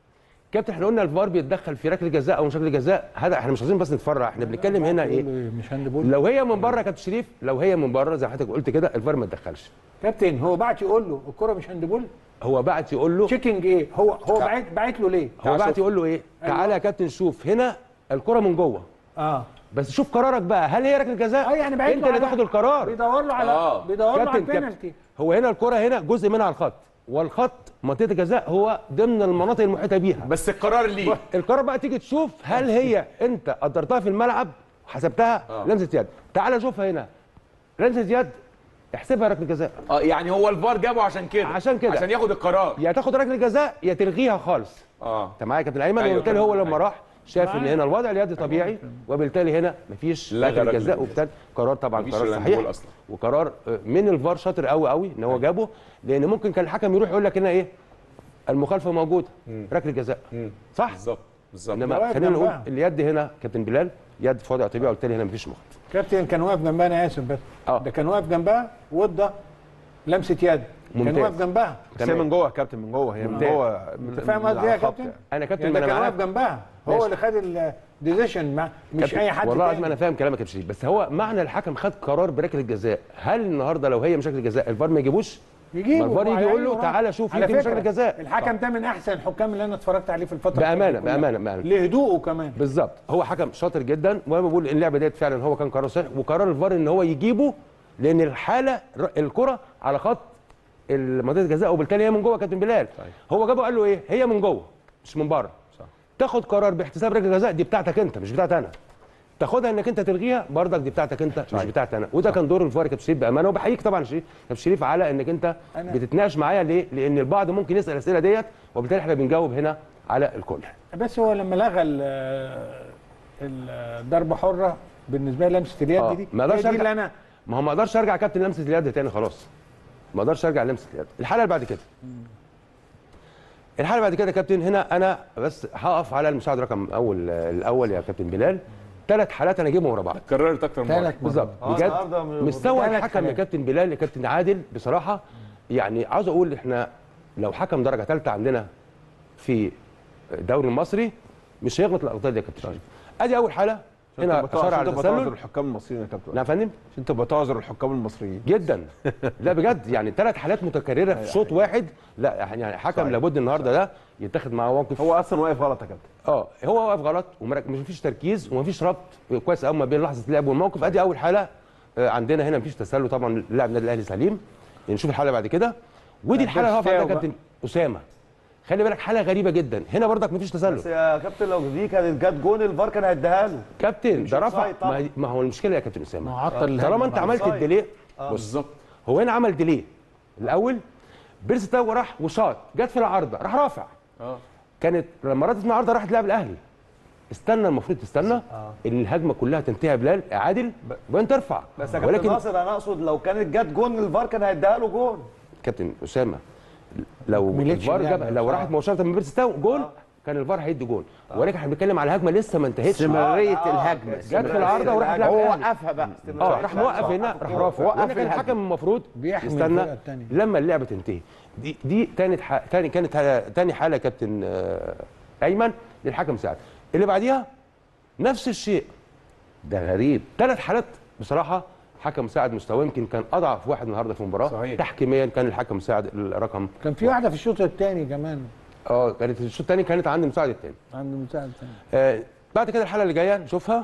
كابتن احنا قلنا الفار بيتدخل في ركله جزاء او مش ركله جزاء هذا احنا مش عايزين بس نتفرع احنا بنتكلم هنا ايه مش هاندبول لو هي من بره يا كابتن شريف لو هي من بره زي ما حضرتك قلت كده الفار ما يتدخلش كابتن هو بعت يقول له الكوره مش هاندبول هو بعت يقول له تشيكنج ايه هو هو بعت بعت له ليه هو بعت يقول له ايه تعالى يا كابتن شوف هنا الكره من جوه اه بس شوف قرارك بقى هل هي ركله جزاء اه يعني بعت انت له اللي على- تاخد القرار بيدور له على آه. بيدور له على كابتن- كابتن. البينالتي هو هنا الكره هنا جزء منها على الخط والخط منطقه الجزاء هو ضمن المناطق المحيطه بيها بس القرار ليه القرار بقى تيجي تشوف هل هي انت قدرتها في الملعب وحسبتها آه. لمسه يد تعال شوفها هنا لمسه يد احسبها ركله جزاء اه يعني هو الفار جابه عشان كده عشان كده. عشان ياخد القرار يا تاخد ركله جزاء يا تلغيها خالص اه انت معايا يا كابتن ايمن أيوة وبالتالي هو تمام. لما راح شاف ان معاك. هنا الوضع اليدي طبيعي وبالتالي هنا مفيش لغى ركله ركلة جزاء الجزاء. وبالتالي قرار طبعا مفيش قرار الهاندبول صحيح أصلاً. وقرار آه، من الفار شاطر قوي قوي ان هو جابه لان ممكن كان الحكم يروح يقول لك هنا ايه المخالفه موجوده ركله جزاء صح بالظبط بالظبط انما واقف خلينا نقول جنبها. اليد هنا كابتن بلال يد في وضع طبيعي وبالتالي هنا مفيش مخالفه كابتن كان واقف جنبها انا اسف بس اه ده كان واقف جنبها وده لمسه يد كان ممتاز. واقف جنبها بس هي من جوه يا كابتن من جوه هي من ممتاز. جوه انت فاهم قصدي ايه يا كابتن؟ انا كابتن يعني ما ده انا كان معاك واقف جنبها هو ماشي. اللي خد الديسيشن مش كابتن، اي حد والله العظيم تاني انا فاهم كلامك يا كابتن شريف بس هو معنى الحكم خد قرار بركله جزاء هل النهارده لو هي مش ركله جزاء الفار ما يجيبوش يجيبه ما الفار يجي يقول له وهيعينه. تعالى شوف على دي مش فكرة، ركله جزاء الحكم ده من احسن الحكام اللي انا اتفرجت عليه في الفتره بامانه اللي فاتت كلها. بامانه بامانه لهدوءه كمان بالظبط هو حكم شاطر جدا وانا بقول ان اللعبه ديت فعلا هو كان قرار صحيح وقرار الفار ان هو يجيبه لان الحاله ر- الكره على خط منطقه الجزاء وبالتالي هي من جوه يا كابتن بلال هو جابه قال له ايه هي من جوه مش من بره تاخد قرار باحتساب ركله جزاء دي بتاعتك انت مش بتاعتي انا تاخدها انك انت تلغيها برضك دي بتاعتك انت مش بتاعتي انا وده كان دور الفار يا كابتن شريف بامانه وبحييك طبعا شريف كابتن شريف على انك انت أنا- بتتناقش معايا ليه؟ لان البعض ممكن يسال الاسئله ديت وبالتالي احنا بنجاوب هنا على الكل بس هو لما لغى ال- الضربه حره بالنسبه لي لمسه اليد آه، دي ما هي اقدرش دي ارجع اللي انا ما هو ما اقدرش ارجع كابتن لمسه اليد تاني خلاص ما اقدرش ارجع لمسه اليد الحاله اللي بعد كده الحاله اللي بعد كده يا كابتن هنا انا بس هقف على المساعد رقم اول الاول يا كابتن بلال ثلاث حالات انا اجيبهم ورا بعض كررت اكتر من ثلاث مره مرات. بالظبط آه، بجد النهاردة م- مستوى ثلاث الحكم يا حالات. كابتن بلال يا كابتن عادل بصراحه يعني عاوز اقول احنا لو حكم درجه ثالثه عندنا في الدوري المصري مش هيغلط الاخطاء دي يا كابتن شريف ادي اول حاله هنا اشار على عشان تعذر التسلل الحكام المصريين يا كابتن نعم يا فندم عشان تبقى تعذر الحكام المصريين جدا لا بجد يعني ثلاث حالات متكرره في شوط واحد لا يعني حكم صحيح. لابد النهارده ده يتاخد معاه موقف هو اصلا واقف غلط يا كابتن اه هو واقف غلط ومش مفيش تركيز ومفيش ربط كويس قوي ما بين لحظه اللعب والموقف ادي اول حاله آه، عندنا هنا مفيش تسلل طبعا اللاعب النادي الاهلي سليم نشوف الحاله بعد كده ودي الحاله اللي هقف عندها كابتن اسامه خلي بالك حاله غريبه جدا هنا برضك مفيش بس تسلل يا كابتن لو دي كانت جت جون الفار كان هيديها له كابتن مش ده رفع أوفسايد طبعا. ما, هي- ما هو المشكله يا كابتن اسامه ما عطل الهجمة طالما انت بعد. عملت أوفسايد. الديلي آه. بالظبط هو هنا عمل ديلي الاول بيرس تاو راح وشاط جت في العارضه راح رافع اه كانت لما ردت من العارضه راحت لعب الاهلي استنى المفروض تستنى ان الهجمه كلها تنتهي يا بلال عادل وانت ترفع بس يا كابتن ناصر انا اقصد لو كانت جت جون الفار كان هيديها له جون كابتن اسامه لو كملتش الفار اللعبة جاب لو بصراحة. راحت مباشره من بيرس تاو جول كان الفار هيدي جول ولكن احنا بنتكلم على هجمه لسه ما انتهتش استمراريه آه، الهجمه جت جت في العارضه وراح لعب هو الأهلي. وقفها بقى اه راح موقف هنا راح رافع وقف وقف الهجمة. الحكم المفروض بيحمي يستنى الفرقة التانية. لما اللعبه تنتهي دي دي تاني ح... تاني كانت ح- تاني حاله يا كابتن آه، ايمن للحكم سعد اللي بعديها نفس الشيء ده غريب ثلاث حالات بصراحه حكم مساعد مستواه يمكن كان اضعف واحد النهارده في المباراه صحيح. تحكيميا كان الحكم مساعد الرقم كان في واحده في الشوط الثاني كمان اه كانت الشوط الثاني كانت عند المساعد الثاني عند مساعد ثاني آه بعد كده الحلقه اللي جايه نشوفها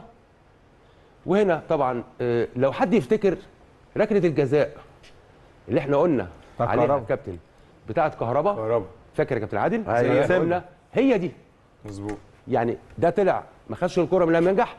وهنا طبعا آه لو حد يفتكر ركله الجزاء اللي احنا قلنا بتاع عليها كهربا. يا كابتن بتاعه كهربا كهربا فاكر يا كابتن عادل أيوة. زي ما قلنا هي دي مظبوط يعني ده طلع ما خدش الكره من لم ينجح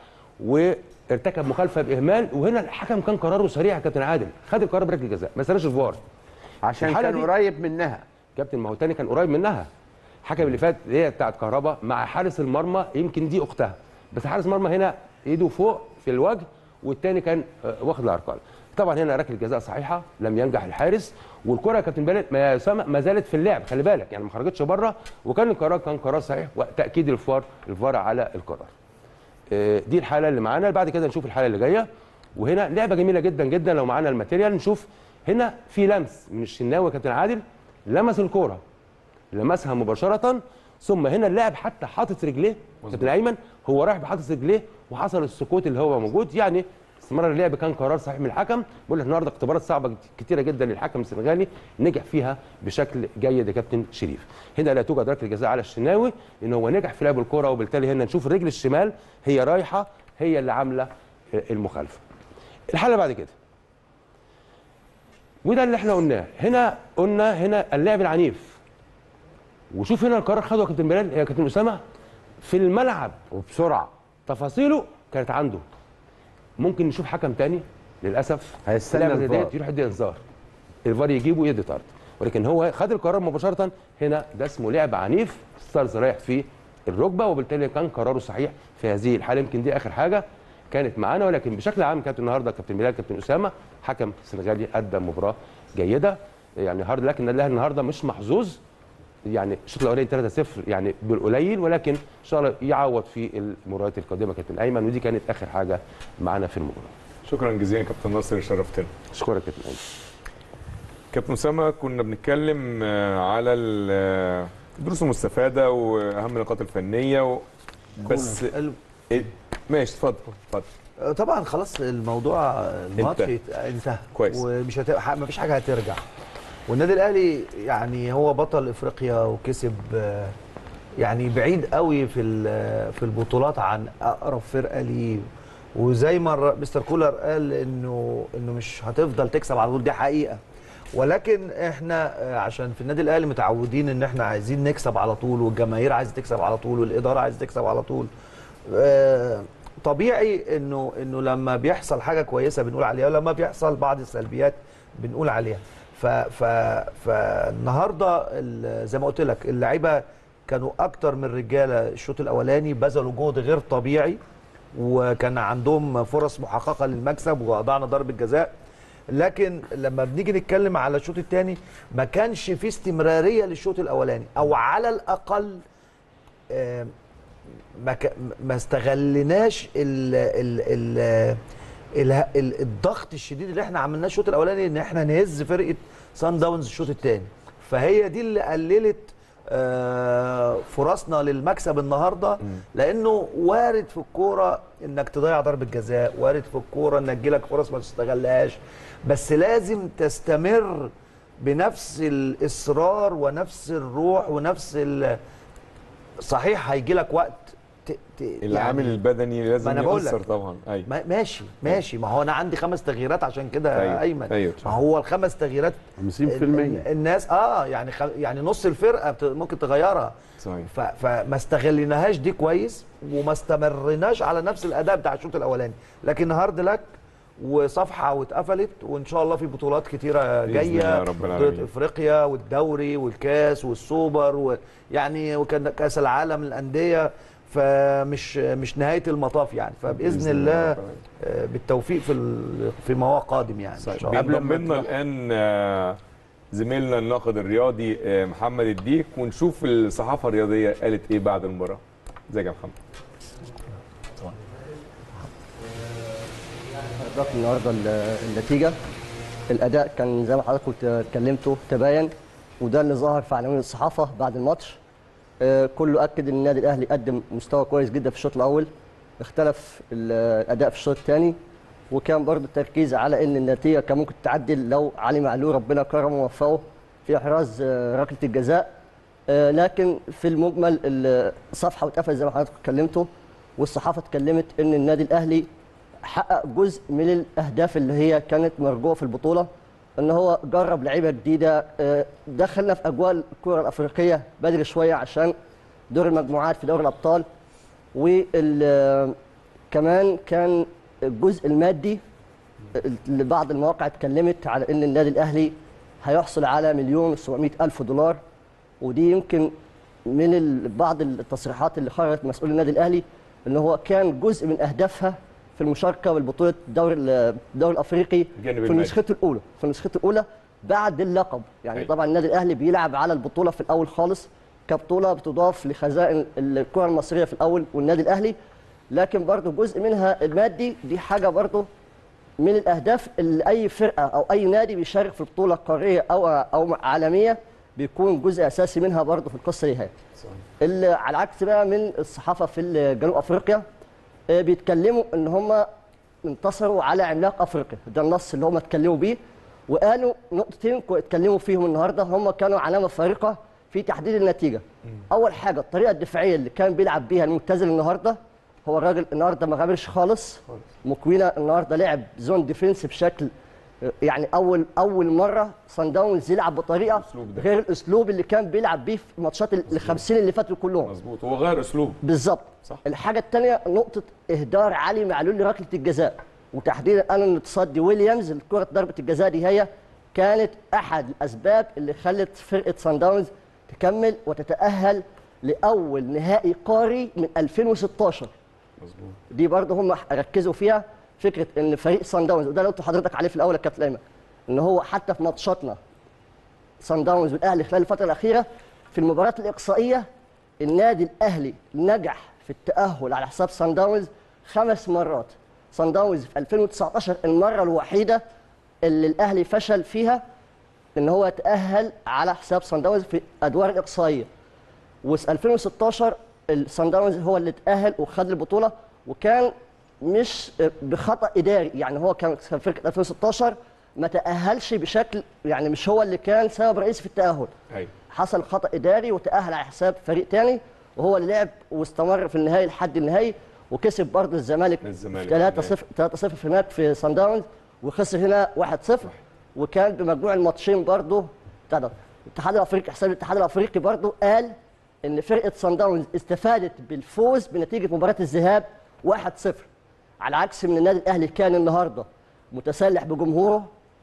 وارتكب مخالفه باهمال وهنا الحكم كان قراره سريع يا كابتن عادل خد القرار بركله الجزاء ما استناش الفار عشان الحالة كان دي- قريب منها كابتن ما هو التاني كان قريب منها الحكم اللي فات اللي هي بتاعت كهربا مع حارس المرمى يمكن دي اختها بس حارس المرمى هنا ايده فوق في الوجه والتاني كان آه، واخد الارقام طبعا هنا ركله جزاء صحيحه لم ينجح الحارس والكره يا كابتن بلال ما يسمى ما زالت في اللعب خلي بالك يعني ما خرجتش بره وكان القرار كان قرار صحيح وتاكيد الفار الفار على القرار آه، دي الحاله اللي معانا بعد كده نشوف الحاله اللي جايه وهنا لعبه جميله جدا جدا لو معانا الماتيريال نشوف هنا في لمس من الشناوي يا كابتن عادل لمس الكوره لمسها مباشره ثم هنا اللاعب حتى حاطط رجليه كابتن ايمن هو رايح بحاطط رجليه وحصل السكوت اللي هو موجود يعني استمرار اللعب كان قرار صحيح من الحكم بقول لك النهارده اختبارات صعبه كتيره جدا للحكم السنغالي نجح فيها بشكل جيد يا كابتن شريف هنا لا توجد ركله جزاء على الشناوي ان هو نجح في لعب الكره وبالتالي هنا نشوف الرجل الشمال هي رايحه هي اللي عامله المخالفه الحاله بعد كده وده اللي احنا قلناه هنا قلنا هنا اللاعب العنيف وشوف هنا القرار خده يا كابتن بلال يا كابتن اسامه في الملعب وبسرعه تفاصيله كانت عنده ممكن نشوف حكم تاني للاسف هيستنى لعبة زي الفار. ديت يروح يدي انذار الفار يجيبه يدي طرد ولكن هو خد القرار مباشره هنا ده اسمه لعب عنيف ستارز رايح في الركبه وبالتالي كان قراره صحيح في هذه الحاله يمكن دي اخر حاجه كانت معانا ولكن بشكل عام كابتن النهارده كابتن بلال كابتن اسامه حكم سنغالي ادى مباراه جيده يعني هارد لكن النادي الاهلي النهارده مش محظوظ يعني الشوط الاولاني 3-0 يعني بالقليل ولكن ان شاء الله يعوض في المباريات القادمه كابتن ايمن ودي كانت اخر حاجه معانا في المباراه شكرا جزيلا كابتن ناصر شرفتنا اشكرك كابتن ايمن كابتن اسامه كنا بنتكلم آه، على ال- آه، الدروس المستفاده واهم النقاط الفنيه و... بس ال- إيه؟ ماشي اتفضل اتفضل آه، طبعا خلاص الموضوع الماتش انتهى. يت- انتهى كويس. ومش هت... ح- مفيش حاجه هترجع والنادي الاهلي يعني هو بطل افريقيا وكسب آه، يعني بعيد قوي في ال- في البطولات عن اقرب فرقه ليه وزي ما الر- مستر كولر قال انه انه مش هتفضل تكسب على طول دي حقيقه ولكن احنا آه، عشان في النادي الاهلي متعودين ان احنا عايزين نكسب على طول والجماهير عايزه تكسب على طول والاداره عايزه تكسب على طول آه، طبيعي انه انه لما بيحصل حاجه كويسه بنقول عليها ولما بيحصل بعض السلبيات بنقول عليها ف ف فالنهارده ال- زي ما قلت لك اللعيبه كانوا اكتر من رجاله الشوط الاولاني بذلوا جهد غير طبيعي وكان عندهم فرص محققه للمكسب واضعنا ضربه جزاء لكن لما بنيجي نتكلم على الشوط الثاني ما كانش في استمراريه للشوط الاولاني او على الاقل آه، ما ك- ما استغلناش ال ال ال ال ال الضغط الشديد اللي احنا عملناه الشوط الاولاني ان احنا نهز فرقه سان داونز الشوط الثاني فهي دي اللي قللت آه، فرصنا للمكسب النهارده لانه وارد في الكوره انك تضيع ضربه جزاء وارد في الكوره انك تجيلك فرص ما تستغلهاش بس لازم تستمر بنفس الاصرار ونفس الروح ونفس ال- صحيح هيجي لك وقت ت... ت... العامل البدني لازم ما أنا بقول يأثر لك. طبعا ايوه ما ماشي ماشي ما هو انا عندي خمس تغييرات عشان كده أيوة، ايمن أيوة. ما هو الخمس تغييرات 50% ال- ال- الناس اه يعني خ... يعني نص الفرقه بت... ممكن تغيرها صحيح ف... فما استغليناهاش دي كويس وما استمرناش على نفس الاداء بتاع الشوط الاولاني لكن هارد لك وصفحه واتقفلت وان شاء الله في بطولات كتيره بإذن جايه الله رب بطوله العالمين. افريقيا والدوري والكاس والسوبر ويعني وكان كاس العالم للانديه فمش مش نهايه المطاف يعني فباذن بإذن الله الله رب العالمين. آه، بالتوفيق في ال- في ما هو قادم يعني ان شاء الله بينضم لنا الان آه، زميلنا الناقد الرياضي آه، محمد الديك ونشوف الصحافه الرياضيه قالت ايه بعد المباراه ازيك يا محمد حضرتك النهارده ال- النتيجه الاداء كان زي ما حضرتك كنت اتكلمتوا تباين وده اللي ظهر في عناوين الصحافه بعد الماتش آه، كله اكد ان النادي الاهلي قدم مستوى كويس جدا في الشوط الاول اختلف ال- الاداء في الشوط الثاني وكان برضو التركيز على ان النتيجه كان ممكن تعدل لو علي معلول ربنا كرمه ووفقه في احراز آه، ركله الجزاء آه، لكن في المجمل الصفحه واتقفلت زي ما حضرتك اتكلمتوا والصحافه اتكلمت ان النادي الاهلي حقق جزء من الاهداف اللي هي كانت مرجوه في البطوله ان هو جرب لعيبه جديده آه، دخلنا في اجواء الكره الافريقيه بدري شويه عشان دور المجموعات في دوري الابطال وكمان كان الجزء المادي اللي بعض المواقع اتكلمت على ان النادي الاهلي هيحصل على مليون و الف دولار ودي يمكن من ال- بعض التصريحات اللي خرجت من مسؤول النادي الاهلي ان هو كان جزء من اهدافها في المشاركه بالبطوله الدوري ال- الدوري الافريقي الجانب في المادي. نسخته الاولى في نسخته الاولى بعد اللقب يعني أيوة. طبعا النادي الاهلي بيلعب على البطوله في الاول خالص كبطوله بتضاف لخزائن الكره المصريه في الاول والنادي الاهلي لكن برضه جزء منها المادي دي حاجه برضه من الاهداف اللي اي فرقه او اي نادي بيشارك في بطوله قاريه او او عالميه بيكون جزء اساسي منها برضه في القصه دي هي. اللي على العكس بقى من الصحافه في جنوب افريقيا آه، بيتكلموا ان هم انتصروا على عملاق افريقيا ده النص اللي هم اتكلموا بيه وقالوا نقطتين كو- اتكلموا فيهم النهارده هم كانوا علامه فارقه في تحديد النتيجه اول حاجه الطريقه الدفاعيه اللي كان بيلعب بيها المعتزل النهارده هو الراجل النهارده ما غامرش خالص مكوينا النهارده لعب زون ديفنس بشكل آه، يعني اول اول مره صن داونز يلعب بطريقه ده. غير الاسلوب اللي كان بيلعب بيه في ماتشات ال 50 اللي فاتوا كلهم مظبوط هو غير اسلوب بالظبط صح. الحاجه الثانيه نقطه اهدار علي معلول لركله الجزاء وتحديدا انا ان تصدي ويليامز الكره ضربه الجزاء دي هي كانت احد الاسباب اللي خلت فرقه سان داونز تكمل وتتاهل لاول نهائي قاري من 2016 مظبوط دي برضه هم ركزوا فيها فكره ان فريق سان داونز وده اللي قلت لحضرتك عليه في الاول يا كابتن ايمن ان هو حتى في ماتشاتنا سان داونز والاهلي خلال الفتره الاخيره في المباريات الاقصائيه النادي الاهلي نجح في التاهل على حساب سان داونز خمس مرات سان داونز في 2019 المره الوحيده اللي الاهلي فشل فيها ان هو يتاهل على حساب سان داونز في ادوار الاقصائيه وفي 2016 السان داونز هو اللي اتاهل وخد البطوله وكان مش بخطا اداري يعني هو كان كان فرقه 2016 ما تاهلش بشكل يعني مش هو اللي كان سبب رئيسي في التاهل ايوه حصل خطا اداري وتاهل على حساب فريق تاني وهو اللي لعب واستمر في النهائي لحد النهائي وكسب برضه الزمالك الزمالك 3 0 3 0 هناك في سان داونز وخسر هنا 1 0 وكان بمجموع الماتشين برضه بتاع ده الاتحاد الافريقي حساب الاتحاد الافريقي برضه قال ان فرقه سان داونز استفادت بالفوز بنتيجه مباراه الذهاب 1 0 على عكس من النادي الاهلي كان النهارده متسلح بجمهوره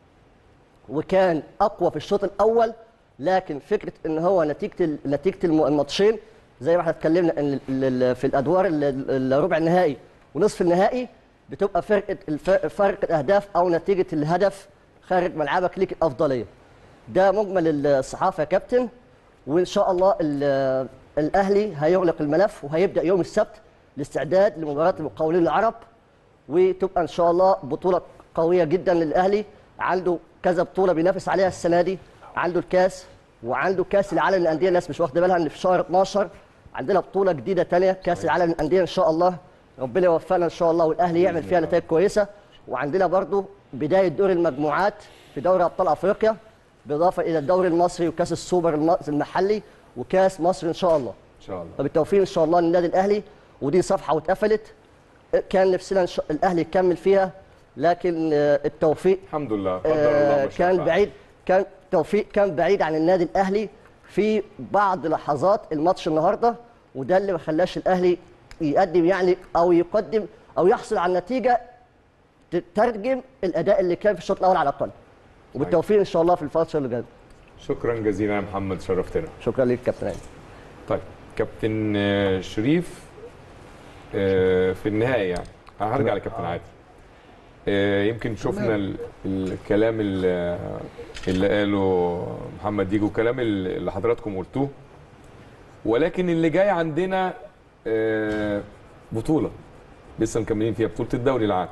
وكان اقوى في الشوط الاول لكن فكره ان هو نتيجه ال- نتيجه الم- الماتشين زي ما احنا اتكلمنا ان ال- ال- في الادوار ال- ال- الربع النهائي ونصف النهائي بتبقى فرقه الف- فرق الاهداف او نتيجه الهدف خارج ملعبك ليك الافضليه ده مجمل الصحافه يا كابتن وان شاء الله ال- الاهلي هيغلق الملف وهيبدا يوم السبت الاستعداد لمباراه المقاولين العرب وتبقى ان شاء الله بطوله قويه جدا للاهلي عنده كذا بطوله بينافس عليها السنه دي عنده الكاس وعنده كاس العالم للانديه الناس مش واخده بالها ان في شهر 12 عندنا بطوله جديده تانية كاس العالم للانديه ان شاء الله ربنا يوفقنا ان شاء الله والاهلي يعمل فيها نتائج كويسه وعندنا برضو بدايه دور المجموعات في دوري ابطال افريقيا بالاضافه الى الدوري المصري وكاس السوبر الم- المحلي وكاس مصر ان شاء الله ان شاء الله فبالتوفيق ان شاء الله للنادي الاهلي ودي صفحه واتقفلت كان نفسنا إن شاء- الاهلي يكمل فيها لكن آه، التوفيق الحمد لله قدر آه، الله ما شاء كان فعل. بعيد كان توفيق كان بعيد عن النادي الاهلي في بعض لحظات الماتش النهارده وده اللي ما خلاش الاهلي يقدم يعني او يقدم او يحصل على نتيجه تترجم الاداء اللي كان في الشوط الاول على الاقل وبالتوفيق ان شاء الله في الفتره اللي جايه شكرا جزيلا يا محمد شرفتنا شكرا ليك كابتن علي طيب كابتن آه، شريف آه، في النهايه يعني هرجع لكابتن عادل آه، يمكن شفنا ال- الكلام اللي اللي قاله محمد ديجو الكلام اللي حضراتكم قلتوه ولكن اللي جاي عندنا آه، بطوله لسه مكملين فيها بطوله الدوري العام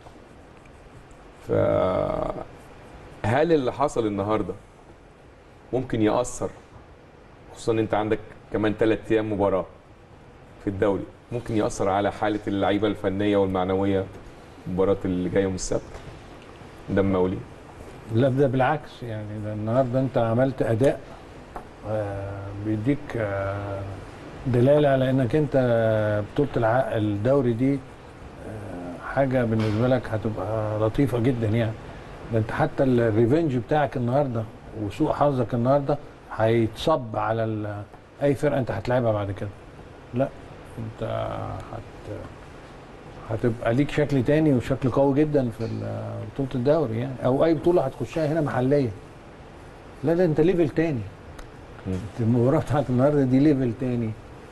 فهل اللي حصل النهارده ممكن يأثر خصوصا ان انت عندك كمان ثلاث ايام مباراه في الدوري ممكن يأثر على حاله اللعيبه الفنيه والمعنويه المباراه اللي جايه يوم السبت ده مولي لا ده بالعكس يعني ده النهارده انت عملت اداء آه، بيديك آه، دلاله على انك انت بطوله الع- الدوري دي آه، حاجه بالنسبه لك هتبقى لطيفه جدا يعني ده انت حتى الريفنج بتاعك النهارده وسوء حظك النهارده هيتصب على ال- اي فرقه انت هتلعبها بعد كده لا انت هت هتبقى ليك شكل تاني وشكل قوي جدا في ال- بطوله الدوري يعني او اي بطوله هتخشها هنا محليه لا ده انت ليفل تاني المباراه بتاعت النهارده دي ليفل تاني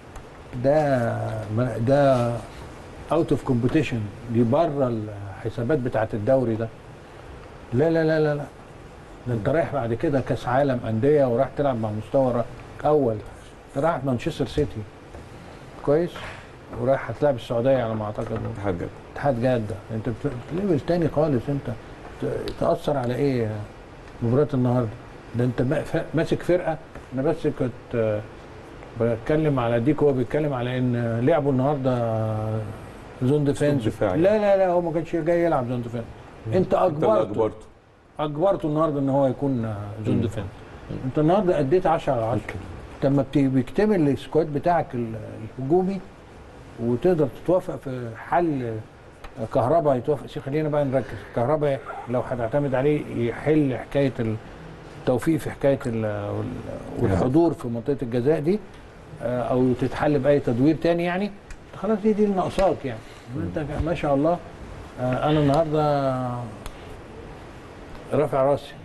ده ما- ده اوت اوف كومبيتيشن دي بره الحسابات بتاعت الدوري ده لا لا لا لا لا ده انت رايح بعد كده كاس عالم انديه ورايح تلعب مع مستوى را- اول انت رايح مانشستر سيتي كويس ورايح هتلعب السعوديه على ما اعتقد اتحاد جده اتحاد جده انت بت- ليفل تاني خالص انت ت- تاثر على ايه مباراه النهارده ده انت ما- ف- ماسك فرقه انا بس كنت آه، بتكلم على ديك وهو بيتكلم على ان لعبوا النهارده زون ديفense دفاعي. لا لا لا هو ما كانش جاي يلعب زون ديفنس انت انت اللي اجبرته اجبرته اجبرته النهارده ان هو يكون آه، زون مم. ديفنس انت النهارده اديت 10 على 10 انت لما بت- بيكتمل السكواد بتاعك ال- الهجومي وتقدر تتوافق في حل كهرباء يتوافق شيء خلينا بقى نركز كهرباء لو هتعتمد عليه يحل حكايه التوفيق في حكايه ال- والحضور في منطقه الجزاء دي آه، او تتحل باي تدوير تاني يعني خلاص دي دي اللي ناقصاك يعني انت ما شاء الله آه، انا النهارده رافع راسي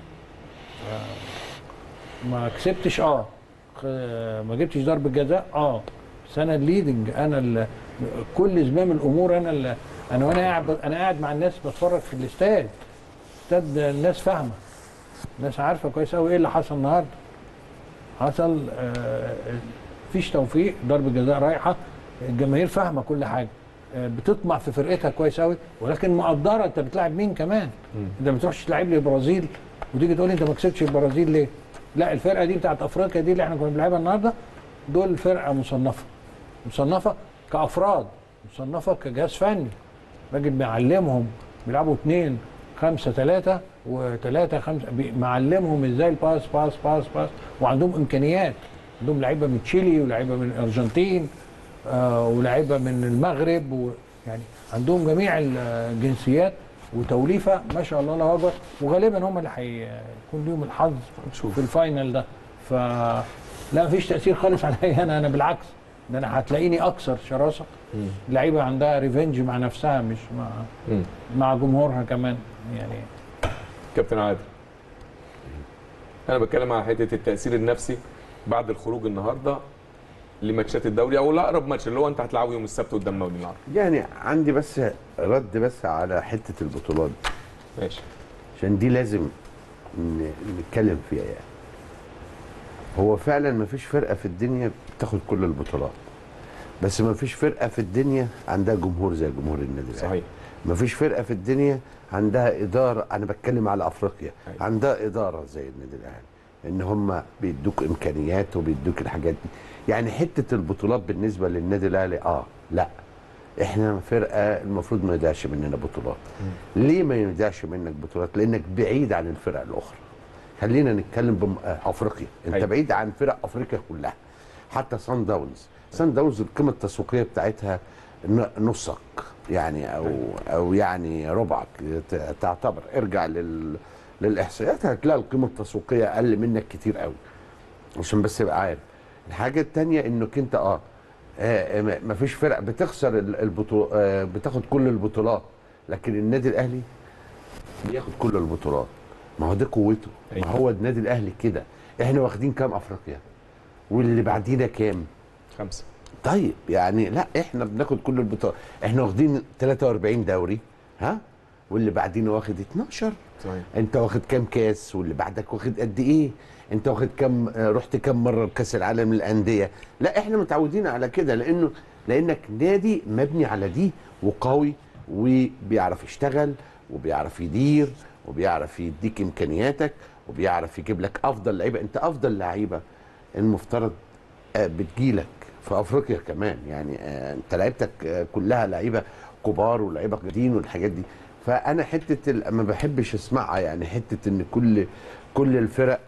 آه، ما كسبتش اه خ- ما جبتش ضربه جزاء اه بس انا الليدنج انا ال- كل زمام الامور انا ال- انا وانا قاعد انا قاعد مع الناس بتفرج في الاستاد استاد الناس فاهمه الناس عارفه كويس قوي ايه اللي حصل النهارده حصل آه، مفيش توفيق ضربه جزاء رايحه الجماهير فاهمه كل حاجه آه، بتطمع في فرقتها كويس قوي ولكن مقدره انت بتلعب مين كمان انت ما تروحش تلعب لي البرازيل وتيجي تقول لي انت ما كسبتش البرازيل ليه لا الفرقه دي بتاعت افريقيا دي اللي احنا كنا بنلعبها النهارده دول فرقه مصنفه مصنفه كافراد مصنفه كجهاز فني راجل بيعلمهم بيلعبوا اثنين خمسة ثلاثة وثلاثة خمسة بي- معلمهم ازاي الباس باس باس باس وعندهم امكانيات عندهم لعيبة من تشيلي ولاعيبة من الارجنتين آه ولاعيبة من المغرب و يعني عندهم جميع الجنسيات وتوليفة ما شاء الله الله اكبر وغالبا هم اللي هيكون ليهم الحظ في الفاينل ده ف لا مفيش تأثير خالص عليا انا انا بالعكس ده انا هتلاقيني اكثر شراسة لعيبة عندها ريفنج مع نفسها مش مع مم. مع جمهورها كمان يعني كابتن عادل انا بتكلم على حته التاثير النفسي بعد الخروج النهارده لماتشات الدوري او لاقرب ماتش اللي هو انت هتلعبه يوم السبت قدام مولي العرب يعني عندي بس رد بس على حته البطولات ماشي عشان دي لازم ن- نتكلم فيها يعني هو فعلا ما فيش فرقه في الدنيا بتاخد كل البطولات بس ما فيش فرقه في الدنيا عندها جمهور زي جمهور النادي الاهلي صحيح ما فيش فرقه في الدنيا عندها اداره انا بتكلم على افريقيا عندها اداره زي النادي الاهلي ان هم بيدوك امكانيات وبيدوك الحاجات دي يعني حته البطولات بالنسبه للنادي الاهلي اه لا احنا فرقه المفروض ما يضيعش مننا بطولات ليه ما يضيعش منك بطولات لانك بعيد عن الفرق الاخرى خلينا نتكلم بم... آه، افريقيا انت أيوة. بعيد عن فرق افريقيا كلها حتى سان داونز سان داونز القيمه التسويقيه بتاعتها ن- نصك يعني او او يعني ربعك ت- تعتبر ارجع لل للاحصائيات هتلاقي القيمه التسويقيه اقل منك كتير قوي عشان بس يبقى عارف الحاجه الثانيه انك انت اه, آه ما- ما فيش فرق بتخسر البطولات آه بتاخد كل البطولات لكن النادي الاهلي بياخد كل البطولات ما هو ده قوته ما هو النادي الاهلي كده احنا واخدين كام افريقيا واللي بعدينا كام خمسه طيب يعني لا احنا بناخد كل البطولات احنا واخدين 43 دوري ها واللي بعدينا واخد 12 صحيح انت واخد كام كاس واللي بعدك واخد قد ايه انت واخد كام آه، رحت كام مره لكاس العالم للانديه لا احنا متعودين على كده لانه لانك نادي مبني على دي وقوي وبيعرف يشتغل وبيعرف يدير وبيعرف يديك امكانياتك وبيعرف يجيب لك افضل لعيبه انت افضل لعيبه المفترض آه، بتجيلك في افريقيا كمان يعني آه، انت لعيبتك آه، كلها لعيبه كبار ولعيبه جديد والحاجات دي فانا حته ال- ما بحبش اسمعها يعني حته ان كل كل الفرق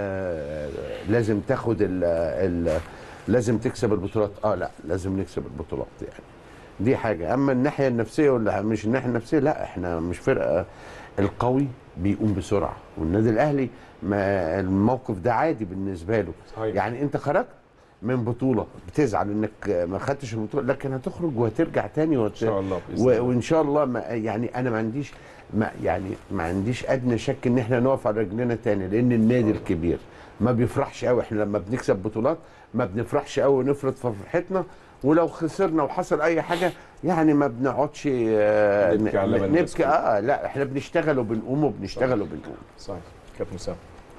آه لازم تاخد ال ال لازم تكسب البطولات اه لا لازم نكسب البطولات يعني دي حاجه اما الناحيه النفسيه ولا مش الناحيه النفسيه لا احنا مش فرقه القوي بيقوم بسرعه والنادي الاهلي ما الموقف ده عادي بالنسبه له صحيح. يعني انت خرجت من بطوله بتزعل انك ما خدتش البطوله لكن هتخرج وهترجع تاني وت... ان شاء الله باذن و... الله وان شاء الله ما يعني انا ما عنديش ما يعني ما عنديش ادنى شك ان احنا نقف على رجلنا تاني لان النادي الكبير ما بيفرحش قوي احنا لما بنكسب بطولات ما بنفرحش قوي ونفرط في فرحتنا ولو خسرنا وحصل اي حاجه يعني ما بنقعدش آه، نبكي على لبن نبكي مسكوت. اه لا احنا بنشتغل وبنقوم وبنشتغل وبنقوم صحيح كابتن اسامه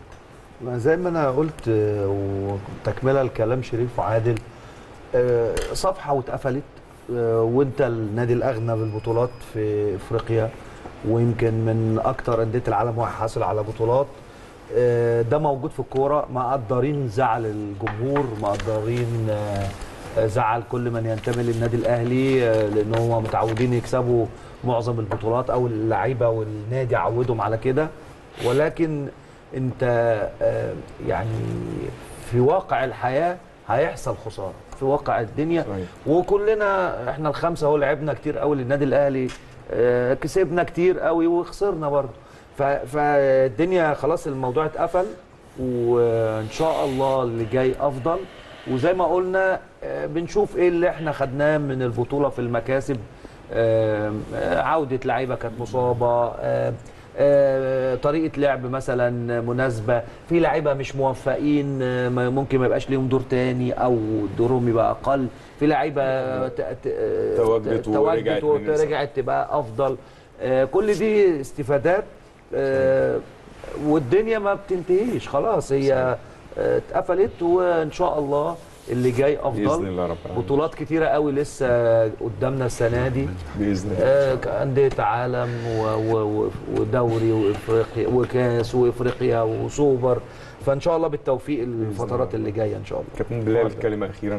ما زي ما انا قلت آه، وتكمله لكلام شريف وعادل آه، صفحه واتقفلت آه، وانت النادي الاغنى بالبطولات في افريقيا ويمكن من اكتر انديه العالم هو حاصل على بطولات آه، ده موجود في الكوره مقدرين زعل الجمهور مقدرين آه، آه، زعل كل من ينتمي للنادي الاهلي آه، لان هم متعودين يكسبوا معظم البطولات او اللعيبه والنادي عودهم على كده ولكن انت آه، يعني في واقع الحياه هيحصل خساره في واقع الدنيا صحيح. وكلنا احنا الخمسه اهو لعبنا كتير قوي للنادي الاهلي آه، كسبنا كتير قوي وخسرنا برضه ف- فالدنيا خلاص الموضوع اتقفل وان شاء الله اللي جاي افضل وزي ما قلنا آه، بنشوف ايه اللي احنا خدناه من البطوله في المكاسب آه، آه، عوده لعيبه كانت مصابه آه، آه، طريقه لعب مثلا مناسبه في لعيبه مش موفقين آه، ما- ممكن ما يبقاش ليهم دور تاني او دورهم يبقى اقل في لعيبه ت- ت- آه، تواجدت ورجعت تواجدت من الإنسان. ورجعت تبقى افضل آه، كل دي استفادات آه، والدنيا ما بتنتهيش خلاص هي آه، اتقفلت وان شاء الله اللي جاي افضل باذن الله رب العالمين بطولات كتيره قوي لسه قدامنا السنه دي باذن الله آه، أندية عالم و- و- و- ودوري وافريقيا وكاس وافريقيا وسوبر فان شاء الله بالتوفيق الفترات اللي جايه ان شاء الله كابتن بلال كلمه اخيرا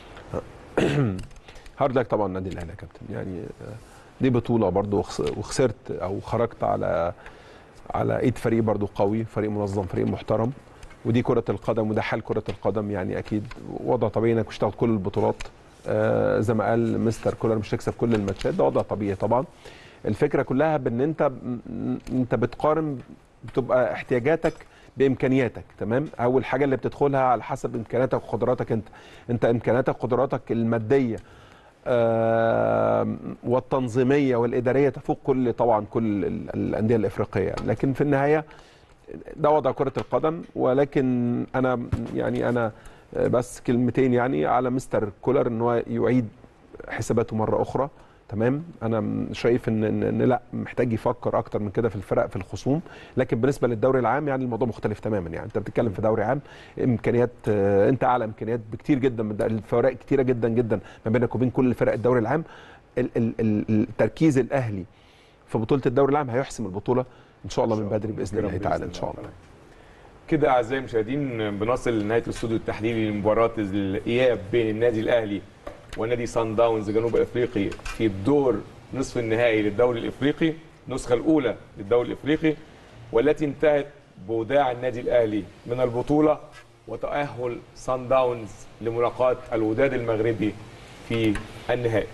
هارد لك طبعا النادي الاهلي يا كابتن يعني آه، دي بطوله برضو وخس- وخسرت او خرجت على على ايد فريق برضو قوي فريق منظم فريق محترم ودي كره القدم وده حال كره القدم يعني اكيد وضع طبيعي انك مش تاخد كل البطولات آه زي ما قال مستر كولر مش تكسب كل الماتشات ده وضع طبيعي طبعا الفكره كلها بان انت م- انت بتقارن بتبقى احتياجاتك بامكانياتك تمام اول حاجه اللي بتدخلها على حسب امكانياتك وقدراتك انت انت امكانياتك وقدراتك الماديه آه، والتنظيميه والاداريه تفوق كل طبعا كل ال- الانديه الافريقيه لكن في النهايه ده وضع كره القدم ولكن انا يعني انا بس كلمتين يعني على مستر كولر ان هو يعيد حساباته مره اخرى تمام انا م- شايف ان ان إن لا محتاج يفكر اكتر من كده في الفرق في الخصوم لكن بالنسبه للدوري العام يعني الموضوع مختلف تماما يعني انت بتتكلم في دوري عام امكانيات آه، انت اعلى امكانيات بكتير جدا من ده الفوارق كتيره جدا جدا ما بينك وبين كل فرق الدوري العام ال- ال- ال- التركيز الاهلي في بطوله الدوري العام هيحسم البطوله ان شاء الله من بدري باذن الله تعالى ان شاء الله كده اعزائي المشاهدين بنصل لنهايه الاستوديو التحليلي لمباراه الاياب بين النادي الاهلي ونادي سان داونز جنوب افريقي في الدور نصف النهائي للدوري الافريقي النسخه الاولى للدوري الافريقي والتي انتهت بوداع النادي الاهلي من البطوله وتاهل سان داونز لملاقاه الوداد المغربي في النهائي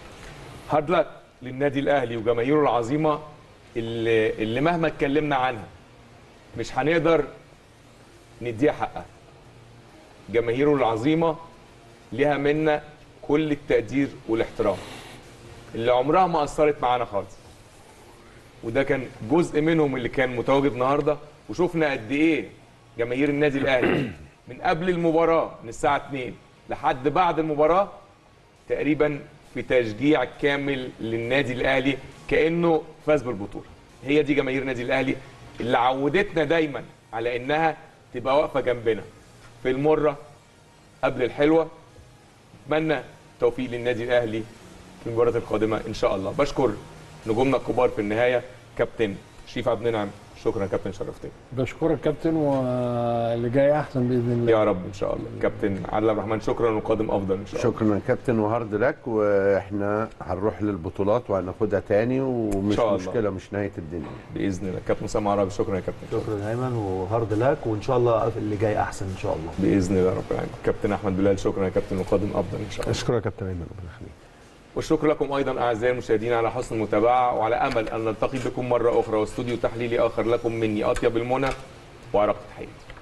هارد لك للنادي الاهلي وجماهيره العظيمه اللي, اللي مهما اتكلمنا عنها مش هنقدر نديها حقها جماهيره العظيمه ليها منا كل التقدير والاحترام اللي عمرها ما اثرت معانا خالص وده كان جزء منهم اللي كان متواجد النهارده وشفنا قد ايه جماهير النادي الاهلي من قبل المباراه من الساعه 2 لحد بعد المباراه تقريبا في تشجيع كامل للنادي الاهلي كانه فاز بالبطوله هي دي جماهير النادي الاهلي اللي عودتنا دايما على انها تبقى واقفه جنبنا في المره قبل الحلوه اتمنى توفيق للنادي الاهلي في المباراه القادمه ان شاء الله بشكر نجومنا الكبار في النهايه كابتن شريف عبد المنعم شكرا يا كابتن شرفتني بشكرك كابتن واللي جاي احسن باذن الله يا رب ان شاء الله كابتن عادل عبد الرحمن شكرا وقادم افضل ان شاء الله شكرا يا كابتن وهارد لك واحنا هنروح للبطولات وهناخدها تاني ومش شاء الله. مشكله مش نهايه الدنيا باذن الله كابتن اسامه عربي شكرا يا كابتن شكرا يا ايمن وهارد لك وان شاء الله اللي جاي احسن ان شاء الله باذن الله رب العالمين كابتن احمد بلال شكرا يا كابتن وقادم افضل ان شاء الله اشكرك يا كابتن ايمن ربنا يخليك والشكر لكم ايضا اعزائي المشاهدين على حسن المتابعه وعلى امل ان نلتقي بكم مره اخرى واستوديو تحليلي اخر لكم مني اطيب المنى وارق تحياتي